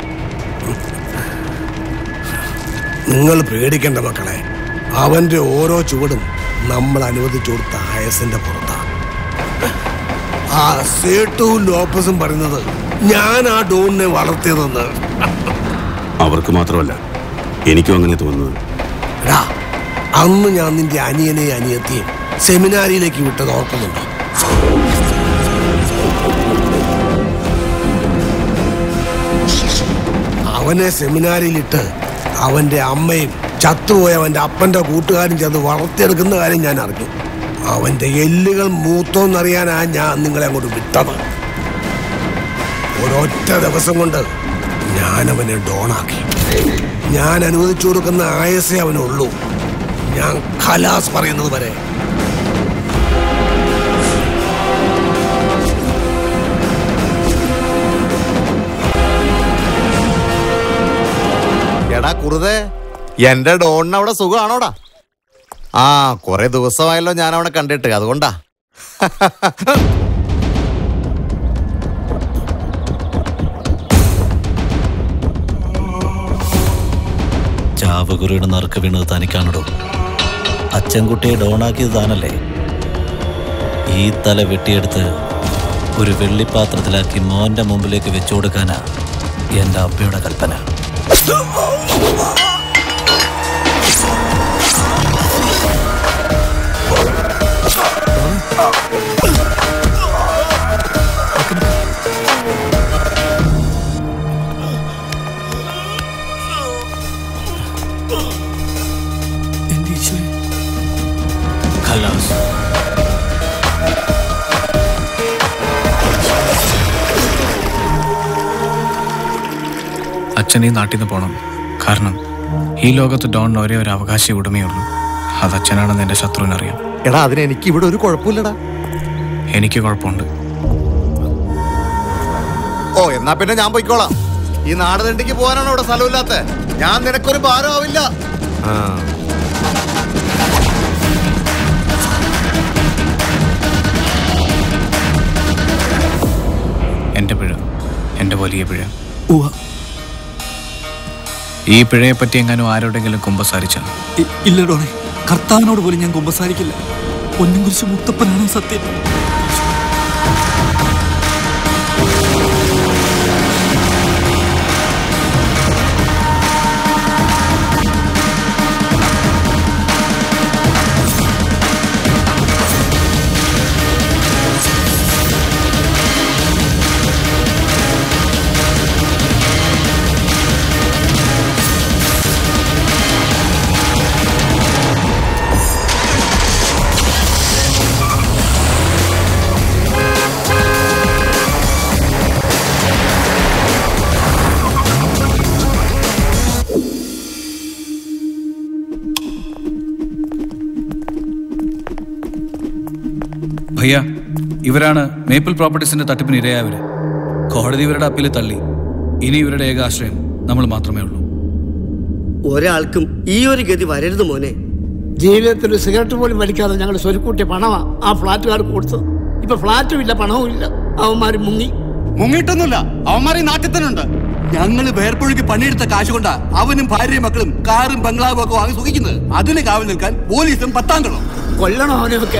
നിങ്ങൾ പേടിക്കേണ്ട മക്കളെ അവന്റെ ഓരോ ചുവടും നമ്മൾ അനുവദിച്ചു കൊടുത്ത ആയസിന്റെ പുറത്താണ് ആ സേട്ടുവും ലോപ്പസും പറയുന്നത് ഞാൻ ആ ഡോണിനെ വളർത്തിയതെന്ന് അവർക്ക് മാത്രമല്ല എനിക്കും അങ്ങനെ തോന്നുന്നത് എടാ, അന്ന് ഞാൻ നിന്റെ അനിയനെയും അനിയത്തെയും സെമിനാരിയിലേക്ക് വിട്ടത് ഓർക്കുന്നുണ്ടോ അവനെ സെമിനാരിയിലിട്ട് അവന്റെ അമ്മയും ചത്തുപോയ അവന്റെ അപ്പന്റെ കൂട്ടുകാരും ചെന്ന് വളർത്തിയെടുക്കുന്ന കാര്യം ഞാൻ അറിഞ്ഞു അവന്റെ എല്ലുകൾ മൂത്തോന്നറിയാനാ ഞാൻ നിങ്ങളെ അങ്ങോട്ട് വിട്ടത് ഒരൊറ്റ ദിവസം കൊണ്ട് ഞാൻ അവനെ ഡോണാക്കി ഞാൻ അനുവദിച്ചു കൊടുക്കുന്ന ആയസേ അവനുള്ളൂ ഞാൻ ഖലാസ് പറയുന്നത് വരെ എടാ കുറുതേ എന്റെ ഡോണിന് അവിടെ സുഖമാണോടാ ആ കുറെ ദിവസമായല്ലോ ഞാൻ അവിടെ കണ്ടിട്ട് അതുകൊണ്ടാ ചാവുകുറിയുടെ നറുക്ക് വീണത് തനിക്കാണടോ അച്ചൻകുട്ടിയെ ഡോണാക്കിയത് താനല്ലേ ഈ തല വെട്ടിയെടുത്ത് ഒരു വെള്ളിപ്പാത്രത്തിലാക്കി മോന്റെ മുമ്പിലേക്ക് വെച്ചു കൊടുക്കാനാ എന്റെ അപ്പയുടെ കൽപ്പന ഖലാസ് അച്ഛൻ ഈ നാട്ടിൽ നിന്ന് പോണം കാരണം ഈ ലോകത്ത് ഡോണിന് ഒരേ ഒരു അവകാശ ഉടമയുള്ളൂ അത് അച്ഛനാണെന്ന് എൻ്റെ ശത്രുവിനറിയാം എടാ അതിന് എനിക്ക് ഇവിടെ ഒരു കുഴപ്പമില്ലടാ എനിക്ക് കുഴപ്പമുണ്ട് ഓ എന്നാ പിന്നെ ഞാൻ പോയിക്കോളാം ഈ നാട് തണ്ടിക്ക് പോകാനാണ് ഇവിടെ സ്ഥലമില്ലാത്ത ഞാൻ നിനക്കൊരു ഭാരമാവില്ല ആ എൻ്റെ പിഴ എൻ്റെ വലിയ പിഴ ഈ പിഴയെപ്പറ്റി എങ്ങാനും ആരോടെങ്കിലും കുമ്പസാരിച്ച ഇ- ഇല്ല ഡോണെ കർത്താവിനോട് പോലും ഞാൻ കുമ്പസാരിക്കില്ല പൊന്നും കുറിച്ച് മുത്തപ്പനാണ് സത്യം ഭയ്യ ഇവരാണ് മേപ്പിൾ പ്രോപ്പർട്ടീസിന്റെ തട്ടിപ്പിന് ഇരയായവര് കോടതി ഇവരുടെ അപ്പീൽ തള്ളി ഇനി ഇവരുടെ ഏക ആശ്രയം നമ്മൾ മാത്രമേ ഉള്ളൂ ഒരാൾക്കും ഈ ഒരു ഗതി വരരുത് മോനെ ജീവിതത്തിൽ ഒരു സിഗരറ്റ് പോലും വലിക്കാതെ ഞങ്ങൾ സ്വരുക്കൂട്ടിയ പണമാ ആ ഫ്ലാറ്റുകാർക്ക് കൊടുത്തത് ഇപ്പൊ ഫ്ലാറ്റും ഇല്ല പണവും ഇല്ല അവന്മാര് മുങ്ങി മുങ്ങിയിട്ടൊന്നുമില്ല അവന്മാരെ നാട്ടിൽ തന്നെ ഉണ്ട് ഞങ്ങള് വേർപ്പൊഴുക്കി പണിയെടുത്ത കാശ് കൊണ്ടാ അവനും ഭാര്യയും മക്കളും കാറും ബംഗ്ലാവും ഒക്കെ വാങ്ങി സുഖിക്കുന്നത് അതിന് കാവൽ നിൽക്കാൻ പോലീസും പത്താങ്കളും കൊല്ലണം അവനെയൊക്കെ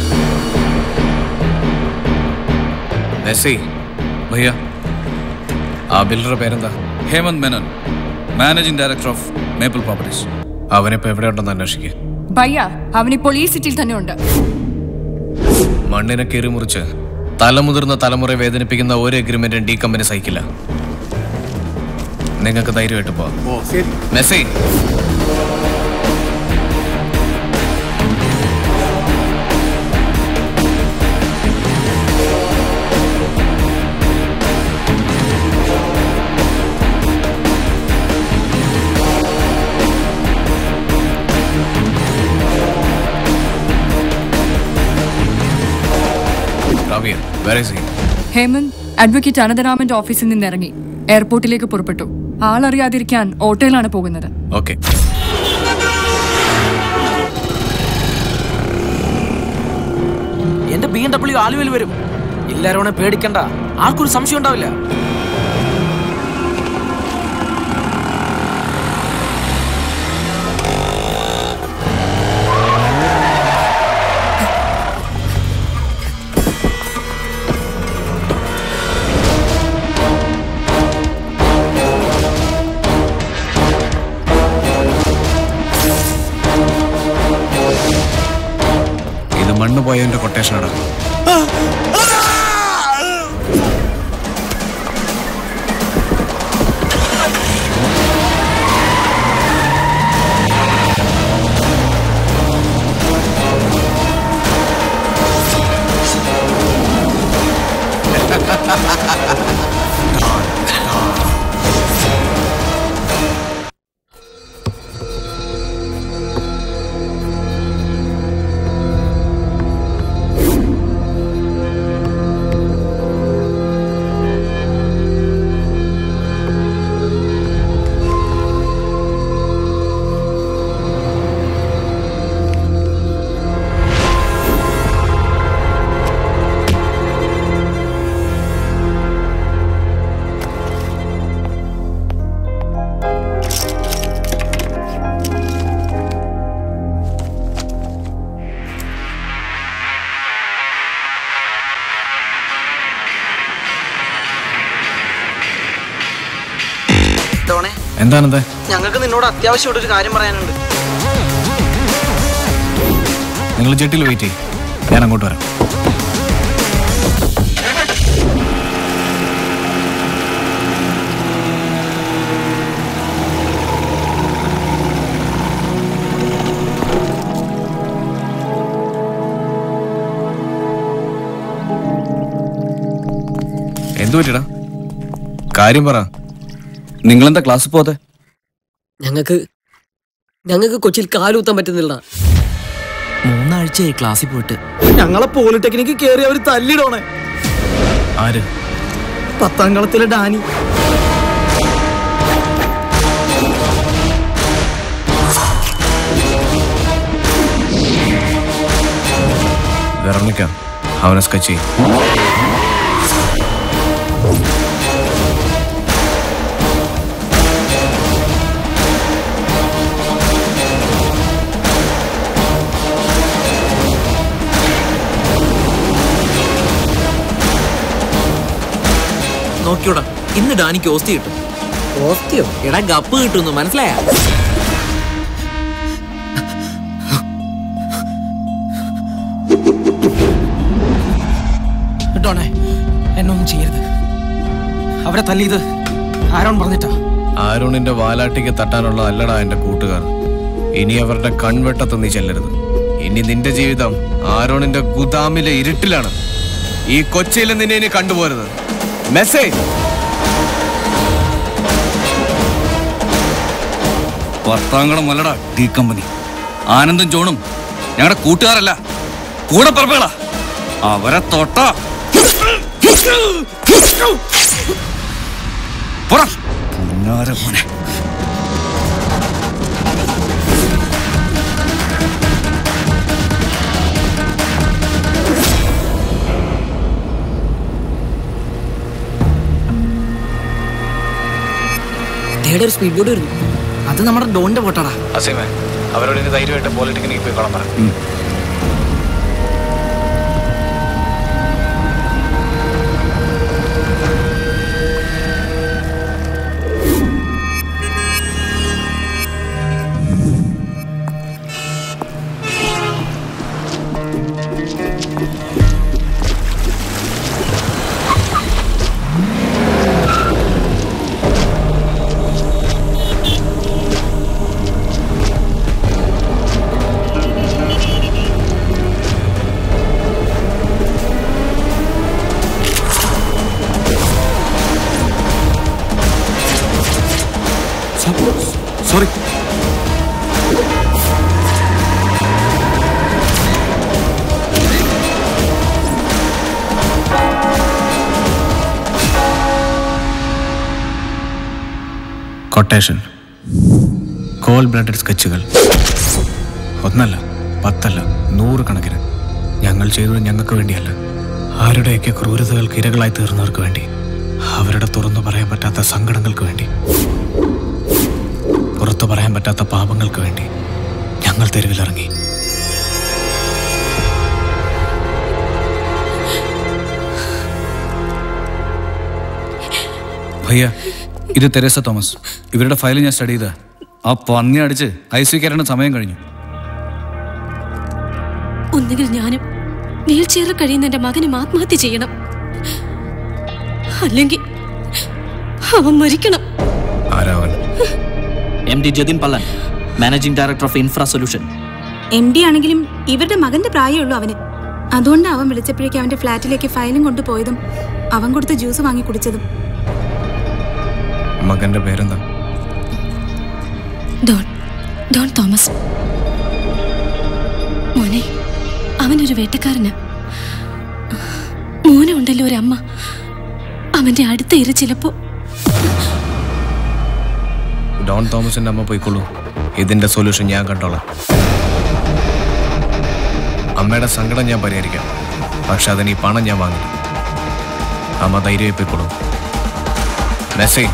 മെസ്സി ഭയ്യ ആ ബിൽഡറുടെ പേരെന്താ Hemanth Menon managing director of Maple Properties അവനിപ്പോ എവിടെയുണ്ടെന്ന് അന്വേഷിക്കുക ഭയ്യ അവനിപ്പോൾ ഈ സിറ്റിയിൽ തന്നെ ഉണ്ട് മണ്ണിനെ കീറി മുറിച്ച് തലമുതിർന്ന തലമുറയെ വേദനിപ്പിക്കുന്ന ഒരു എഗ്രിമെന്റും ഡി കമ്പനി സഹിക്കില്ല നിങ്ങൾക്ക് ധൈര്യമായിട്ട് പോവാം ഓ ശരി Messi Kavya where is he? Hemanth advocate അനന്തരാമന്റെ ഓഫീസിൽ നിന്ന് ഇറങ്ങി എയർപോർട്ടിലേക്ക് പുറപ്പെട്ടു ആളറിയാതിരിക്കാൻ ഓട്ടോയിലാണ് പോകുന്നത് ഓക്കെ എന്റെ ബി എം ഡബ്ല്യു ആലുവയിൽ വരും എല്ലാരും പേടിക്കണ്ട ആർക്കൊരു സംശയം ഉണ്ടാവില്ല ഇത് മണ്ണ് പോയതിന്റെ കൊട്ടേഷനാണ് ഡോണെ എന്താണെന്ത് ഞങ്ങൾക്ക് നിന്നോട് അത്യാവശ്യമായിട്ട് ഒരു കാര്യം പറയാനുണ്ട് നിങ്ങൾ ജെട്ടിൽ വെയിറ്റ് ചെയ്യും ഞാൻ അങ്ങോട്ട് വരാം എന്തു പറ്റിടാ കാര്യം പറ നിങ്ങളെന്താ ക്ലാസ്സിൽ പോകാതെ ഞങ്ങൾക്ക് ഞങ്ങൾക്ക് കൊച്ചിയിൽ കാലൂത്താൻ പറ്റുന്നില്ല മൂന്നാഴ്ചയായി ക്ലാസ്സിൽ പോയിട്ട് ഞങ്ങളെ പോളിടെക്നിക്ക് കേറി അവര് തല്ലിടോണേ ആര് പത്താം കളത്തിലെ ഡാനി വെറോണിക്ക അവനെ സ്കച്ച് ചെയ്യും നോക്കിയോടാ ഇന്ന് ഡാനിക്ക് ഓസ്തി കിട്ടും ഓസ്തിയോ എടാ ഗപ്പ് കിട്ടുന്നു മനസ്സിലായ ഡോണേ എന്നൊന്നും ചെയ്യരുത് അവരെ തല്ലിയത് ആരോൺ പറഞ്ഞിട്ടാ ആരോണിന്റെ വാലാട്ടിക്ക് തട്ടാനുള്ള അല്ലടാ എന്റെ കൂട്ടുകാർ ഇനി അവരുടെ കൺവെട്ടത്ത് നീ ചെല്ലരുത് ഇനി നിന്റെ ജീവിതം ആരോണിന്റെ ഗുദാമിലെ ഇരുട്ടിലാണ് ഈ കൊച്ചിയിൽ നിന്നെ ഇനി കണ്ടുപോരുത് മെസ്സേജ് വർത്താങ്കളം അല്ലടാ ഡി കമ്പനി ആനന്ദും ജോണും ഞങ്ങളുടെ കൂട്ടുകാരല്ല കൂടെ പറപ്പേളാ അവരെ തൊട്ട പോടാ. പുന്നാര മോനെ ദേടെ ഒരു സ്പീഡ് ബോട്ട് വരുന്നു അത് നമ്മുടെ ഡോണിന്റെ പോട്ടാടാ അസീമേ അവരോട് ഇനി ധൈര്യമായിട്ട് പോളിടെക്നിക്ക് പോയിക്കോളാൻ പറ സോറി കൊട്ടേഷൻ കോൾ ബ്ലഡഡ് സ്കെച്ചുകൾ ഒന്നല്ല പത്തല്ല നൂറുകണക്കിന് ഞങ്ങൾ ചെയ്തത് ഞങ്ങൾക്ക് വേണ്ടിയല്ല ആരുടെയൊക്കെ ക്രൂരതകൾക്ക് ഇരകളായി തീർന്നവർക്ക് വേണ്ടി അവരുടെ തുറന്നു പറയാൻ പറ്റാത്ത സങ്കടങ്ങൾക്ക് വേണ്ടി പുറത്തു പറയാൻ പറ്റാത്ത പാപങ്ങൾക്ക് വേണ്ടി ഞങ്ങൾ തെരുവിലിറങ്ങി ഭയ്യ ഇത് തെരേസ തോമസ് ഇവരുടെ ഫയൽ ഞാൻ സ്റ്റഡി ചെയ്ത ആ പന്നി അടിച്ച് ഐ സി കയറേണ്ട സമയം കഴിഞ്ഞു ഒന്നുകിൽ ഞാനും വീൽ ചെയറിൽ കഴിയുന്ന എന്റെ മകനും ആത്മഹത്യ ചെയ്യണം അല്ലെങ്കിൽ അവൻ മരിക്കണം ആരാവൻ M D Jatin Pallan managing director of infra solution M D ആണെങ്കിലും ഇവരുടെ മകന്റെ പ്രായമുള്ളൂ അവന് അതുകൊണ്ട് അവൻ വിളിച്ചപ്പോഴേക്കും അവന്റെ ഫ്ലാറ്റിലേക്ക് ഫയലും കൊണ്ടുപോയതും അവൻ കൊടുത്ത ജ്യൂസ് വാങ്ങി കുടിച്ചതും മകന്റെ പേരെന്താ ഡോൺ ഡോൺ തോമസ് മോനെ അവനൊരു വേട്ടക്കാരനാ മോനെ ഉണ്ടല്ലോ ഒരമ്മ അവന്റെ അടുത്ത ഇര ചിലപ്പോ ഡോൺ തോമസിന്റെ അമ്മ പോയിക്കൊള്ളൂ ഇതിന്റെ സൊല്യൂഷൻ ഞാൻ കണ്ടോളാം അമ്മയുടെ സങ്കടം ഞാൻ പരിഹരിക്കാം പക്ഷെ അതിന് ഈ പണം ഞാൻ വാങ്ങില്ല അമ്മ ധൈര്യമായി പോയിക്കൊള്ളൂ മെസ്സി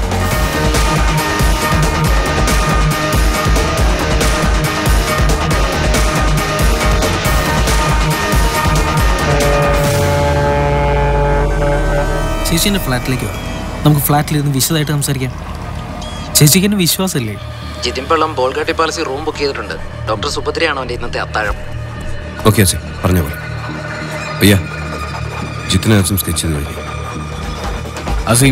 ചേച്ചീൻ്റെ ഫ്ലാറ്റിലേക്ക് വാ നമുക്ക് ഫ്ലാറ്റിലിരുന്ന് വിശദമായിട്ട് സംസാരിക്കാം ചേച്ചിക്ക് എന്നെ വിശ്വാസമില്ലേ ജിതിൻ പള്ളം ബോൾഗാട്ടി പാലസി റൂം ബുക്ക് ചെയ്തിട്ടുണ്ട് ഡോക്ടർ സുഭദ്രയാണ് അവന്റെ ഇന്നത്തെ അത്താഴം ഓക്കെ അച്ഛൻ പറഞ്ഞ പോലെ അയ്യ ജിത്തിനെ അച്ഛൻ സ്കെച്ച് ചെയ്ത് കഴിഞ്ഞു അസീം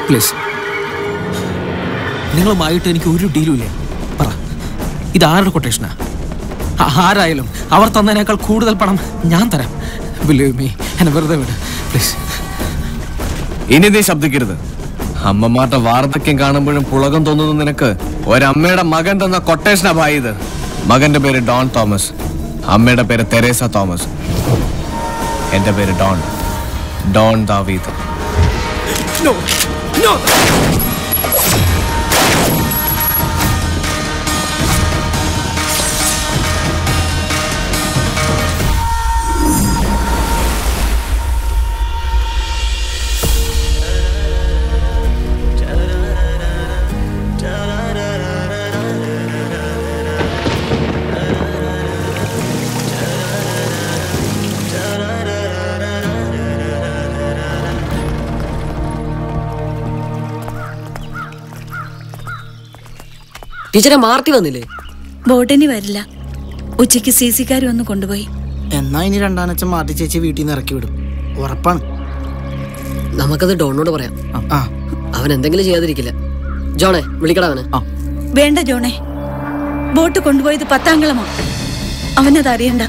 പ്ലീസ് നിങ്ങളുമായിട്ട് എനിക്ക് ഒരു ഡീലും ഇല്ല പറ ഇത് ആരുടെ കൊട്ടേഷനാ ആ- ആരായാലും അവർ തന്നതിനേക്കാൾ കൂടുതൽ പണം ഞാൻ തരാം ബിലീവ് മീ എന്നെ വെറുതെ വിട് പ്ലീസ് ഇനി നീ ശബ്ദിക്കരുത് അമ്മമാരുടെ വാർദ്ധക്യം കാണുമ്പോഴും പുളകം തോന്നുന്നു നിനക്ക് ഒരമ്മയുടെ മകൻ തന്ന കൊട്ടേഷനാ ഭായി ഇത് മകന്റെ പേര് ഡോൺ തോമസ് അമ്മയുടെ പേര് തെരേസ തോമസ് എന്റെ പേര് ഡോൺ ഡോൺ ദാവീദ് No! No! ടീച്ചറെ മാർട്ടി വന്നില്ലേ ബോട്ടിനി വരില്ല ഉച്ചയ്ക്ക് സി സിക്കാർ ഒന്ന് കൊണ്ടുപോയി എന്നാ ഇനി രണ്ടാനച്ഛൻ മാറ്റി ചേച്ചി വീട്ടിൽ നിന്ന് ഇറക്കി വിടും ഉറപ്പാണ് നമുക്കത് ഡോണിനോട് പറയാം ആ അവൻ എന്തെങ്കിലും ചെയ്യാതിരിക്കില്ല ജോണേ വിളിക്കടാ അവനെ വേണ്ട ജോണേ ബോട്ട് കൊണ്ടുപോയത് പത്താങ്കളമോ അവനത് അറിയണ്ട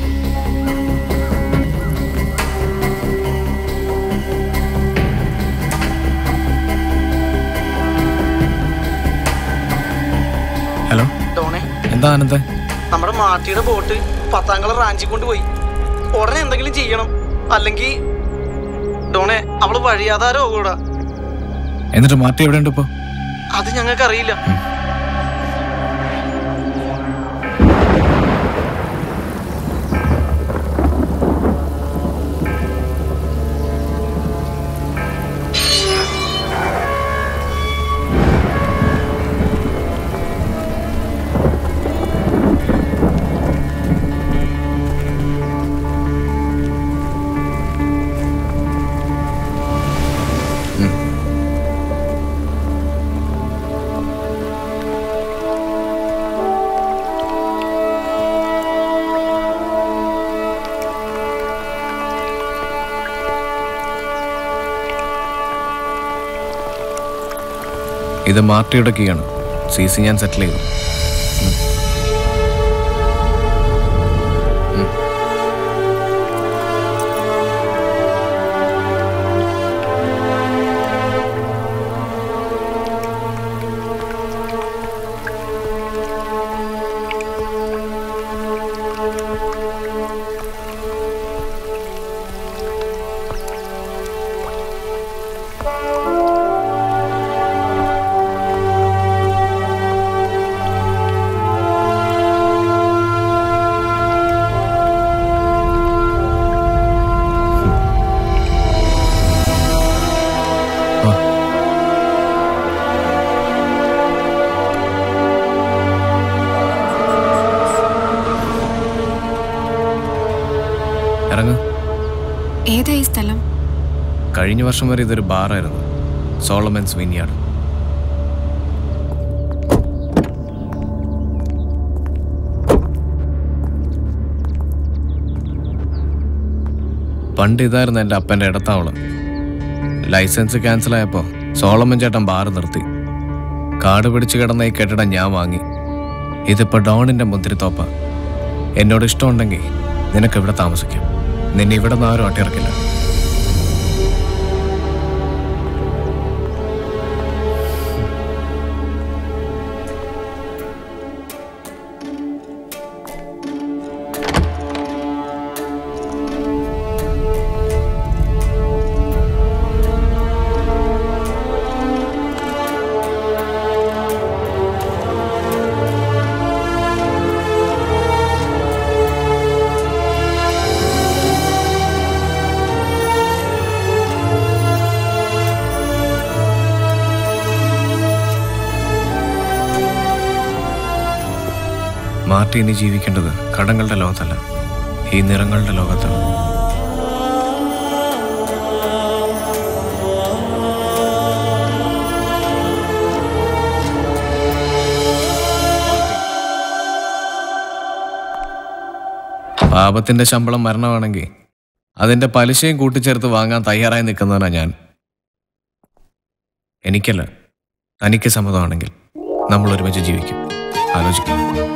ഹലോ ഡോണേ എന്താ ആനന്ദ നമ്മുടെ മാട്ടിയുടെ ബോട്ട് പത്താങ്കള റാഞ്ചി കൊണ്ടുപോയി ഉടനെ എന്തെങ്കിലും ചെയ്യണം അല്ലെങ്കിൽ ഡോണേ അവള് വഴിയാതാരോ കൂടാ എന്നിട്ട് മാറ്റി എവിടെയുണ്ട് ഇപ്പോ അത് ഞങ്ങൾക്ക് അറിയില്ല ഇത് മാർട്ടിയുടെ കീയാണ് സി സി ഞാൻ സെറ്റിൽ ചെയ്തു ഉം. ഉം. ഇറങ്ങ് ഏതാ ഈ സ്ഥലം കഴിഞ്ഞ വർഷം വരെ ഇതൊരു ബാറായിരുന്നു സോളമൻസ് വിനിയാർഡ് പണ്ട് ഇതായിരുന്നു എൻ്റെ അപ്പൻ്റെ ഇടത്താവളം ലൈസൻസ് ക്യാൻസൽ ആയപ്പോൾ സോളമൻ ചേട്ടൻ ബാറ് നിർത്തി കാട് പിടിച്ച് കിടന്ന ഈ കെട്ടിടം ഞാൻ വാങ്ങി ഇതിപ്പോ ഡോണിന്റെ മുന്തിരിത്തോപ്പ എന്നോട് ഇഷ്ടമുണ്ടെങ്കിൽ നിനക്ക് ഇവിടെ താമസിക്കാം നിന്നെ ഇവിടെ നിന്ന് ആരും അട്ടിയിറക്കില്ല മാർട്ടി ഇനി ജീവിക്കേണ്ടത് കടങ്ങളുടെ ലോകത്തല്ല ഈ നിറങ്ങളുടെ ലോകത്താണ് പാപത്തിന്റെ ശമ്പളം മരണമാണെങ്കിൽ അതിന്റെ പലിശയും കൂട്ടിച്ചേർത്ത് വാങ്ങാൻ തയ്യാറായി നിൽക്കുന്നവനാ ഞാൻ എനിക്കല്ല തനിക്ക് സമ്മതമാണെങ്കിൽ നമ്മൾ ഒരുമിച്ച് ജീവിക്കും ആലോചിക്കും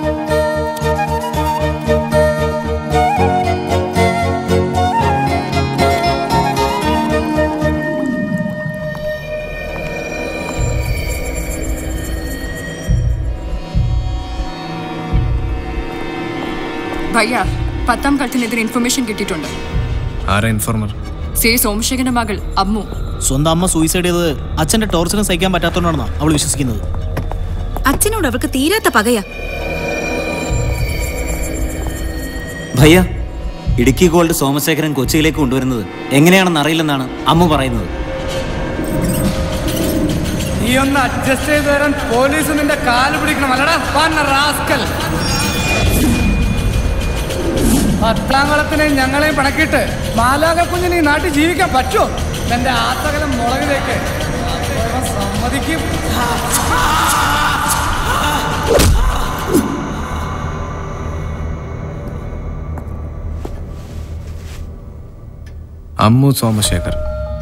ഭയ്യ പത്താം കളത്തിനെതിരെ ഇൻഫർമേഷൻ കിട്ടിയിട്ടുണ്ട് ആരാ ഇൻഫോർമർ സേ സോമശേഖരന്റെ മകൾ അമ്മു സ്വന്തം അമ്മ സൂയിസൈഡ് ചെയ്തത് അച്ഛന്റെ ടോർച്ചറിന് സഹിക്കാൻ പറ്റാത്തതുകൊണ്ടാണെന്നാ അവൾ വിശ്വസിക്കുന്നത് അച്ഛനോട് അവൾക്ക് തീരാത്ത പകയാ ഭയ്യ ഇടുക്കി ഗോൾഡ് സോമശേഖരൻ കൊച്ചിയിലേക്ക് കൊണ്ടുവരുന്നത് എങ്ങനെയാണെന്ന് അറിയില്ലെന്നാണ് അമ്മ പറയുന്നത് നീ ഒന്ന് അഡ്ജസ്റ്റ് ചെയ്ത് തരാൻ പോലീസ് നിന്റെ കാല് പിടിക്കണം അല്ലടാ പന്ന റാസ്കൽ പത്താം കളത്തിനെ ഞങ്ങളെയും പിണക്കിയിട്ട് മാലാക കുഞ്ഞിന് ഈ നാട്ടിൽ ജീവിക്കാൻ പറ്റുമോ എന്റെ ആത്തകലം മുളകിലേക്ക് സമ്മതിക്കും അമ്മു സോമശേഖർ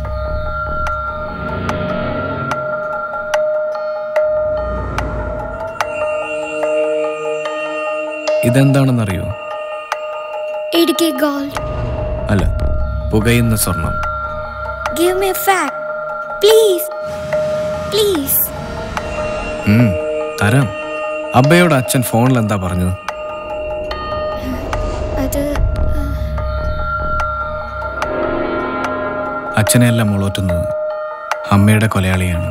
ഇതെന്താണെന്നറിയോ ഇടുക്കി ഗോൾഡ് അല്ല പുകയുന്ന സ്വർണം give me fact please please ഉം, തരാം അബ്ബയോട് അച്ഛൻ ഫോണിൽ എന്താ പറഞ്ഞത് അത് അച്ഛനെയല്ല മുളോറ്റുന്നത് അമ്മയുടെ കൊലയാളിയാണ്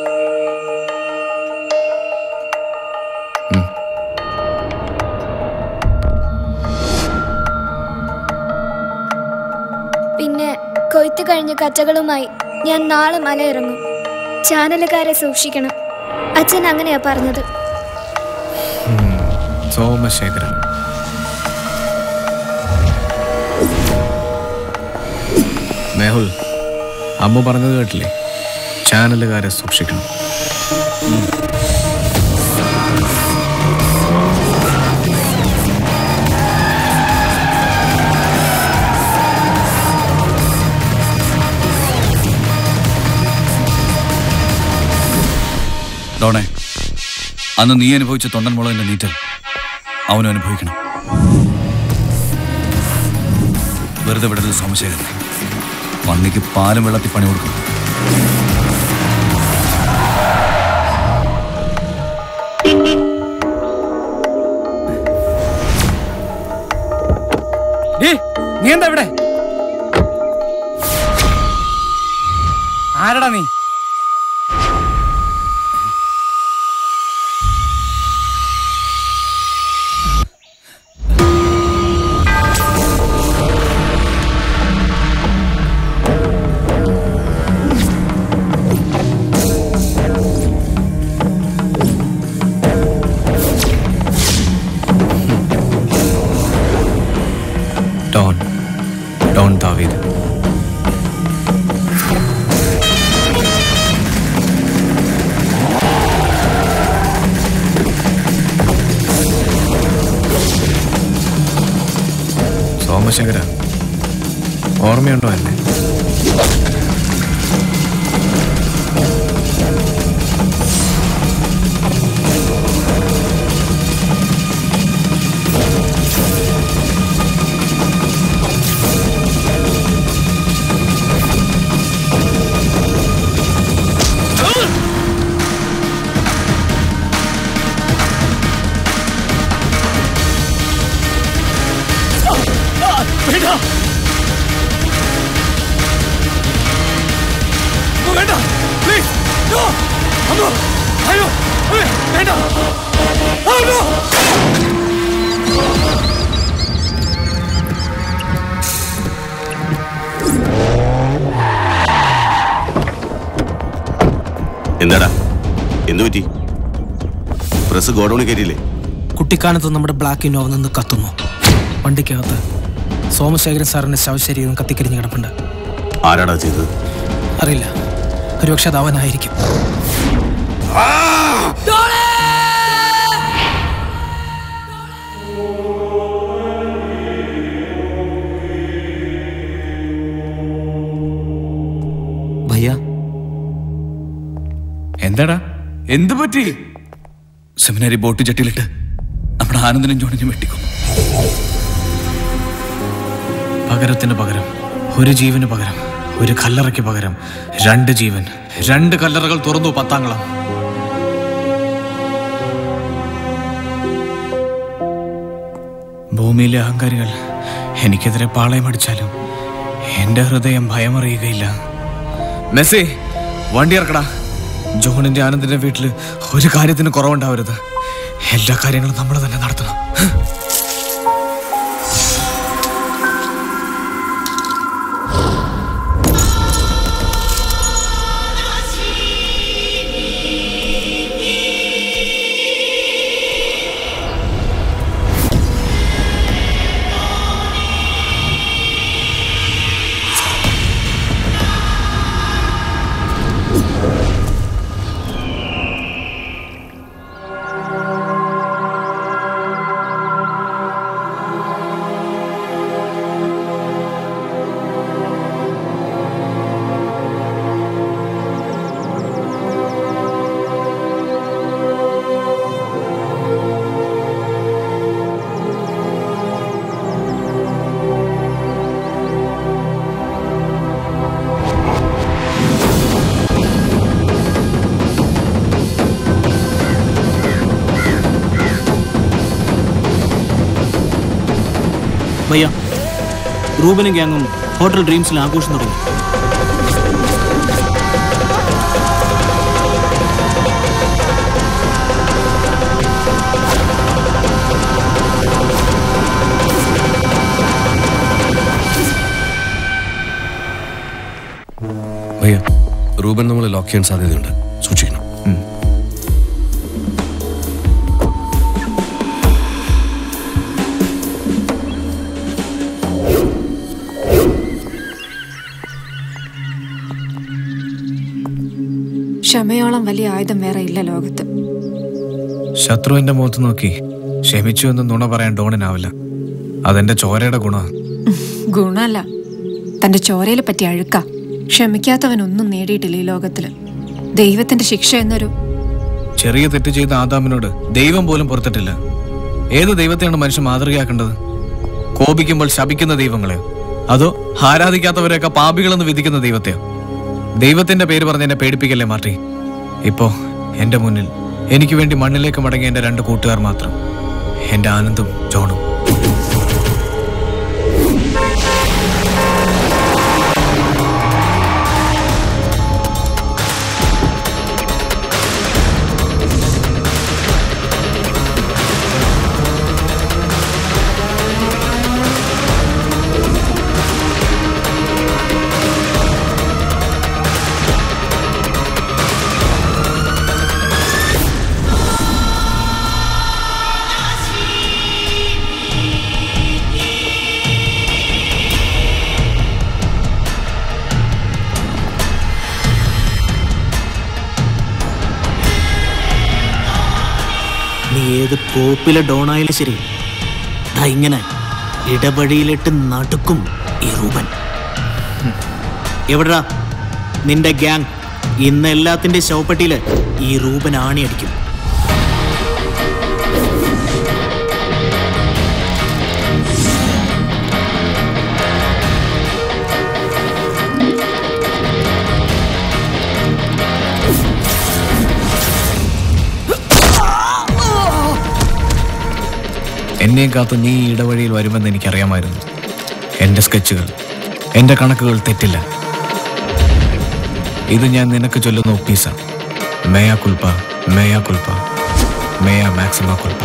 ഉം. പിന്നെ കൊയ്ത്ത് കഴിഞ്ഞ കച്ചകളുമായി ഞാൻ നാളെ മലയിറങ്ങും ചാനലുകാരെ സൂക്ഷിക്കണം അച്ഛൻ അങ്ങനെയാ പറഞ്ഞത് ഉം. സോമശേഖരൻ മേഹുൽ അമ്മ പറഞ്ഞത് കേട്ടില്ലേ ചാനലുകാരെ സൂക്ഷിക്കണം ഡോണേ അന്ന് നീ അനുഭവിച്ച തൊണ്ടൻ മുളകിന്റെ നീറ്റൽ അവനും അനുഭവിക്കണം വെറുതെ വിടരുത് സോമശേഖരൻ പന്നിക്ക് പാലും വെള്ളത്തിൽ പണി കൊടുക്കും ഡീ, നീ എന്താ ഇവിടെ ആരടാ നീ ഡോൺ ഡോൺ ദാവീദ് സോമശേഖര ഓർമ്മയുണ്ടോ എന്നെ വേണ്ട ഓ, വേണ്ട പ്ലീസ് നോ അമ്മോ അയ്യോ ഏ, വേണ്ട ഓ, നോ എന്താടാ എന്തു പറ്റി പ്രസ് ഗോഡൌണിൽ കയറ്റിയില്ലേ കുട്ടിക്കാനത്ത് നമ്മുടെ ബ്ലാക്ക് ഇന്നോവ നിന്ന് കത്തുന്നു വണ്ടിക്കകത്ത് സോമശേഖരൻ സാറിന്റെ ശവശരീരം കത്തിക്കരിഞ്ഞ് കിടപ്പുണ്ട് ആരാടാ ചെയ്തത് അറിയില്ല ഒരുപക്ഷെ അത് അവനായിരിക്കും ഭയ്യ എന്ത് പറ്റി സെമിനാരി ബോട്ട് ജട്ടിലിട്ട് നമ്മുടെ ആനന്ദനും ജോണിനും വെട്ടിക്കൊന്നു പകരത്തിന് പകരം ഒരു ജീവന് പകരം ഒരു കല്ലറയ്ക്ക് പകരം രണ്ട് ജീവൻ രണ്ട് കല്ലറകൾ തുറന്നു പത്താംകളം ഭൂമിയിലെ അഹങ്കാരികൾ എനിക്കെതിരെ പാളയമടിച്ചാലും എന്റെ ഹൃദയം ഭയമറിയുകയില്ല മെസ്സി വണ്ടി ഇറക്കടാ ജോണിന്റെ ആനന്ദിന്റെ വീട്ടിൽ ഒരു കാര്യത്തിന് കുറവുണ്ടാവരുത് എല്ലാ കാര്യങ്ങളും നമ്മൾ തന്നെ നടത്തണം ഭയ്യ റൂബനും ഗ്യാങ്ങും ഹോട്ടൽ ഡ്രീംസിൽ ആഘോഷം തുടങ്ങി ഭയ്യ റൂബൻ നമ്മളെ ലോക്ക് ചെയ്യാൻ സാധ്യതയുണ്ട് സൂക്ഷിക്കണം ക്ഷമയോളം വലിയ ആയുധം വേറെ ഇല്ല ലോകത്ത് ശത്രുവിന്റെ മുഖത്ത് നോക്കി ക്ഷമിച്ചു എന്ന് നുണ പറയാൻ ഡോണിനാവില്ല അതെന്റെ ചോരയുടെ ഗുണമാണ് ഗുണമല്ല തന്റെ ചോരയിൽ പറ്റിയ അഴുക്ക ക്ഷമിക്കാത്തവനൊന്നും നേടിയിട്ടില്ല ഈ ലോകത്തില് ദൈവത്തിന്റെ ശിക്ഷ എന്നൊരു ചെറിയ തെറ്റ് ചെയ്ത ആദാമിനോട് ദൈവം പോലും പുറത്തിട്ടില്ല ഏത് ദൈവത്തെയാണ് മനുഷ്യൻ മാതൃകയാക്കേണ്ടത് കോപിക്കുമ്പോൾ ശപിക്കുന്ന ദൈവങ്ങളെയോ അതോ ആരാധിക്കാത്തവരെയൊക്കെ പാപികളെന്ന് വിധിക്കുന്ന ദൈവത്തെയോ ദൈവത്തിന്റെ പേര് പറഞ്ഞ് എന്നെ പേടിപ്പിക്കല്ലേ മാർട്ടി ഇപ്പോ എന്റെ മുന്നിൽ എനിക്ക് വേണ്ടി മണ്ണിലേക്ക് മടങ്ങിയ എന്റെ രണ്ട് കൂട്ടുകാർ മാത്രം എന്റെ ആനന്ദും ജോണും നീ ഏത് കോപ്പിലെ ഡോണായാലും ശരി ദാ ഇങ്ങനെ ഇടവഴിയിലിട്ട് നടുക്കും ഈ റൂബൻ ഹും. എവിടെടാ നിന്റെ ഗ്യാങ് ഇന്ന് എല്ലാത്തിന്റെ ശവപ്പെട്ടിയില് ഈ റൂബൻ ആണിയടിക്കും എന്നെയും കാത്ത് നീ ഈ ഇടവഴിയിൽ വരുമെന്ന് എനിക്കറിയാമായിരുന്നു എന്റെ സ്കെച്ചുകൾ എന്റെ കണക്കുകൾ തെറ്റില്ല ഇത് ഞാൻ നിനക്ക് ചൊല്ലുന്ന ഒപ്പീസ മേയാ കുൽപ്പ മേയാ കുൽപ്പ മേയാ മാക്സിമ കുൽപ്പ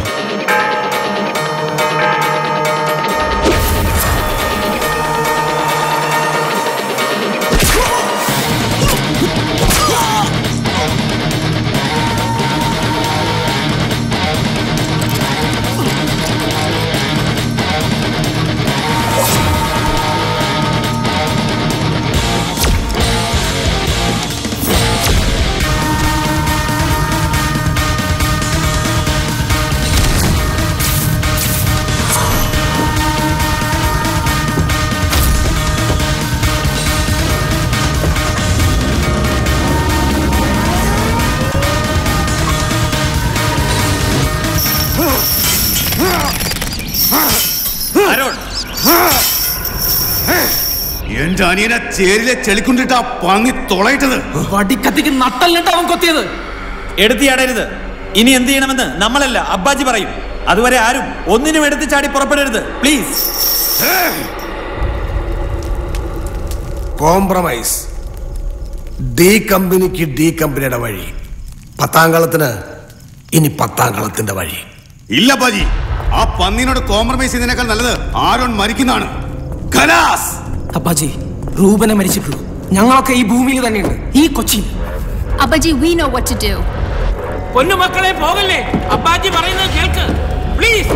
എന്റെ അനിയനെ ചേരിലെ ചെളിക്കുണ്ടിട്ട് ആ പന്നി തുളയിട്ടത് വടിക്കത്തിക്ക് നട്ടല്ലിട്ട് അവൻ കൊത്തിയത് എടുത്തിയാടരുത് ഇനി എന്ത് ചെയ്യണമെന്ന് നമ്മളല്ല അബ്ബാജി പറയും അതുവരെ ആരും ഒന്നിനും എടുത്ത് ചാടി പുറപ്പെടരുത് പ്ലീസ് കോംപ്രമൈസ് ഡി കമ്പനിക്ക് ഡി കമ്പനിയുടെ വഴി പത്താങ്കളത്തിന് ഇനി പത്താങ്കളത്തിന്റെ വഴി ഇല്ല ബാജി ആ പന്നിനോട് കോംപ്രമൈസ് ചെയ്യുന്നതിനേക്കാൾ നല്ലത് ആരോൺ മരിക്കുന്നതാണ് ഖലാസ് അപ്പാജി റൂബനെ മരിച്ചിട്ടുള്ളൂ ഞങ്ങളൊക്കെ ഈ ഭൂമിയിൽ തന്നെയുണ്ട് ഈ കൊച്ചിയിൽ Appaji we know what to do പൊന്നുമക്കളെ പോകല്ലേ അപ്പാജി പറയുന്നത് കേൾക്ക് പ്ലീസ്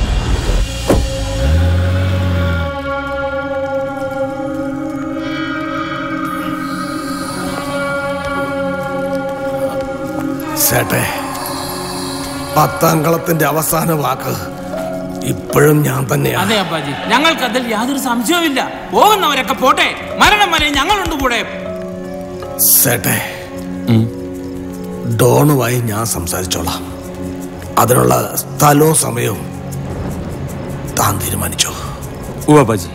സേട്ടെ പത്താങ്കളത്തിന്റെ അവസാന വാക്ക് ഇപ്പോഴും ഞാൻ തന്നെയാണ് അതെ അപ്പാജി ഞങ്ങൾക്ക് അതിൽ യാതൊരു സംശയവുമില്ല പോകുന്നവരൊക്കെ പോട്ടെ മരണം വരെ ഞങ്ങളുണ്ട് കൂടെ സേട്ടെ ഡോണുമായി ഞാൻ സംസാരിച്ചോളാം അതിനുള്ള സ്ഥലവും സമയവും താൻ തീരുമാനിച്ചോ ഓ അബ്ബാജി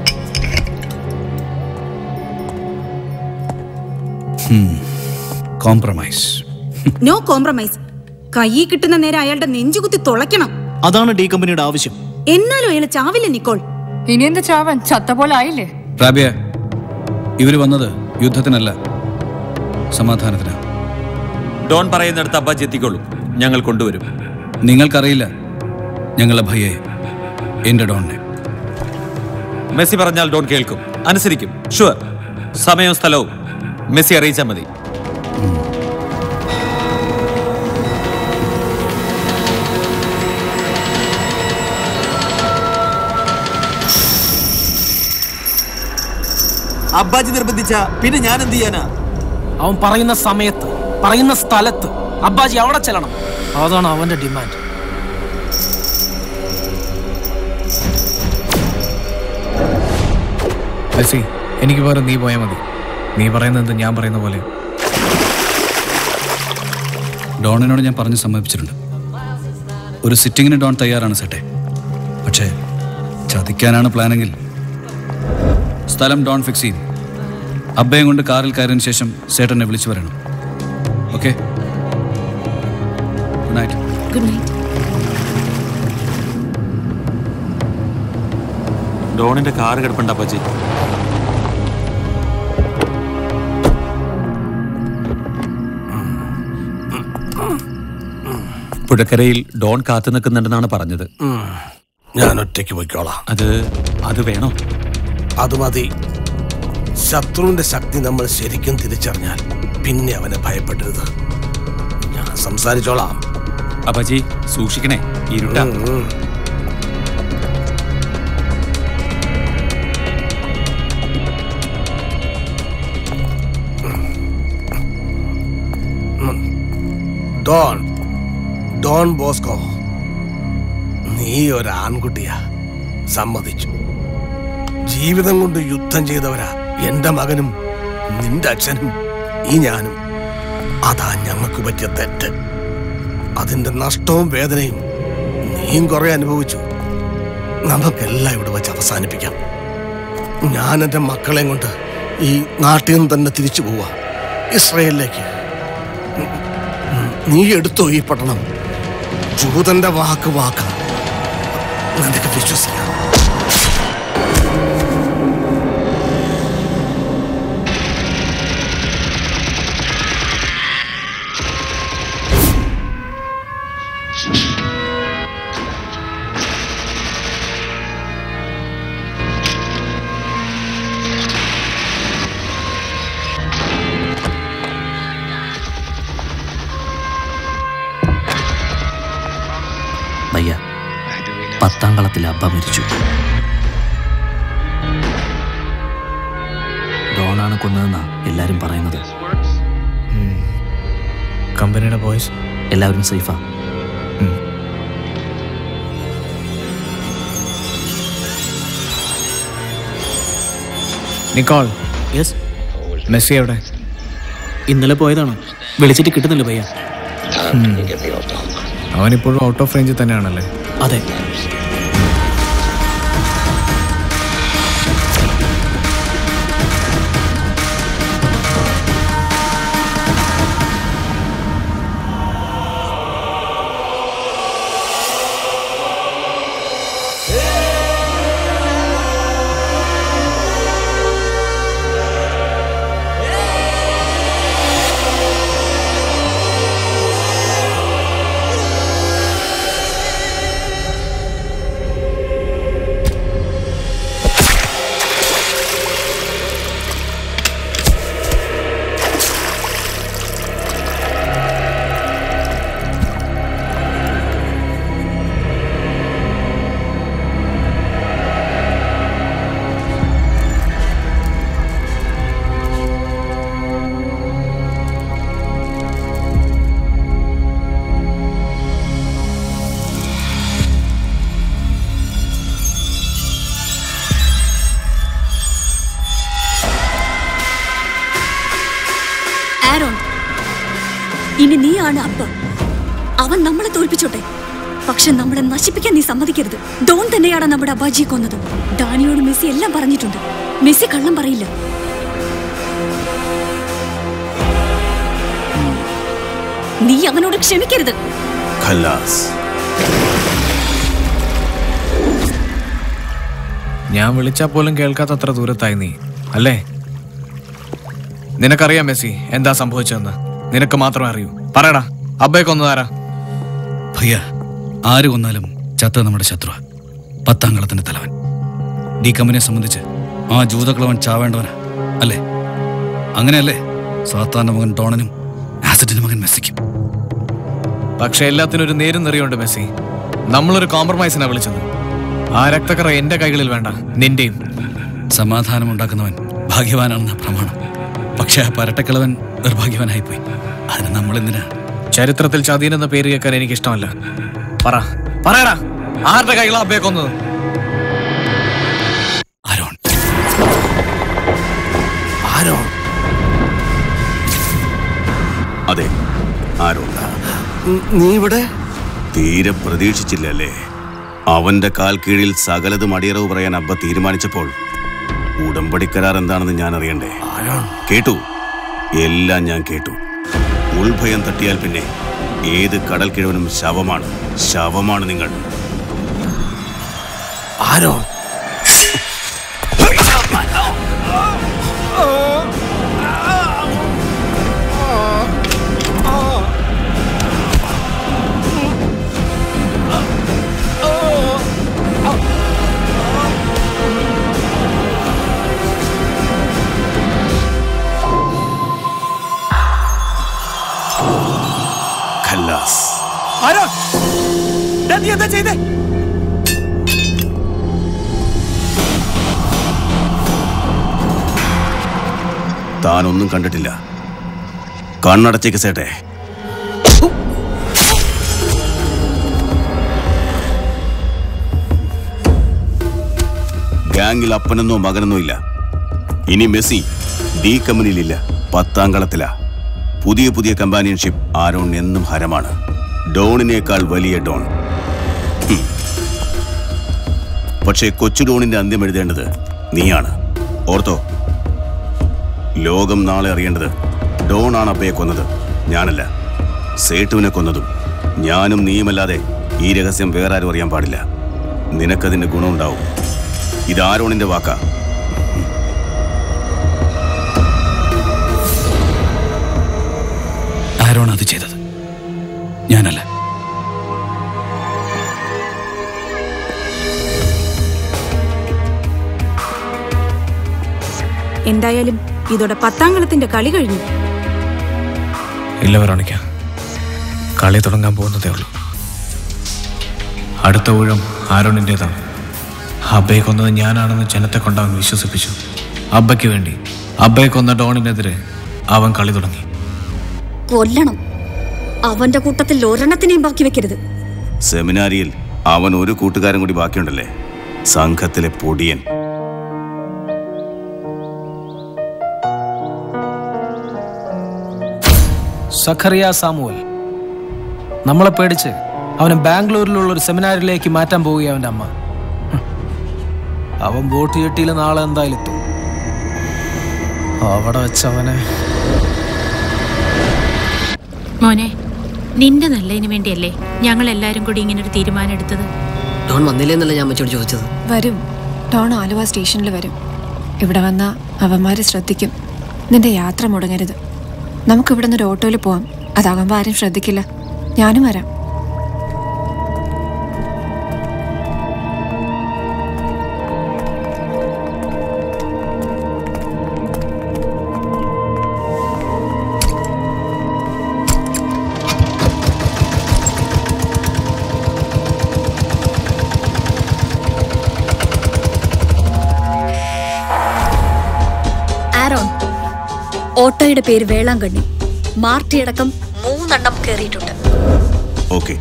കോംപ്രമൈസ് നോ കോംപ്രമൈസ് കയ്യിൽ കിട്ടുന്ന നേരം അയാളുടെ നെഞ്ചുകുത്തി തുളയ്ക്കണം അതാണ് ഡി കമ്പനിയുടെ ആവശ്യം എന്നാലും അയാൾ ചാവില്ല നിക്കോൾ ഇനി എന്ത് ചാവൻ ചത്ത പോലെ ആയില്ലേ റാബിയ ഇവർ വന്നത് യുദ്ധത്തിനല്ല സമാധാനത്തിനാണ് ഡോൺ പറയുന്നിടത്ത് അബ്ബാജി എത്തിക്കൊള്ളും ഞങ്ങൾ കൊണ്ടുവരും നിങ്ങൾക്കറിയില്ല ഞങ്ങളുടെ ഭയ്യയെ എൻ്റെ ഡോണിനെ മെസ്സി പറഞ്ഞാൽ ഡോൺ കേൾക്കും അനുസരിക്കും ഷുവർ സമയവും സ്ഥലവും മെസ്സി അറിയിച്ചാൽ മതി അബ്ബാജി നിർബന്ധിച്ച പിന്നെ ഞാൻ എന്ത് ചെയ്യാനാ അവൻ പറയുന്ന സമയത്ത് പറയുന്ന സ്ഥലത്ത് അബ്ബാജി അവിടെ ചെല്ലണം അതാണ് അവന്റെ ഡിമാൻഡ് മെസ്സി എനിക്ക് പകരം നീ പോയാൽ മതി നീ പറയുന്നത് ഞാൻ പറയുന്ന പോലെ ഡോണിനോട് ഞാൻ പറഞ്ഞ് സമ്മതിപ്പിച്ചിട്ടുണ്ട് ഒരു സിറ്റിങ്ങിന് ഡോൺ തയ്യാറാണ് സെട്ടെ പക്ഷേ ചതിക്കാനാണ് പ്ലാനെങ്കിൽ സ്ഥലം ഡോൺ ഫിക്സ് ചെയ്യും അബ്ബയും കൊണ്ട് കാറിൽ കയറിയതിന് ശേഷം സേട്ടനെ വിളിച്ചു വരണം okay good night good night ഡോണിന്റെ കാറ് കിടപ്പുണ്ട് അബ്ബാജി പുഴക്കരയിൽ ഡോൺ കാത്തു നിൽക്കുന്നുണ്ടെന്നാണ് പറഞ്ഞത് ഞാൻ ഒറ്റയ്ക്ക് പോയിക്കോളാം അത് അത് വേണോ അത് മതി ശത്രുവിന്റെ ശക്തി നമ്മൾ ശരിക്കും തിരിച്ചറിഞ്ഞാൽ പിന്നെ അവനെ ഭയപ്പെടരുത് ഞാൻ സംസാരിച്ചോളാം അബാജി സൂക്ഷിക്കണേ ഇരുട്ട ഉം, ഉം. ഉം. ഡോൺ ഡോൺ ബോസ്കോ നീ ഒരു ആൺകുട്ടിയാ സമ്മതിച്ചു ജീവിതം കൊണ്ട് യുദ്ധം ചെയ്തവരാ എന്റെ മകനും നിന്റെ അച്ഛനും ഈ ഞാനും അതാ ഞങ്ങൾക്ക് പറ്റിയ തെറ്റ് അതിന്റെ നഷ്ടവും വേദനയും നീയും കുറെ അനുഭവിച്ചു നമുക്കെല്ലാം ഇവിടെ വെച്ച് അവസാനിപ്പിക്കാം ഞാൻ എൻ്റെ മക്കളെയും കൊണ്ട് ഈ നാട്ടിൽ നിന്ന് തന്നെ തിരിച്ചു പോവാ ഇസ്രയേലിലേക്ക് ഉം, ഉം, നീ എടുത്തോ ഈ പട്ടണം ജൂതന്റെ വാക്ക് വാക്ക് നിനക്ക് വിശ്വസിക്കാം ഭയ്യ പത്താം കളത്തിൽ അബ്ബ മരിച്ചു ഡോണാണ് കൊന്നതെന്നാ എല്ലാരും പറയുന്നത് കമ്പനിയുടെ ബോയ്സ് എല്ലാവരും സേഫാ നിക്കോൾ യെസ് മെസ്സി എവിടെ ഇന്നലെ പോയതാണ് വിളിച്ചിട്ട് കിട്ടുന്നില്ല ഭയ്യ അവനിപ്പോഴും ഔട്ട് ഓഫ് റേഞ്ചിൽ തന്നെയാണല്ലേ അതെ അവന് നീയാണ് അപ്പ അവൻ നമ്മളെ തോൽപ്പിച്ചോട്ടെ പക്ഷെ നമ്മളെ നശിപ്പിക്കാൻ നീ സമ്മതിക്കരുത് ഡോൺ തന്നെയാണ് നമ്മുടെ അബാജിയെ കൊന്നത് ഡാനിയോട് മെസ്സി എല്ലാം പറഞ്ഞിട്ടുണ്ട് മെസ്സി കള്ളം പറയില്ല നീ അവനോട് ക്ഷമിക്കരുത് ഖല്ലാസ് ഞാൻ വിളിച്ചാൽ പോലും കേൾക്കാത്തത്ര ദൂരത്തായി നീ അല്ലേ നിനക്കറിയാം മെസ്സി എന്താ സംഭവിച്ചതെന്ന് നിനക്ക് മാത്രമേ അറിയൂ പറയടാ അബ്ബയെ കൊന്നതാരാ ഭയ്യ ആര് കൊന്നാലും ചത്ത നമ്മുടെ ശത്രു പത്താംകളത്തിന്റെ തലവൻ ഡി കമ്പനിയെ സംബന്ധിച്ച് ആ ജൂതക്കളവൻ ചാവേണ്ടവനാ അല്ലേ അങ്ങനെയല്ലേ സാത്താന്റെ മകൻ ഡോണനും ആസിഡിന്റെ മകൻ മെസ്സിക്കും പക്ഷെ എല്ലാത്തിനും ഒരു നേരും നെറിയുണ്ട് മെസ്സി നമ്മളൊരു കോംപ്രമൈസിനാ വിളിച്ചത് ആ രക്തക്കറ എന്റെ കൈകളിൽ വേണ്ട നിന്റെയും സമാധാനം ഉണ്ടാക്കുന്നവൻ ഭാഗ്യവാനാണെന്ന പ്രമാണം പക്ഷെ ആ പരട്ടക്കിളവൻ നിർഭാഗ്യവാനായിപ്പോയി അതിന് നമ്മൾ എന്തിനാ ചരിത്രത്തിൽ ചതീൻ എന്ന പേര് കേൾക്കാൻ എനിക്ക് ഇഷ്ടമല്ല പറ പറയടാ ആരുടെ കൈകളാ അബ്ബയെ കൊന്നത് ആരോ അതെ ആരോ നീ ഇവിടെ തീരെ പ്രതീക്ഷിച്ചില്ലല്ലേ അവന്റെ കാൽ കീഴിൽ സകലതും അടിയറവ് പറയാൻ അബ്ബ തീരുമാനിച്ചപ്പോൾ ഉടമ്പടിക്കരാർ എന്താണെന്ന് ഞാൻ അറിയണ്ടേ കേട്ടു എല്ലാം ഞാൻ കേട്ടു ഉൾഭയം തട്ടിയാൽ പിന്നെ ഏത് കടൽ കിഴവനും ശവമാണ് ശവമാണ് നിങ്ങൾ ആരോ ഖല്ലാസ് ആരോ ദാ നീ എന്താ ചെയ്തേ താനൊന്നും കണ്ടിട്ടില്ല കണ്ണടച്ചേക്ക് സേട്ടെ ഗാങ്ങിൽ അപ്പനെന്നോ മകനെന്നോ ഇല്ല ഇനി മെസ്സി ഡി കമ്പനിയിലില്ല പത്താം കളത്തില പുതിയ പുതിയ കമ്പാനിയൻഷിപ്പ് ആരോൺ എന്നും ഹരമാണ് ഡോണിനേക്കാൾ വലിയ ഡോൺ ഹും. പക്ഷേ കൊച്ചു ഡോണിന്റെ അന്ത്യം എഴുതേണ്ടത് നീയാണ് ഓർത്തോ ലോകം നാളെ അറിയേണ്ടത് ഡോൺ ആണ് അപ്പയെ കൊന്നത് ഞാനല്ല സേട്ടുവിനെ കൊന്നതും ഞാനും നീയുമല്ലാതെ ഈ രഹസ്യം വേറെ ആരും അറിയാൻ പാടില്ല നിനക്കതിന്റെ ഗുണമുണ്ടാവും ഇത് ആരോണിന്റെ വാക്കാ ആരോണ് അത് ചെയ്തത് ഞാനല്ല എന്തായാലും ഇതോടെ പത്താംകളത്തിന്റെ കളി കഴിഞ്ഞു ഇല്ല വെറോണിക്ക കളി തുടങ്ങാൻ പോകുന്നതേ ഉള്ളൂ അടുത്ത ഊഴം ആരോണിൻ്റെതാണ് അബ്ബയെ കൊന്നത് ഞാനാണെന്ന് ജനത്തെ കൊണ്ട് അവൻ വിശ്വസിപ്പിച്ചു അബ്ബയ്ക്ക് വേണ്ടി അബ്ബയെ കൊന്ന ഡോണിനെതിരെ അവൻ കളി തുടങ്ങി കൊല്ലണം അവന്റെ കൂട്ടത്തിൽ ഒരെണ്ണത്തിനെയും ബാക്കി വെക്കരുത് സെമിനാരിയിൽ അവൻ ഒരു കൂട്ടുകാരൻ കൂടി ബാക്കിയുണ്ടല്ലേ സംഘത്തിലെ പൊടിയൻ സഖറിയ സാമുവൽ നമ്മളെ പേടിച്ച് അവനെ ബാംഗ്ലൂരിലുള്ള ഒരു സെമിനാറിലേക്ക് മാറ്റാൻ പോവുകയാണ് അവൻ്റെ അമ്മ ഹും. അവൻ ബോട്ട് കെട്ടിയിൽ നാളെ എന്തായാലും എത്തും അവിടെ വെച്ച് അവനെ മോനെ നിന്റെ നല്ലതിന് വേണ്ടിയല്ലേ ഞങ്ങൾ എല്ലാരും കൂടി ഇങ്ങനെ ഒരു തീരുമാനം എടുത്തത് ഡോൺ വന്നില്ലേന്നല്ല ഞാൻ അമ്മച്ചോട് ചോദിച്ചത് വരും ടോൺ ആലുവ സ്റ്റേഷനിൽ വരും ഇവിടെ വന്ന അവന്മാര് ശ്രദ്ധിക്കും നിന്റെ യാത്ര മുടങ്ങരുത് നമുക്ക് ഇവിടെ നിന്ന് ഒരു ഓട്ടോയിൽ പോവാം അതാകുമ്പോൾ ആരും ശ്രദ്ധിക്കില്ല ഞാനും വരാം ആരോൺ ഓട്ടോയുടെ പേര് വേളാങ്കണ്ണി മാർട്ടിയടക്കം മൂന്നെണ്ണം കയറിയിട്ടുണ്ട് ഓക്കെ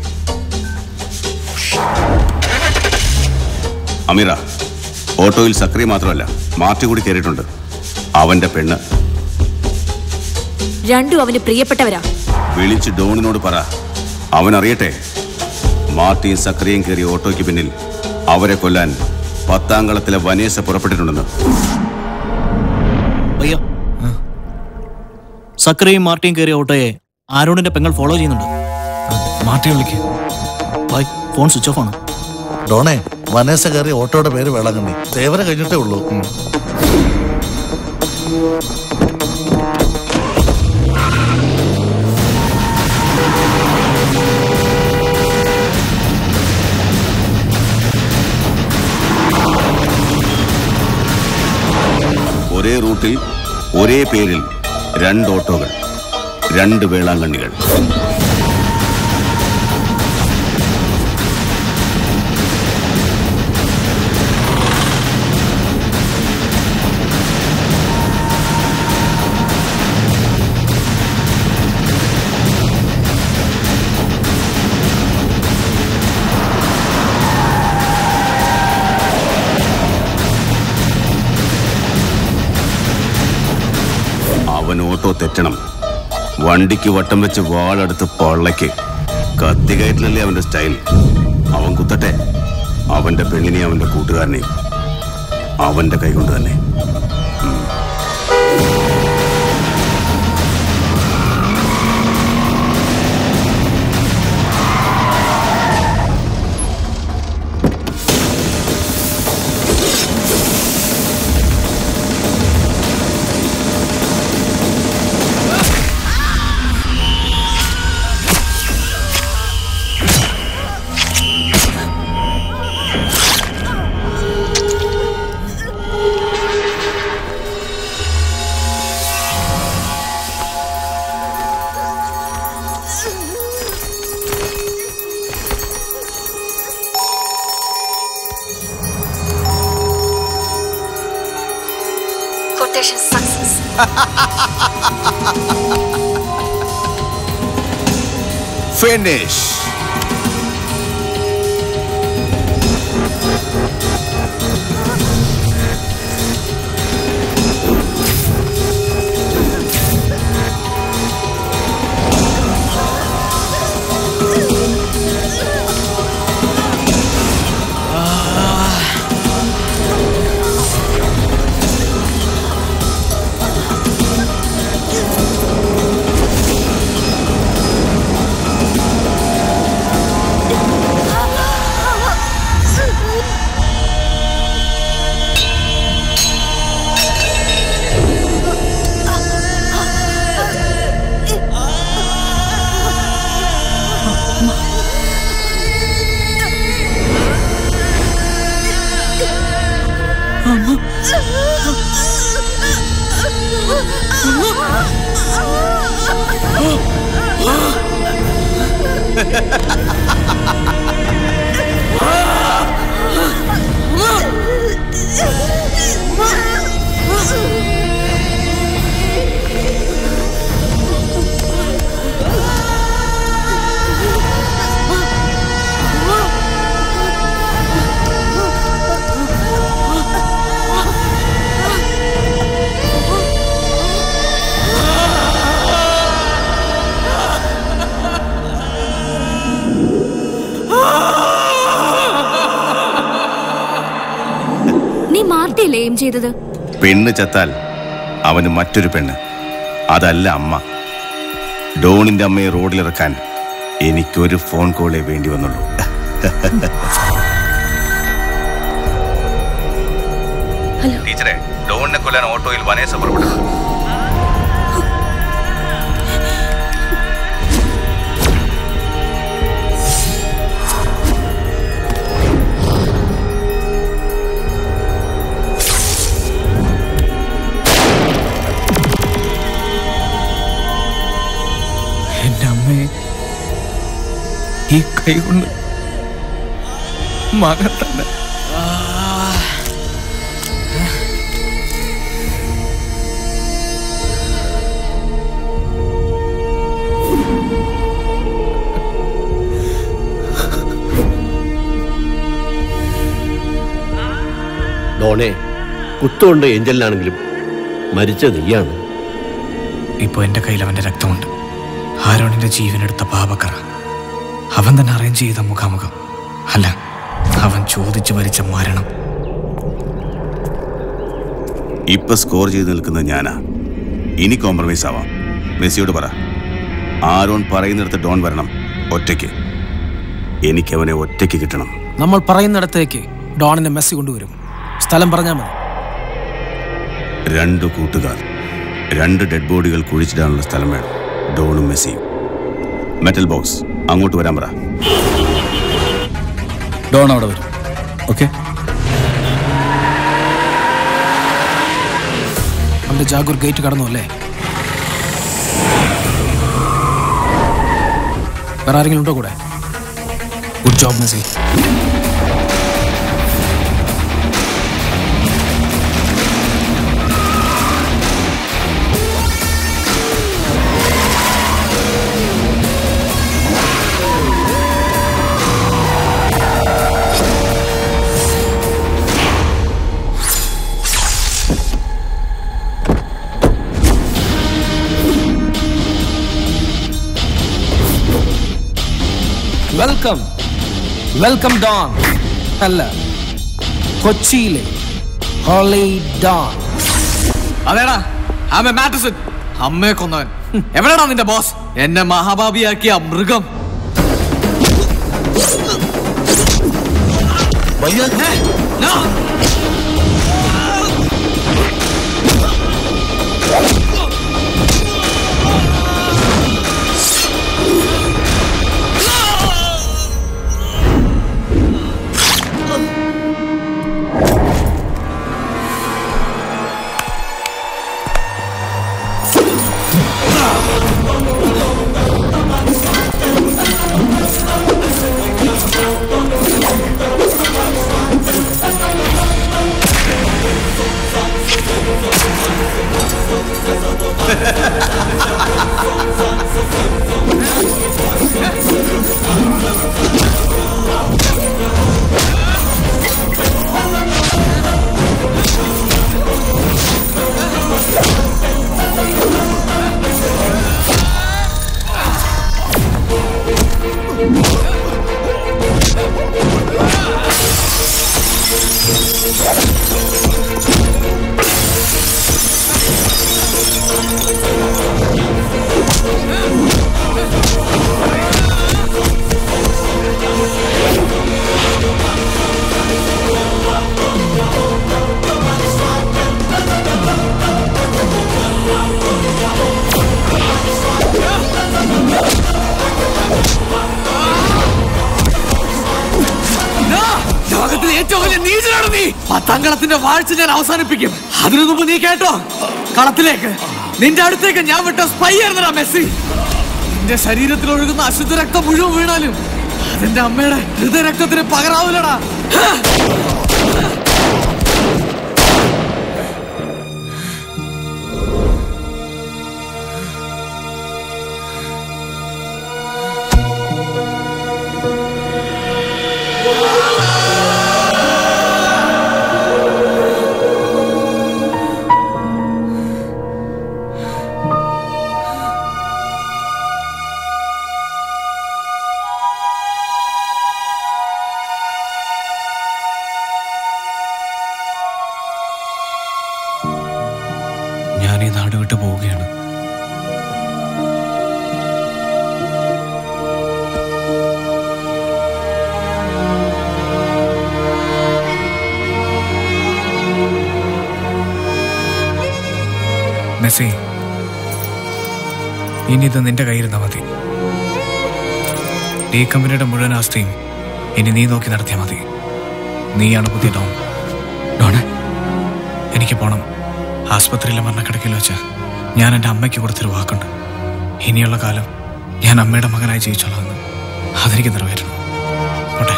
അമീറ ഓട്ടോയിൽ സക്രിയ മാത്രമല്ല മാറ്റി കൂടി കയറിയിട്ടുണ്ട് അവന്റെ പെണ്ണ് രണ്ടും അവന് പ്രിയപ്പെട്ടവരാ വിളിച്ച് ഡോണിനോട് പറ അവൻ അറിയട്ടെ മാർട്ടിയും സക്രിയും കയറിയ ഓട്ടോയ്ക്ക് പിന്നിൽ അവരെ കൊല്ലാൻ പത്താംകളത്തിലെ വനേസ പുറപ്പെട്ടിട്ടുണ്ടെന്ന് അയ്യോ സക്രയും മാർട്ടിയും കയറിയ ഓട്ടോയെ ആരോണിന്റെ പെങ്ങൾ ഫോളോ ചെയ്യുന്നുണ്ട് മാർട്ടി വിളിക്ക് ബൈ ഫോൺ സ്വിച്ച് ഓഫ് ആണ് ഡോണേ വനേസ കയറി ഓട്ടോയുടെ പേര് വേളാങ്കണ്ണി തേവര കഴിഞ്ഞിട്ടേ ഉള്ളൂ ഒരേ റൂട്ടിൽ ഒരേ പേരിൽ രണ്ട് ഓട്ടോകൾ രണ്ട് വേളാങ്കണ്ണികൾ അവൻ ഓട്ടോ തെറ്റണം വണ്ടിക്ക് വട്ടം വെച്ച് വാളെടുത്ത് പള്ളയ്ക്ക് കത്തികയറ്റിലല്ലേ അവന്റെ സ്റ്റൈൽ അവൻ കുത്തട്ടെ അവന്റെ പെണ്ണിനെയും അവന്റെ കൂട്ടുകാരനെയും അവന്റെ കൈകൊണ്ട് തന്നെ Quotation success. Finish. നീ മാർട്ടിയല്ലേ എയിം ചെയ്തത് പെണ്ണ് ചത്താൽ അവന് മറ്റൊരു പെണ്ണ് അതല്ല അമ്മ ഡോണിന്റെ അമ്മയെ റോഡിലിറക്കാൻ എനിക്കൊരു ഫോൺ കോളേ വേണ്ടി വന്നുള്ളൂ ടീച്ചറെ ഡോണിനെ കൊല്ലാൻ ഓട്ടോയിൽ വനേസ പുറപ്പെട്ടത് എന്റെ അമ്മയെ ഈ കൈ കൊണ്ട് മകൻ തന്നെ ഡോണെ കുത്തുകൊണ്ട് ഏഞ്ചലിനാണെങ്കിലും മരിച്ച നീയാണ് ഇപ്പൊ എന്റെ കയ്യിൽ അവന്റെ രക്തമുണ്ട് ആരോണിന്റെ ജീവനെടുത്ത പാപക്കറ അവൻ തന്നെ അറേഞ്ച് ചെയ്ത മുഖാമുഖം അല്ല അവൻ ചോദിച്ചു വരിച്ച മരണം ഇപ്പൊ സ്കോർ ചെയ്ത് നിൽക്കുന്നത് ഞാനാ ഇനി കോംപ്രമൈസ് ആവാം മെസ്സിയോട് പറ ആരോൺ പറയുന്നിടത്ത് ഡോൺ വരണം ഒറ്റയ്ക്ക് എനിക്കവനെ ഒറ്റയ്ക്ക് കിട്ടണം നമ്മൾ പറയുന്നിടത്തേക്ക് ഡോണിനെ മെസ്സി കൊണ്ടുവരും സ്ഥലം പറഞ്ഞാൽ മതി രണ്ട് കൂട്ടുകാർ രണ്ട് ഡെഡ് ബോഡികൾ കുഴിച്ചിടാനുള്ള സ്ഥലം വേണം ഡോണും മെസ്സിയും മെറ്റൽ ബോക്സ് അങ്ങോട്ട് വരാൻ പറ ഡോൺ അവിടെ വരും ഓക്കെ നമ്മുടെ ജാഗൂർ ഗേറ്റ് കടന്നു അല്ലേ വേറെ ആരെങ്കിലും ഉണ്ടോ കൂടെ good job Messi welcome welcome Don അല്ല കൊച്ചിയിലെ ഹോളി ഡോൺ അതേടാ ആമ മാറ്റസൺ അമ്മയെ കൊന്നവൻ എവിടെടാ നിന്റെ ബോസ് എന്നെ മഹാഭാപിയാക്കിയ മൃഗം ഏ, no. No! ലോകത്തിലെ ഏറ്റവും വലിയ നീചനാണ് നീ പത്താം കളത്തിന്റെ വാഴ്ച ഞാൻ അവസാനിപ്പിക്കും അതിനു മുമ്പ് നീ കേട്ടോ കളത്തിലേക്ക് നിന്റെ അടുത്തേക്ക് ഞാൻ വിട്ട സ്പൈ ആയിരുന്നടാ മെസ്സി നിന്റെ ശരീരത്തിൽ ഒഴുകുന്ന അശുദ്ധ രക്തം മുഴുവൻ വീണാലും അതെന്റെ അമ്മയുടെ ഹൃദയരക്തത്തിന് പകരാവൂലടാ ഞാൻ ഈ നാട് വിട്ടു പോവുകയാണ് മെസ്സി ഇനി ഇത് നിന്റെ കയ്യിരുന്നാ മതി ഈ കമ്പനിയുടെ മുഴുവൻ ആസ്തിയും ഇനി നീ നോക്കി നടത്തിയാൽ മതി നീയാണ് പുതിയ ഡോൺ ഡോണെ എനിക്ക് പോണം ആസ്പത്രിയിലെ മരണക്കിടക്കിൽ വെച്ച് ഞാൻ എൻ്റെ അമ്മയ്ക്ക് കൊടുത്തൊരു വാക്കുണ്ട് ഇനിയുള്ള കാലം ഞാൻ അമ്മയുടെ മകനായി ജീവിച്ചോളാമെന്ന് അതെനിക്ക് നിറവേറ്റണം പോട്ടെ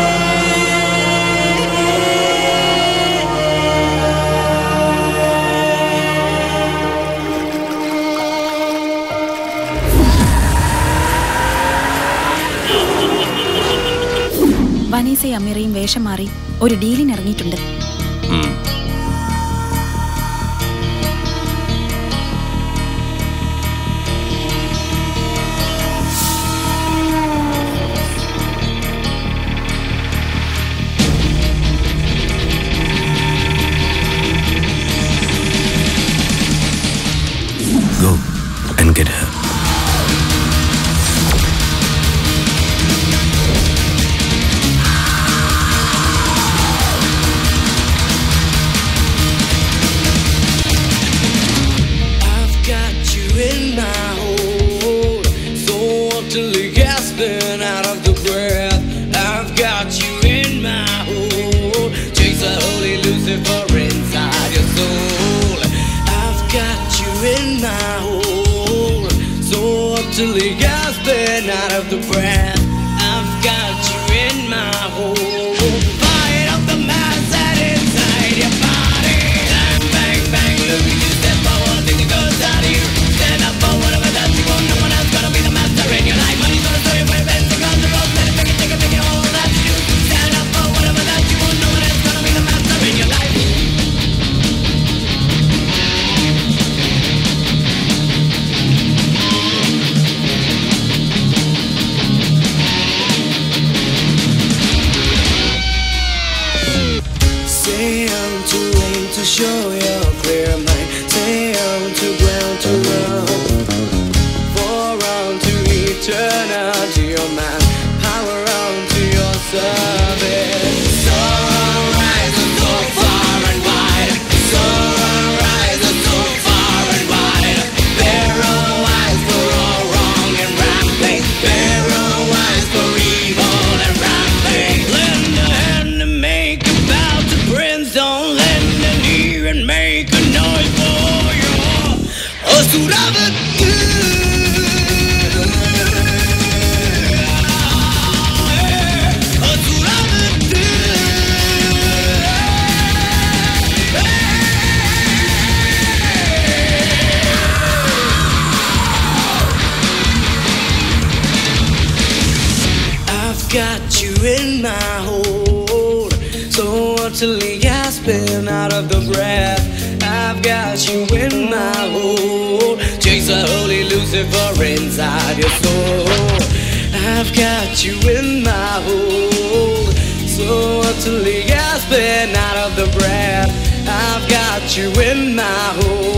ആ വനീസയും അമീറയും വേഷം മാറി ഒരു ഡീലിന് ഇറങ്ങിയിട്ടുണ്ട് ഉം. Go and get her. I've got you in my hold, so utterly gasping out of the breath. I've got you in my hold, chase a holy Lucifer inside your soul. I've got you in my hold, so utterly gasping out of the breath. I've got you in my hold, fight up the mass that inside your body. Bang, bang, bang, look at you step forward, think it goes out of you. Stand up for whatever that you want, no one else gonna be the master in your life. Money's gonna throw you away, bends across the road, let it pick it, take it, pick it, all that you do. Stand up for whatever that you want, no one else gonna be the master in your life. Say I'm too late to show you a clear mind. Say I'm too ground to ground. For unto eternity, your man. Power unto your service. Sunrise is so far and wide. Sunrise is so far and wide. Barrow eyes for all wrong and rampage. Barrow eyes for evil and rampage. Lend a hand and make a bow to Prince. Don't lend an ear and make a noise for your I've got you in my hold, so utterly gasping out of the breath. I've got you in my hold, chase a holy Lucifer inside your soul. I've got you in my hold, so utterly gasping out of the breath. I've got you in my hold.